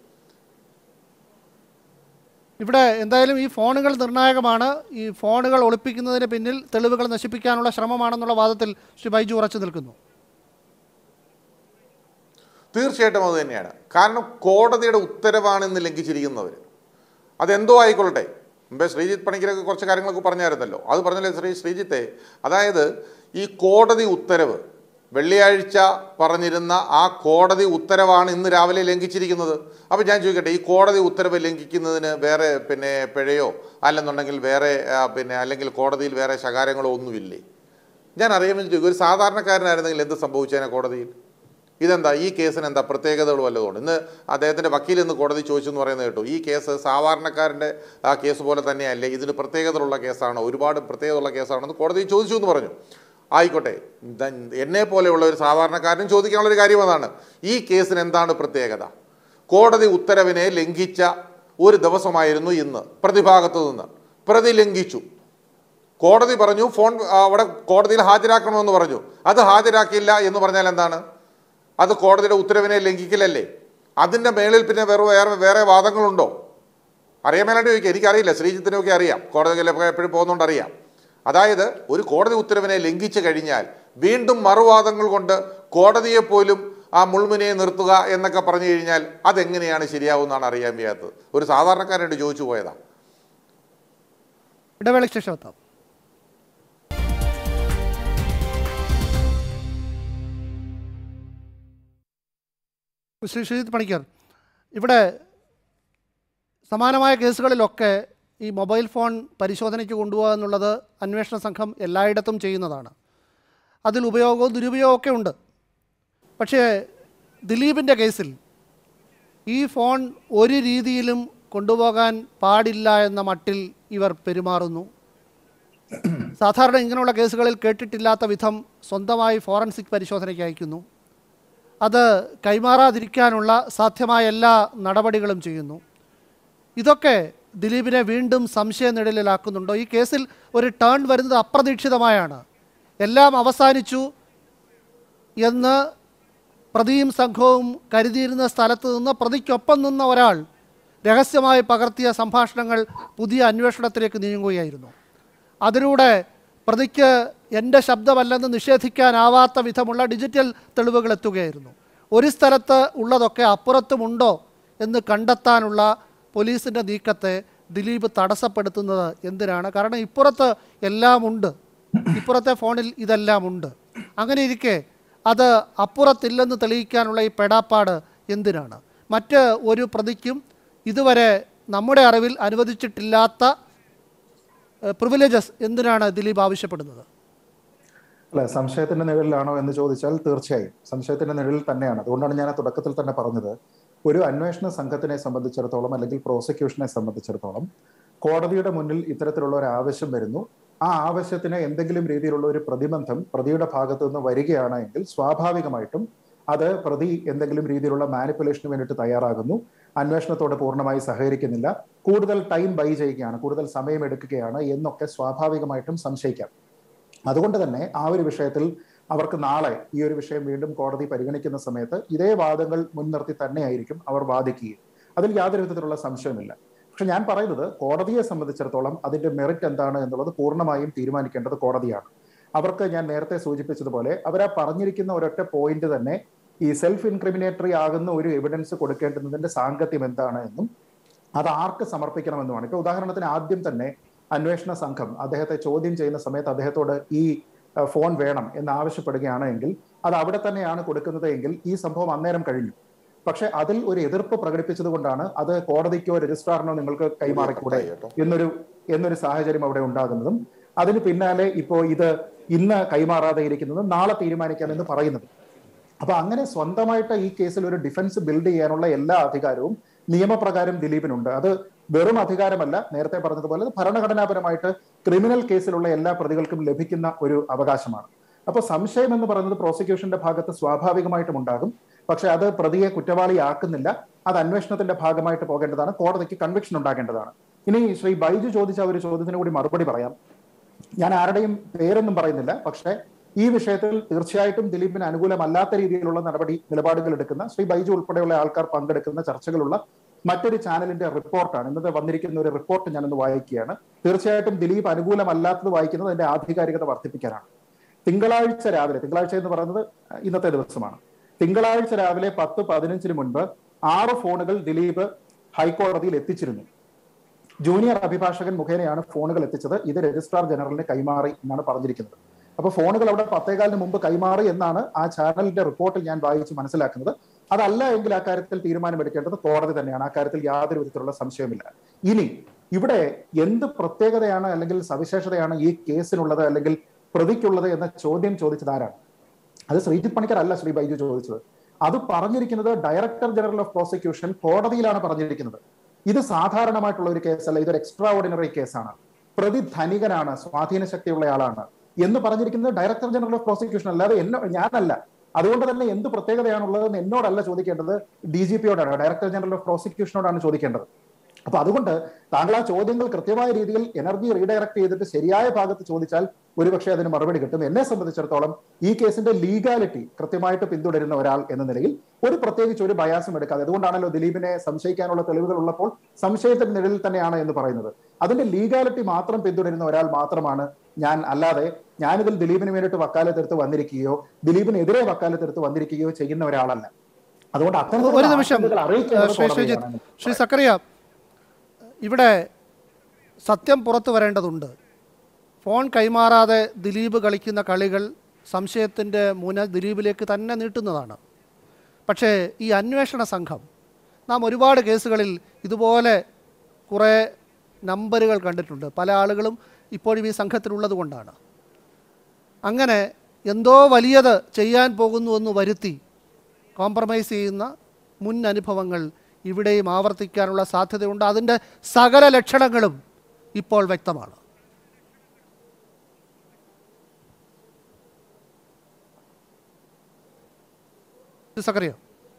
ഇവിടെ എന്തായാലും ഈ ഫോണുകൾ നിർണായകമാണ് ഈ ഫോണുകൾ ഒളിപ്പിക്കുന്നതിന് പിന്നിൽ തെളിവുകൾ നശിപ്പിക്കാനുള്ള ശ്രമമാണെന്നുള്ള വാദത്തിൽ ശ്രീ ബൈജു ഉറച്ചു നിൽക്കുന്നു തീർച്ചയായിട്ടും അത് തന്നെയാണ് കാരണം കോടതിയുടെ ഉത്തരവാണ് ഇന്ന് ലംഘിച്ചിരിക്കുന്നവർ അതെന്തോ ആയിക്കൊള്ളട്ടെ മുമ്പേ ശ്രീജിത്ത് പണിക്കരൊക്കെ കുറച്ച് കാര്യങ്ങളൊക്കെ പറഞ്ഞായിരുന്നല്ലോ അത് പറഞ്ഞല്ലേ ശ്രീ ശ്രീജിത്തെ അതായത് ഈ കോടതി ഉത്തരവ് വെള്ളിയാഴ്ച പറഞ്ഞിരുന്ന ആ കോടതി ഉത്തരവാണ് ഇന്ന് രാവിലെ ലംഘിച്ചിരിക്കുന്നത് അപ്പോൾ ഞാൻ ചോദിക്കട്ടെ ഈ കോടതി ഉത്തരവ് ലംഘിക്കുന്നതിന് വേറെ പിന്നെ പിഴയോ അല്ലെന്നുണ്ടെങ്കിൽ വേറെ ആ, പിന്നെ അല്ലെങ്കിൽ കോടതിയിൽ വേറെ ശകാരങ്ങളോ ഒന്നുമില്ലേ ഞാൻ അറിയാമെന്ന് ചോദിക്കും ഒരു സാധാരണക്കാരനായിരുന്നെങ്കിൽ എന്ത് സംഭവിച്ചേനെ കോടതിയിൽ ഇതെന്താ ഈ കേസിന് എന്താ പ്രത്യേകതകൾ വല്ലതുകൊണ്ട് ഇന്ന് അദ്ദേഹത്തിൻ്റെ വക്കീൽ ഇന്ന് കോടതി ചോദിച്ചു എന്ന് പറയുന്നത് കേട്ടു ഈ കേസ് സാധാരണക്കാരൻ്റെ ആ കേസ് പോലെ തന്നെയല്ലേ ഇതിന് പ്രത്യേകതയുള്ള കേസാണോ ഒരുപാട് പ്രത്യേകതയുള്ള കേസാണെന്ന് കോടതി ചോദിച്ചു എന്ന് പറഞ്ഞു ആയിക്കോട്ടെ ദ- എന്നെ പോലെയുള്ള ഒരു സാധാരണക്കാരനും ചോദിക്കാനുള്ള ഒരു കാര്യം അതാണ് ഈ കേസിന് എന്താണ് പ്രത്യേകത കോടതി ഉത്തരവിനെ ലംഘിച്ച ഒരു ദിവസമായിരുന്നു ഇന്ന് പ്രതിഭാഗത്തു നിന്ന് പ്രതി ലംഘിച്ചു കോടതി പറഞ്ഞു ഫോൺ ആ, അവിടെ കോടതിയിൽ ഹാജരാക്കണമെന്ന് പറഞ്ഞു അത് ഹാജരാക്കിയില്ല എന്ന് പറഞ്ഞാൽ എന്താണ് അത് കോടതിയുടെ ഉത്തരവിനെ ലംഘിക്കലല്ലേ അതിൻ്റെ മേളിൽ പിന്നെ വേറെ വേറെ വേറെ വാദങ്ങളുണ്ടോ അറിയാൻ മേലാണ്ട് ചോദിക്കുക എനിക്കറിയില്ല ശ്രീജിത്തിനൊക്കെ അറിയാം കോടതിയിലൊക്കെ എപ്പോഴും പോകുന്നതുകൊണ്ട് അറിയാം അതായത് ഒരു കോടതി ഉത്തരവിനെ ലംഘിച്ചു കഴിഞ്ഞാൽ വീണ്ടും മറുവാദങ്ങൾ കൊണ്ട് കോടതിയെ പോലും ആ മുൾമുനയെ നിർത്തുക എന്നൊക്കെ പറഞ്ഞു കഴിഞ്ഞാൽ അതെങ്ങനെയാണ് ശരിയാവുമെന്നാണ് അറിയാൻ വയ്യാത്തത് ഒരു സാധാരണക്കാരനോട് ചോദിച്ചു പോയതാ ഇടവേളയ്ക്ക് ശേഷം എത്താം ശ്രീ ശ്രീജിത്ത് പണിക്കർ ഇവിടെ സമാനമായ കേസുകളിലൊക്കെ ഈ മൊബൈൽ ഫോൺ പരിശോധനയ്ക്ക് കൊണ്ടുപോകുക എന്നുള്ളത് അന്വേഷണ സംഘം എല്ലായിടത്തും ചെയ്യുന്നതാണ് അതിൽ ഉപയോഗവും ദുരുപയോഗവും ഒക്കെ ഉണ്ട് പക്ഷേ ദിലീപിൻ്റെ കേസിൽ ഈ ഫോൺ ഒരു രീതിയിലും കൊണ്ടുപോകാൻ പാടില്ല എന്ന മട്ടിൽ ഇവർ പെരുമാറുന്നു സാധാരണ ഇങ്ങനെയുള്ള കേസുകളിൽ കേട്ടിട്ടില്ലാത്ത വിധം സ്വന്തമായി ഫോറൻസിക് പരിശോധനയ്ക്ക് അയക്കുന്നു അത് കൈമാറാതിരിക്കാനുള്ള സാധ്യമായ എല്ലാ നടപടികളും ചെയ്യുന്നു ഇതൊക്കെ ദിലീപിനെ വീണ്ടും സംശയനിഴലിലാക്കുന്നുണ്ടോ ഈ കേസിൽ ഒരു ടേൺ വരുന്നത് അപ്രതീക്ഷിതമായാണ് എല്ലാം അവസാനിച്ചു എന്ന് പ്രതിയും സംഘവും കരുതിയിരുന്ന സ്ഥലത്ത് നിന്ന് പ്രതിക്കൊപ്പം നിന്ന ഒരാൾ രഹസ്യമായി പകർത്തിയ സംഭാഷണങ്ങൾ പുതിയ അന്വേഷണത്തിലേക്ക് നീങ്ങുകയായിരുന്നു അതിലൂടെ പ്രതിക്ക് എൻ്റെ ശബ്ദമല്ലെന്ന് നിഷേധിക്കാനാവാത്ത വിധമുള്ള ഡിജിറ്റൽ തെളിവുകൾ എത്തുകയായിരുന്നു ഒരു സ്ഥലത്ത് ഉള്ളതൊക്കെ അപ്പുറത്തുമുണ്ടോ എന്ന് കണ്ടെത്താനുള്ള പോലീസിൻ്റെ നീക്കത്തെ ദിലീപ് തടസ്സപ്പെടുത്തുന്നത് എന്തിനാണ് കാരണം ഇപ്പുറത്ത് എല്ലാം ഉണ്ട് ഇപ്പുറത്തെ ഫോണിൽ ഇതെല്ലാം ഉണ്ട് അങ്ങനെ ഇരിക്കെ അത് അപ്പുറത്തില്ലെന്ന് തെളിയിക്കാനുള്ള ഈ പെടാപ്പാട് എന്തിനാണ് മറ്റ് ഒരു പ്രതിക്കും ഇതുവരെ നമ്മുടെ അറിവിൽ അനുവദിച്ചിട്ടില്ലാത്ത പ്രിവിലേജസ് എന്തിനാണ് ദിലീപ് ആവശ്യപ്പെടുന്നത് അല്ല സംശയത്തിന്റെ നിഴലിലാണോ എന്ന് ചോദിച്ചാൽ തീർച്ചയായും സംശയത്തിന്റെ നിഴലിൽ തന്നെയാണ് അതുകൊണ്ടാണ് ഞാൻ ആ തുടക്കത്തിൽ തന്നെ പറഞ്ഞത് ഒരു അന്വേഷണ സംഘത്തിനെ സംബന്ധിച്ചിടത്തോളം അല്ലെങ്കിൽ പ്രോസിക്യൂഷനെ സംബന്ധിച്ചിടത്തോളം കോടതിയുടെ മുന്നിൽ ഇത്തരത്തിലുള്ള ഒരു ആവശ്യം വരുന്നു ആ ആവശ്യത്തിന് എന്തെങ്കിലും രീതിയിലുള്ള ഒരു പ്രതിബന്ധം പ്രതിയുടെ ഭാഗത്തു നിന്ന് വരികയാണ് എങ്കിൽ സ്വാഭാവികമായിട്ടും അത് പ്രതി എന്തെങ്കിലും രീതിയിലുള്ള മാനിപ്പുലേഷന് വേണ്ടിയിട്ട് തയ്യാറാകുന്നു അന്വേഷണത്തോട് പൂർണ്ണമായി സഹകരിക്കുന്നില്ല കൂടുതൽ ടൈം ബൈ ചെയ്യുകയാണ് കൂടുതൽ സമയം എടുക്കുകയാണ് എന്നൊക്കെ സ്വാഭാവികമായിട്ടും സംശയിക്കാം അതുകൊണ്ട് തന്നെ ആ ഒരു വിഷയത്തിൽ അവർക്ക് നാളെ ഈ ഒരു വിഷയം വീണ്ടും കോടതി പരിഗണിക്കുന്ന സമയത്ത് ഇതേ വാദങ്ങൾ മുൻനിർത്തി തന്നെയായിരിക്കും അവർ വാദിക്കുകയും അതിൽ യാതൊരു വിധത്തിലുള്ള സംശയമില്ല പക്ഷെ ഞാൻ പറയുന്നത് കോടതിയെ സംബന്ധിച്ചിടത്തോളം അതിന്റെ മെറിറ്റ് എന്താണ് എന്നുള്ളത് പൂർണ്ണമായും തീരുമാനിക്കേണ്ടത് കോടതിയാണ് അവർക്ക് ഞാൻ നേരത്തെ സൂചിപ്പിച്ചതുപോലെ അവർ ആ പറഞ്ഞിരിക്കുന്ന ഒരൊറ്റ പോയിന്റ് തന്നെ ഈ സെൽഫ് ഇൻക്രിമിനേറ്ററി ആകുന്ന ഒരു എവിഡൻസ് കൊടുക്കേണ്ടുന്നതിന്റെ സാങ്കത്യം എന്താണ് എന്നും അത് ആർക്ക് സമർപ്പിക്കണമെന്നുമാണ് ഇപ്പൊ ഉദാഹരണത്തിന് ആദ്യം തന്നെ അന്വേഷണ സംഘം അദ്ദേഹത്തെ ചോദ്യം ചെയ്യുന്ന സമയത്ത് അദ്ദേഹത്തോട് ഈ അഹ്, ഫോൺ വേണം എന്ന് ആവശ്യപ്പെടുകയാണ് എങ്കിൽ അത് അവിടെ തന്നെയാണ് കൊടുക്കുന്നത് എങ്കിൽ ഈ സംഭവം അന്നേരം കഴിഞ്ഞു പക്ഷെ അതിൽ ഒരു എതിർപ്പ് പ്രകടിപ്പിച്ചത് കൊണ്ടാണ് അത് കോടതിക്കോ രജിസ്ട്രാറിനോ നിങ്ങൾക്ക് കൈമാറിക്കൂടെ കേട്ടോ. എന്നൊരു എന്നൊരു സാഹചര്യം അവിടെ ഉണ്ടാകുന്നതും അതിന് പിന്നാലെ ഇപ്പോ ഇത് ഇന്ന് കൈമാറാതെ ഇരിക്കുന്നതും നാളെ തീരുമാനിക്കാമെന്ന് പറയുന്നത് അപ്പൊ അങ്ങനെ സ്വന്തമായിട്ട് ഈ കേസിൽ ഒരു ഡിഫൻസ് ബിൽഡ് ചെയ്യാനുള്ള എല്ലാ അധികാരവും നിയമപ്രകാരം ദിലീപിനുണ്ട് അത് വെറും അധികാരമല്ല നേരത്തെ പറഞ്ഞതുപോലെ അത് ഭരണഘടനാപരമായിട്ട് ക്രിമിനൽ കേസിലുള്ള എല്ലാ പ്രതികൾക്കും ലഭിക്കുന്ന ഒരു അവകാശമാണ് അപ്പൊ സംശയം എന്ന് പറയുന്നത് പ്രോസിക്യൂഷന്റെ ഭാഗത്ത് സ്വാഭാവികമായിട്ടും ഉണ്ടാകും പക്ഷെ അത് പ്രതിയെ കുറ്റവാളിയാക്കുന്നില്ല അത് അന്വേഷണത്തിന്റെ ഭാഗമായിട്ട് പോകേണ്ടതാണ് കോടതിക്ക് കൺവിക്ഷൻ ഉണ്ടാകേണ്ടതാണ് ഇനി ശ്രീ ബൈജു ചോദിച്ച ഒരു ചോദ്യത്തിന് കൂടി മറുപടി പറയാം ഞാൻ ആരുടെയും പേരൊന്നും പറയുന്നില്ല പക്ഷേ ഈ വിഷയത്തിൽ തീർച്ചയായിട്ടും ദിലീപിന് അനുകൂലമല്ലാത്ത രീതിയിലുള്ള നടപടി നിലപാടുകൾ എടുക്കുന്ന ശ്രീ ബൈജു ഉൾപ്പെടെയുള്ള ആൾക്കാർ പങ്കെടുക്കുന്ന ചർച്ചകളുള്ള മറ്റൊരു ചാനലിന്റെ റിപ്പോർട്ടാണ് ഇന്നത്തെ വന്നിരിക്കുന്ന ഒരു റിപ്പോർട്ട് ഞാനൊന്ന് വായിക്കുകയാണ് തീർച്ചയായിട്ടും ദിലീപ് അനുകൂലമല്ലാത്തത് വായിക്കുന്നത് അതിന്റെ ആധികാരികത വർദ്ധിപ്പിക്കാനാണ് തിങ്കളാഴ്ച രാവിലെ തിങ്കളാഴ്ച എന്ന് പറയുന്നത് ഇന്നത്തെ ദിവസമാണ് തിങ്കളാഴ്ച രാവിലെ പത്ത് പതിനഞ്ചിന് മുൻപ് ആറ് ഫോണുകൾ ദിലീപ് ഹൈക്കോടതിയിൽ എത്തിച്ചിരുന്നു ജൂനിയർ അഭിഭാഷകൻ മുഖേനയാണ് ഫോണുകൾ എത്തിച്ചത് ഇത് രജിസ്ട്രാർ ജനറലിന് കൈമാറി എന്നാണ് പറഞ്ഞിരിക്കുന്നത് അപ്പൊ ഫോണുകൾ അവിടെ പത്തേകാലിന് മുമ്പ് കൈമാറി എന്നാണ് ആ ചാനലിന്റെ റിപ്പോർട്ടിൽ ഞാൻ വായിച്ച് മനസ്സിലാക്കുന്നത് അതല്ല എങ്കിൽ ആ കാര്യത്തിൽ തീരുമാനമെടുക്കേണ്ടത് കോടതി തന്നെയാണ് ആ കാര്യത്തിൽ യാതൊരു വിധത്തിലുള്ള സംശയമില്ല ഇനി ഇവിടെ എന്ത് പ്രത്യേകതയാണ് അല്ലെങ്കിൽ സവിശേഷതയാണ് ഈ കേസിനുള്ളത് അല്ലെങ്കിൽ പ്രതിക്കുള്ളത് എന്ന ചോദ്യം ചോദിച്ചത് ആരാണ് അത് ശ്രീജിത് പണിക്കർ അല്ല ശ്രീ ബൈജു ചോദിച്ചത് അത് പറഞ്ഞിരിക്കുന്നത് ഡയറക്ടർ ജനറൽ ഓഫ് പ്രോസിക്യൂഷൻ കോടതിയിലാണ് പറഞ്ഞിരിക്കുന്നത് ഇത് സാധാരണമായിട്ടുള്ള ഒരു കേസല്ല ഇതൊരു എക്സ്ട്രാ ഓർഡിനറി കേസാണ് പ്രതി ധനികനാണ് സ്വാധീന ശക്തിയുള്ള ആളാണ് എന്ന് പറഞ്ഞിരിക്കുന്നത് ഡയറക്ടർ ജനറൽ ഓഫ് പ്രോസിക്യൂഷൻ അല്ലാതെ എന്നോ ഞാനല്ല അതുകൊണ്ട് തന്നെ എന്ത് പ്രത്യേകതയാണുള്ളതെന്ന് എന്നോടല്ല ചോദിക്കേണ്ടത് ഡി ജി പിയോടാണ് ഡയറക്ടർ ജനറൽ ഓഫ് പ്രോസിക്യൂഷനോടാണ് ചോദിക്കേണ്ടത് അപ്പൊ അതുകൊണ്ട് താങ്കൾ ആ ചോദ്യങ്ങൾ കൃത്യമായ രീതിയിൽ എനർജി റീഡയറക്ട് ചെയ്തിട്ട് ശരിയായ ഭാഗത്ത് ചോദിച്ചാൽ ഒരുപക്ഷെ അതിന് മറുപടി കിട്ടും എന്നെ സംബന്ധിച്ചിടത്തോളം ഈ കേസിന്റെ ലീഗാലിറ്റി കൃത്യമായിട്ട് പിന്തുടരുന്ന ഒരാൾ എന്ന നിലയിൽ ഒരു പ്രത്യേകിച്ച് ഒരു ബയാസും എടുക്കാതെ അതുകൊണ്ടാണല്ലോ ദിലീപിനെ സംശയിക്കാനുള്ള തെളിവുകൾ ഉള്ളപ്പോൾ സംശയത്തിന്റെ നിഴലിൽ തന്നെയാണ് എന്ന് പറയുന്നത് അതിന്റെ ലീഗാലിറ്റി മാത്രം പിന്തുടരുന്ന ഒരാൾ മാത്രമാണ് ഞാൻ അല്ലാതെ ഞാനിതിൽ ദിലീപിന് വേണ്ടിയിട്ട് വക്കാലത്തെടുത്ത് വന്നിരിക്കുകയോ ദിലീപിനെതിരെ വക്കാലത്തെടുത്ത് വന്നിരിക്കുകയോ ചെയ്യുന്ന ഒരാളല്ല അതുകൊണ്ട് അത്തരത്തിലുള്ള ഒരു നിമിഷം ആശങ്കകൾ അറിയിക്കേണ്ടത് ശ്രീ ശ്രീജിത്ത് കോടതിയാണ്. ശ്രീ സക്കറിയ ഇവിടെ സത്യം പുറത്തു വരേണ്ടതുണ്ട് ഫോൺ കൈമാറാതെ ദിലീപ് കളിക്കുന്ന കളികൾ സംശയത്തിൻ്റെ മുന ദിലീപിലേക്ക് തന്നെ നീട്ടുന്നതാണ് പക്ഷേ ഈ അന്വേഷണ സംഘം നാം ഒരുപാട് കേസുകളിൽ ഇതുപോലെ കുറേ നമ്പറുകൾ കണ്ടിട്ടുണ്ട് പല ആളുകളും ഇപ്പോഴും ഈ സംഘത്തിലുള്ളത് കൊണ്ടാണ് അങ്ങനെ എന്തോ വലിയത് ചെയ്യാൻ പോകുന്നുവെന്ന് വരുത്തി കോംപ്രമൈസ് ചെയ്യുന്ന മുൻ അനുഭവങ്ങൾ ഇവിടെയും ആവർത്തിക്കാനുള്ള സാധ്യതയുണ്ട് അതിൻ്റെ സകല ലക്ഷണങ്ങളും ഇപ്പോൾ വ്യക്തമാണ് സക്കറിയോ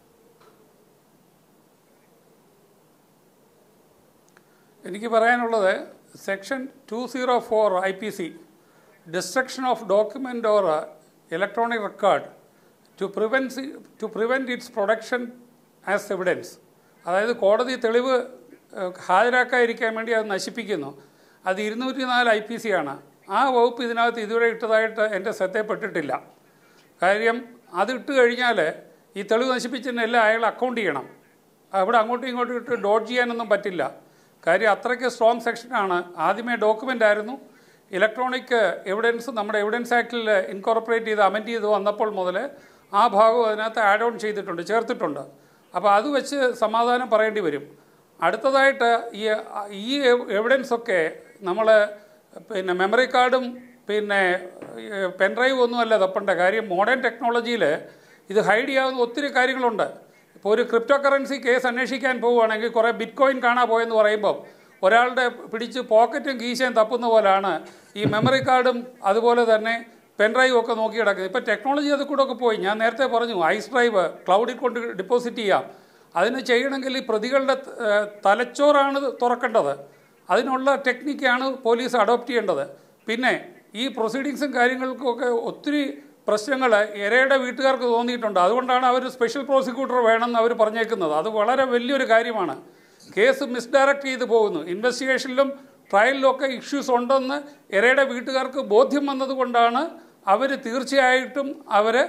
എനിക്ക് പറയാനുള്ളത് section two zero four I P C destruction of document or electronic record to prevent to prevent its production as evidence അതായത് കോടതി തെളിവ് ഏഹ്, ഹാജരാക്കാതിരിക്കാൻ വേണ്ടി അത് നശിപ്പിക്കുന്നു അത് ഇരുന്നൂറ്റി നാല് ഐ പി സി ആണ് ആ വകുപ്പ് ഇതിനകത്ത് ഇതുവരെ ഇട്ടതായിട്ട് എൻ്റെ ശ്രദ്ധയിൽപ്പെട്ടിട്ടില്ല കാര്യം അത് ഇട്ട് കഴിഞ്ഞാൽ ഈ തെളിവ് നശിപ്പിച്ചതിനെല്ലാം അയാൾ അക്കൗണ്ട് ചെയ്യണം അവിടെ അങ്ങോട്ടും ഇങ്ങോട്ടും ഇട്ട് ഡോട്ട് ചെയ്യാനൊന്നും പറ്റില്ല കാര്യം അത്രയ്ക്ക് സ്ട്രോങ് സെക്ഷനാണ് ആദ്യമേ ഡോക്യുമെൻ്റ് ആയിരുന്നു ഇലക്ട്രോണിക് എവിഡൻസ് നമ്മുടെ എവിഡൻസ് ആക്ടിൽ ഇൻകോർപ്പറേറ്റ് ചെയ്ത് അമെൻഡ് ചെയ്ത് വന്നപ്പോൾ മുതൽ ആ ഭാഗം അതിനകത്ത് ആഡ് ഓൺ ചെയ്തിട്ടുണ്ട് ചേർത്തിട്ടുണ്ട് അപ്പോൾ അത് വെച്ച് സമാധാനം പറയേണ്ടി വരും അടുത്തതായിട്ട് ഈ ഈ എവിഡൻസ് ഒക്കെ നമ്മൾ പിന്നെ മെമ്മറി കാർഡും പിന്നെ പെൻഡ്രൈവ് ഒന്നുമല്ല തപ്പേണ്ട കാര്യം മോഡേൺ ടെക്നോളജിയിൽ ഇത് ഹൈഡ് ചെയ്യാവുന്ന ഒത്തിരി കാര്യങ്ങളുണ്ട് ഇപ്പോൾ ഒരു ക്രിപ്റ്റോ കറൻസി കേസ് അന്വേഷിക്കാൻ പോവുകയാണെങ്കിൽ കുറേ ബിറ്റ് കോയിൻ കാണാൻ പോയെന്ന് പറയുമ്പോൾ ഒരാളുടെ പിടിച്ച് പോക്കറ്റും കീശയും തപ്പുന്ന പോലാണ് ഈ മെമ്മറി കാർഡും അതുപോലെ തന്നെ പെൻഡ്രൈവ് ഒക്കെ നോക്കി കിടക്കുന്നത് ഇപ്പോൾ ടെക്നോളജി അത് കൂടെ ഒക്കെ പോയി ഞാൻ നേരത്തെ പറഞ്ഞു ഐസ് ഡ്രൈവ് ക്ലൗഡിൽ കൊണ്ട് ഡിപ്പോസിറ്റ് ചെയ്യാം അതിന് ചെയ്യണമെങ്കിൽ ഈ പ്രതികളുടെ ഏഹ്, തലച്ചോറാണ് തുറക്കേണ്ടത് അതിനുള്ള ടെക്നിക്കാണ് പോലീസ് അഡോപ്റ്റ് ചെയ്യേണ്ടത് പിന്നെ ഈ പ്രൊസീഡിങ്സും കാര്യങ്ങൾക്കൊക്കെ ഒത്തിരി പ്രശ്നങ്ങൾ ഇരയുടെ വീട്ടുകാർക്ക് തോന്നിയിട്ടുണ്ട് അതുകൊണ്ടാണ് അവർ സ്പെഷ്യൽ പ്രോസിക്യൂട്ടർ വേണമെന്ന് അവർ പറഞ്ഞേക്കുന്നത് അത് വളരെ വലിയൊരു കാര്യമാണ് കേസ് മിസ്ഡയറക്റ്റ് ചെയ്ത് പോകുന്നു ഇൻവെസ്റ്റിഗേഷനിലും ട്രയലിലും ഒക്കെ ഇഷ്യൂസ് ഉണ്ടെന്ന് ഇരയുടെ വീട്ടുകാർക്ക് ബോധ്യം വന്നതുകൊണ്ടാണ് അവർ തീർച്ചയായിട്ടും അവർ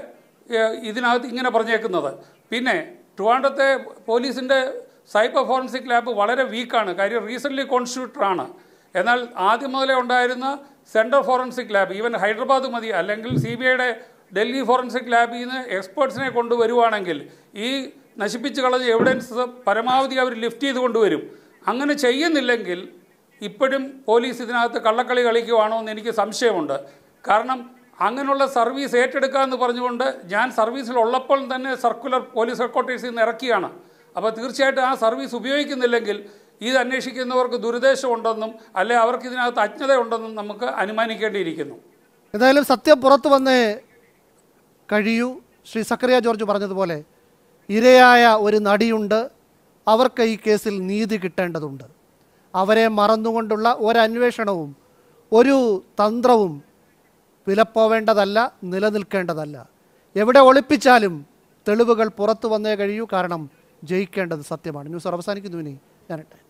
ഏഹ്, ഇതിനകത്ത് ഇങ്ങനെ പറഞ്ഞേക്കുന്നത് പിന്നെ ട്രിവാൻഡ്രത്തെ പോലീസിൻ്റെ സൈബർ ഫോറൻസിക് ലാബ് വളരെ വീക്കാണ് കാര്യം റീസെൻ്റ്ലി കോൺസ്റ്റിറ്റ്യൂട്ടഡ് ആണ് എന്നാൽ ആദ്യം മുതലേ ഉണ്ടായിരുന്ന central forensic lab even Hyderabad മതി അല്ലെങ്കിൽ സി ബി ഐയുടെ ഡൽഹി ഫോറൻസിക് ലാബിൽ നിന്ന് എക്സ്പേർട്സിനെ കൊണ്ടുവരുവാണെങ്കിൽ ഈ നശിപ്പിച്ച് കളഞ്ഞ എവിഡൻസ് പരമാവധി അവർ ലിഫ്റ്റ് ചെയ്ത് കൊണ്ടുവരും അങ്ങനെ ചെയ്യുന്നില്ലെങ്കിൽ ഇപ്പോഴും പോലീസ് ഇതിനകത്ത് കള്ളക്കളി കളിക്കുവാണോ എന്ന് എനിക്ക് സംശയമുണ്ട് കാരണം അങ്ങനെയുള്ള സർവീസ് ഏറ്റെടുക്കുക എന്ന് പറഞ്ഞുകൊണ്ട് ഞാൻ സർവീസിലുള്ളപ്പോൾ തന്നെ സർക്കുലർ പോലീസ് ഹെഡ്ക്വാർട്ടേഴ്സിൽ നിന്ന് ഇറക്കിയാണ് അപ്പോൾ തീർച്ചയായിട്ടും ആ സർവീസ് ഉപയോഗിക്കുന്നില്ലെങ്കിൽ ഇത് അന്വേഷിക്കുന്നവർക്ക് ദുരുദ്ദേശമുണ്ടെന്നും അല്ലെ അവർക്ക് ഇതിനകത്ത് അജ്ഞതയുണ്ടെന്നും നമുക്ക് അനുമാനിക്കേണ്ടിയിരിക്കുന്നു എന്തായാലും സത്യം പുറത്തു വന്നേ കഴിയൂ ശ്രീ സക്കറിയ ജോർജ് പറഞ്ഞതുപോലെ ഇരയായ ഒരു നടിയുണ്ട് അവർക്ക് ഈ കേസിൽ നീതി കിട്ടേണ്ടതുണ്ട് അവരെ മറന്നുകൊണ്ടുള്ള ഒരന്വേഷണവും ഒരു തന്ത്രവും വിലപ്പോവേണ്ടതല്ല നിലനിൽക്കേണ്ടതല്ല എവിടെ ഒളിപ്പിച്ചാലും തെളിവുകൾ പുറത്തു വന്നേ കഴിയൂ കാരണം ജയിക്കേണ്ടത് സത്യമാണ് ന്യൂസ് അവസാനിക്കുന്നു ഇനി ഞാനിട്ടെ